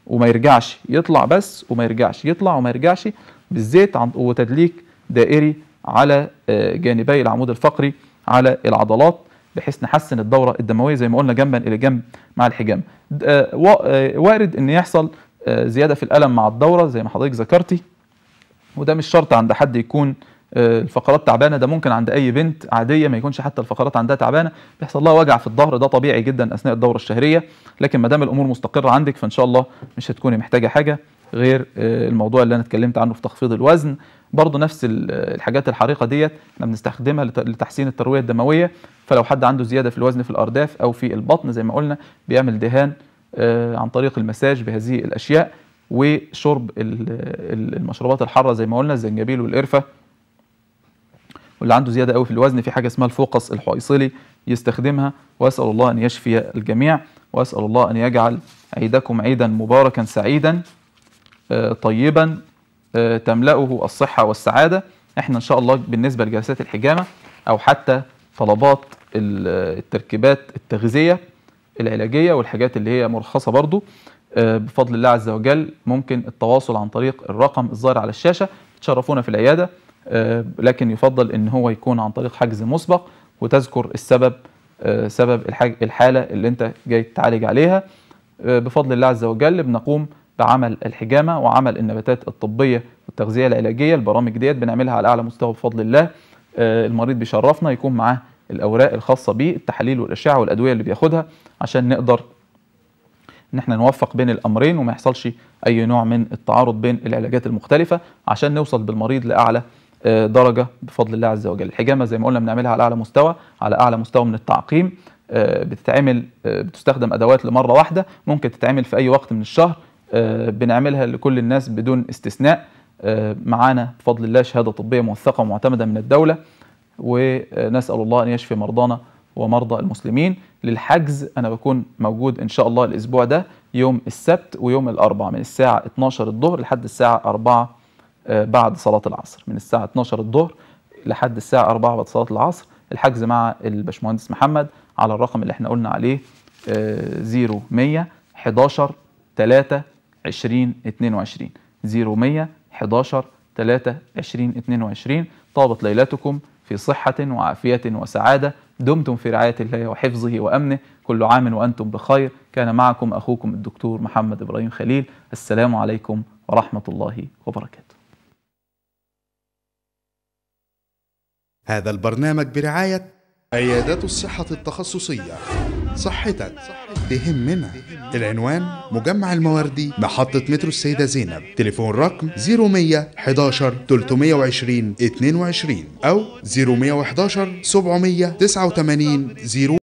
وما يرجعش يطلع بس وما يرجعش يطلع وما يرجعش بالزيت عن وتدليك دائري على آه، جانبي العمود الفقري على العضلات بحيث نحسن الدوره الدمويه زي ما قلنا جنبا الى جنب مع الحجامه د- آه، وا- آه، وارد ان يحصل آه، زياده في الالم مع الدوره زي ما حضرتك ذكرتي وده مش شرط عند حد يكون آه، الفقرات تعبانه ده ممكن عند اي بنت عاديه ما يكونش حتى الفقرات عندها تعبانه بيحصل لها وجع في الظهر ده طبيعي جدا اثناء الدوره الشهريه لكن ما دام الامور مستقره عندك فان شاء الله مش هتكوني محتاجه حاجه غير آه، الموضوع اللي انا اتكلمت عنه في تخفيض الوزن برضه نفس ال- الحاجات الحريقه ديت احنا بنستخدمها لت- لتحسين الترويه الدمويه فلو حد عنده زياده في الوزن في الارداف او في البطن زي ما قلنا بيعمل دهان آه، عن طريق المساج بهذه الاشياء وشرب ال- ال- المشروبات الحاره زي ما قلنا الزنجبيل والقرفه واللي عنده زياده قوي في الوزن في حاجه اسمها الفوقس الحويصلي يستخدمها واسال الله ان يشفي الجميع واسال الله ان يجعل عيدكم عيدا مباركا سعيدا آه، طيبا آه، تملأه الصحه والسعاده احنا ان شاء الله بالنسبه لجلسات الحجامه او حتى طلبات ال- التركيبات التغذيه العلاجيه والحاجات اللي هي مرخصه برضو آه، بفضل الله عز وجل ممكن التواصل عن طريق الرقم الظاهر على الشاشه تشرفونا في العياده آه، لكن يفضل ان هو يكون عن طريق حجز مسبق وتذكر السبب آه، سبب الحاج الحاله اللي انت جاي تعالج عليها آه، بفضل الله عز وجل بنقوم بعمل الحجامه وعمل النباتات الطبيه والتغذيه العلاجيه البرامج ديت بنعملها على اعلى مستوى بفضل الله آه، المريض بيشرفنا يكون معاه الاوراق الخاصه بيه التحاليل والاشعه والادويه اللي بياخدها عشان نقدر ان احنا نوفق بين الامرين وما يحصلش اي نوع من التعارض بين العلاجات المختلفه عشان نوصل بالمريض لاعلى آه، درجه بفضل الله عز وجل الحجامه زي ما قلنا بنعملها على اعلى مستوى على اعلى مستوى من التعقيم آه، بتتعمل آه، بتستخدم ادوات لمره واحده ممكن تتعمل في اي وقت من الشهر آه، بنعملها لكل الناس بدون استثناء آه، معانا بفضل الله شهاده طبيه موثقه ومعتمده من الدوله ونسال الله ان يشفي مرضانا ومرضى المسلمين للحجز انا بكون موجود ان شاء الله الاسبوع ده يوم السبت ويوم الاربعاء من الساعه 12 الظهر لحد الساعه 4 آه، بعد صلاه العصر من الساعه 12 الظهر لحد الساعه 4 بعد صلاه العصر الحجز مع الباشمهندس محمد على الرقم اللي احنا قلنا عليه 0100 11 3 20 22 0100 11 3 20 22 طابت ليلتكم في صحة وعافية وسعادة دمتم في رعاية الله وحفظه وأمنه كل عام وأنتم بخير كان معكم أخوكم الدكتور محمد إبراهيم خليل السلام عليكم ورحمة الله وبركاته
هذا البرنامج برعاية عيادات الصحة التخصصية صحتك تهمنا العنوان مجمع المواردي محطة مترو السيدة زينب تليفون رقم 0100 11 320 22 أو 0111 789 0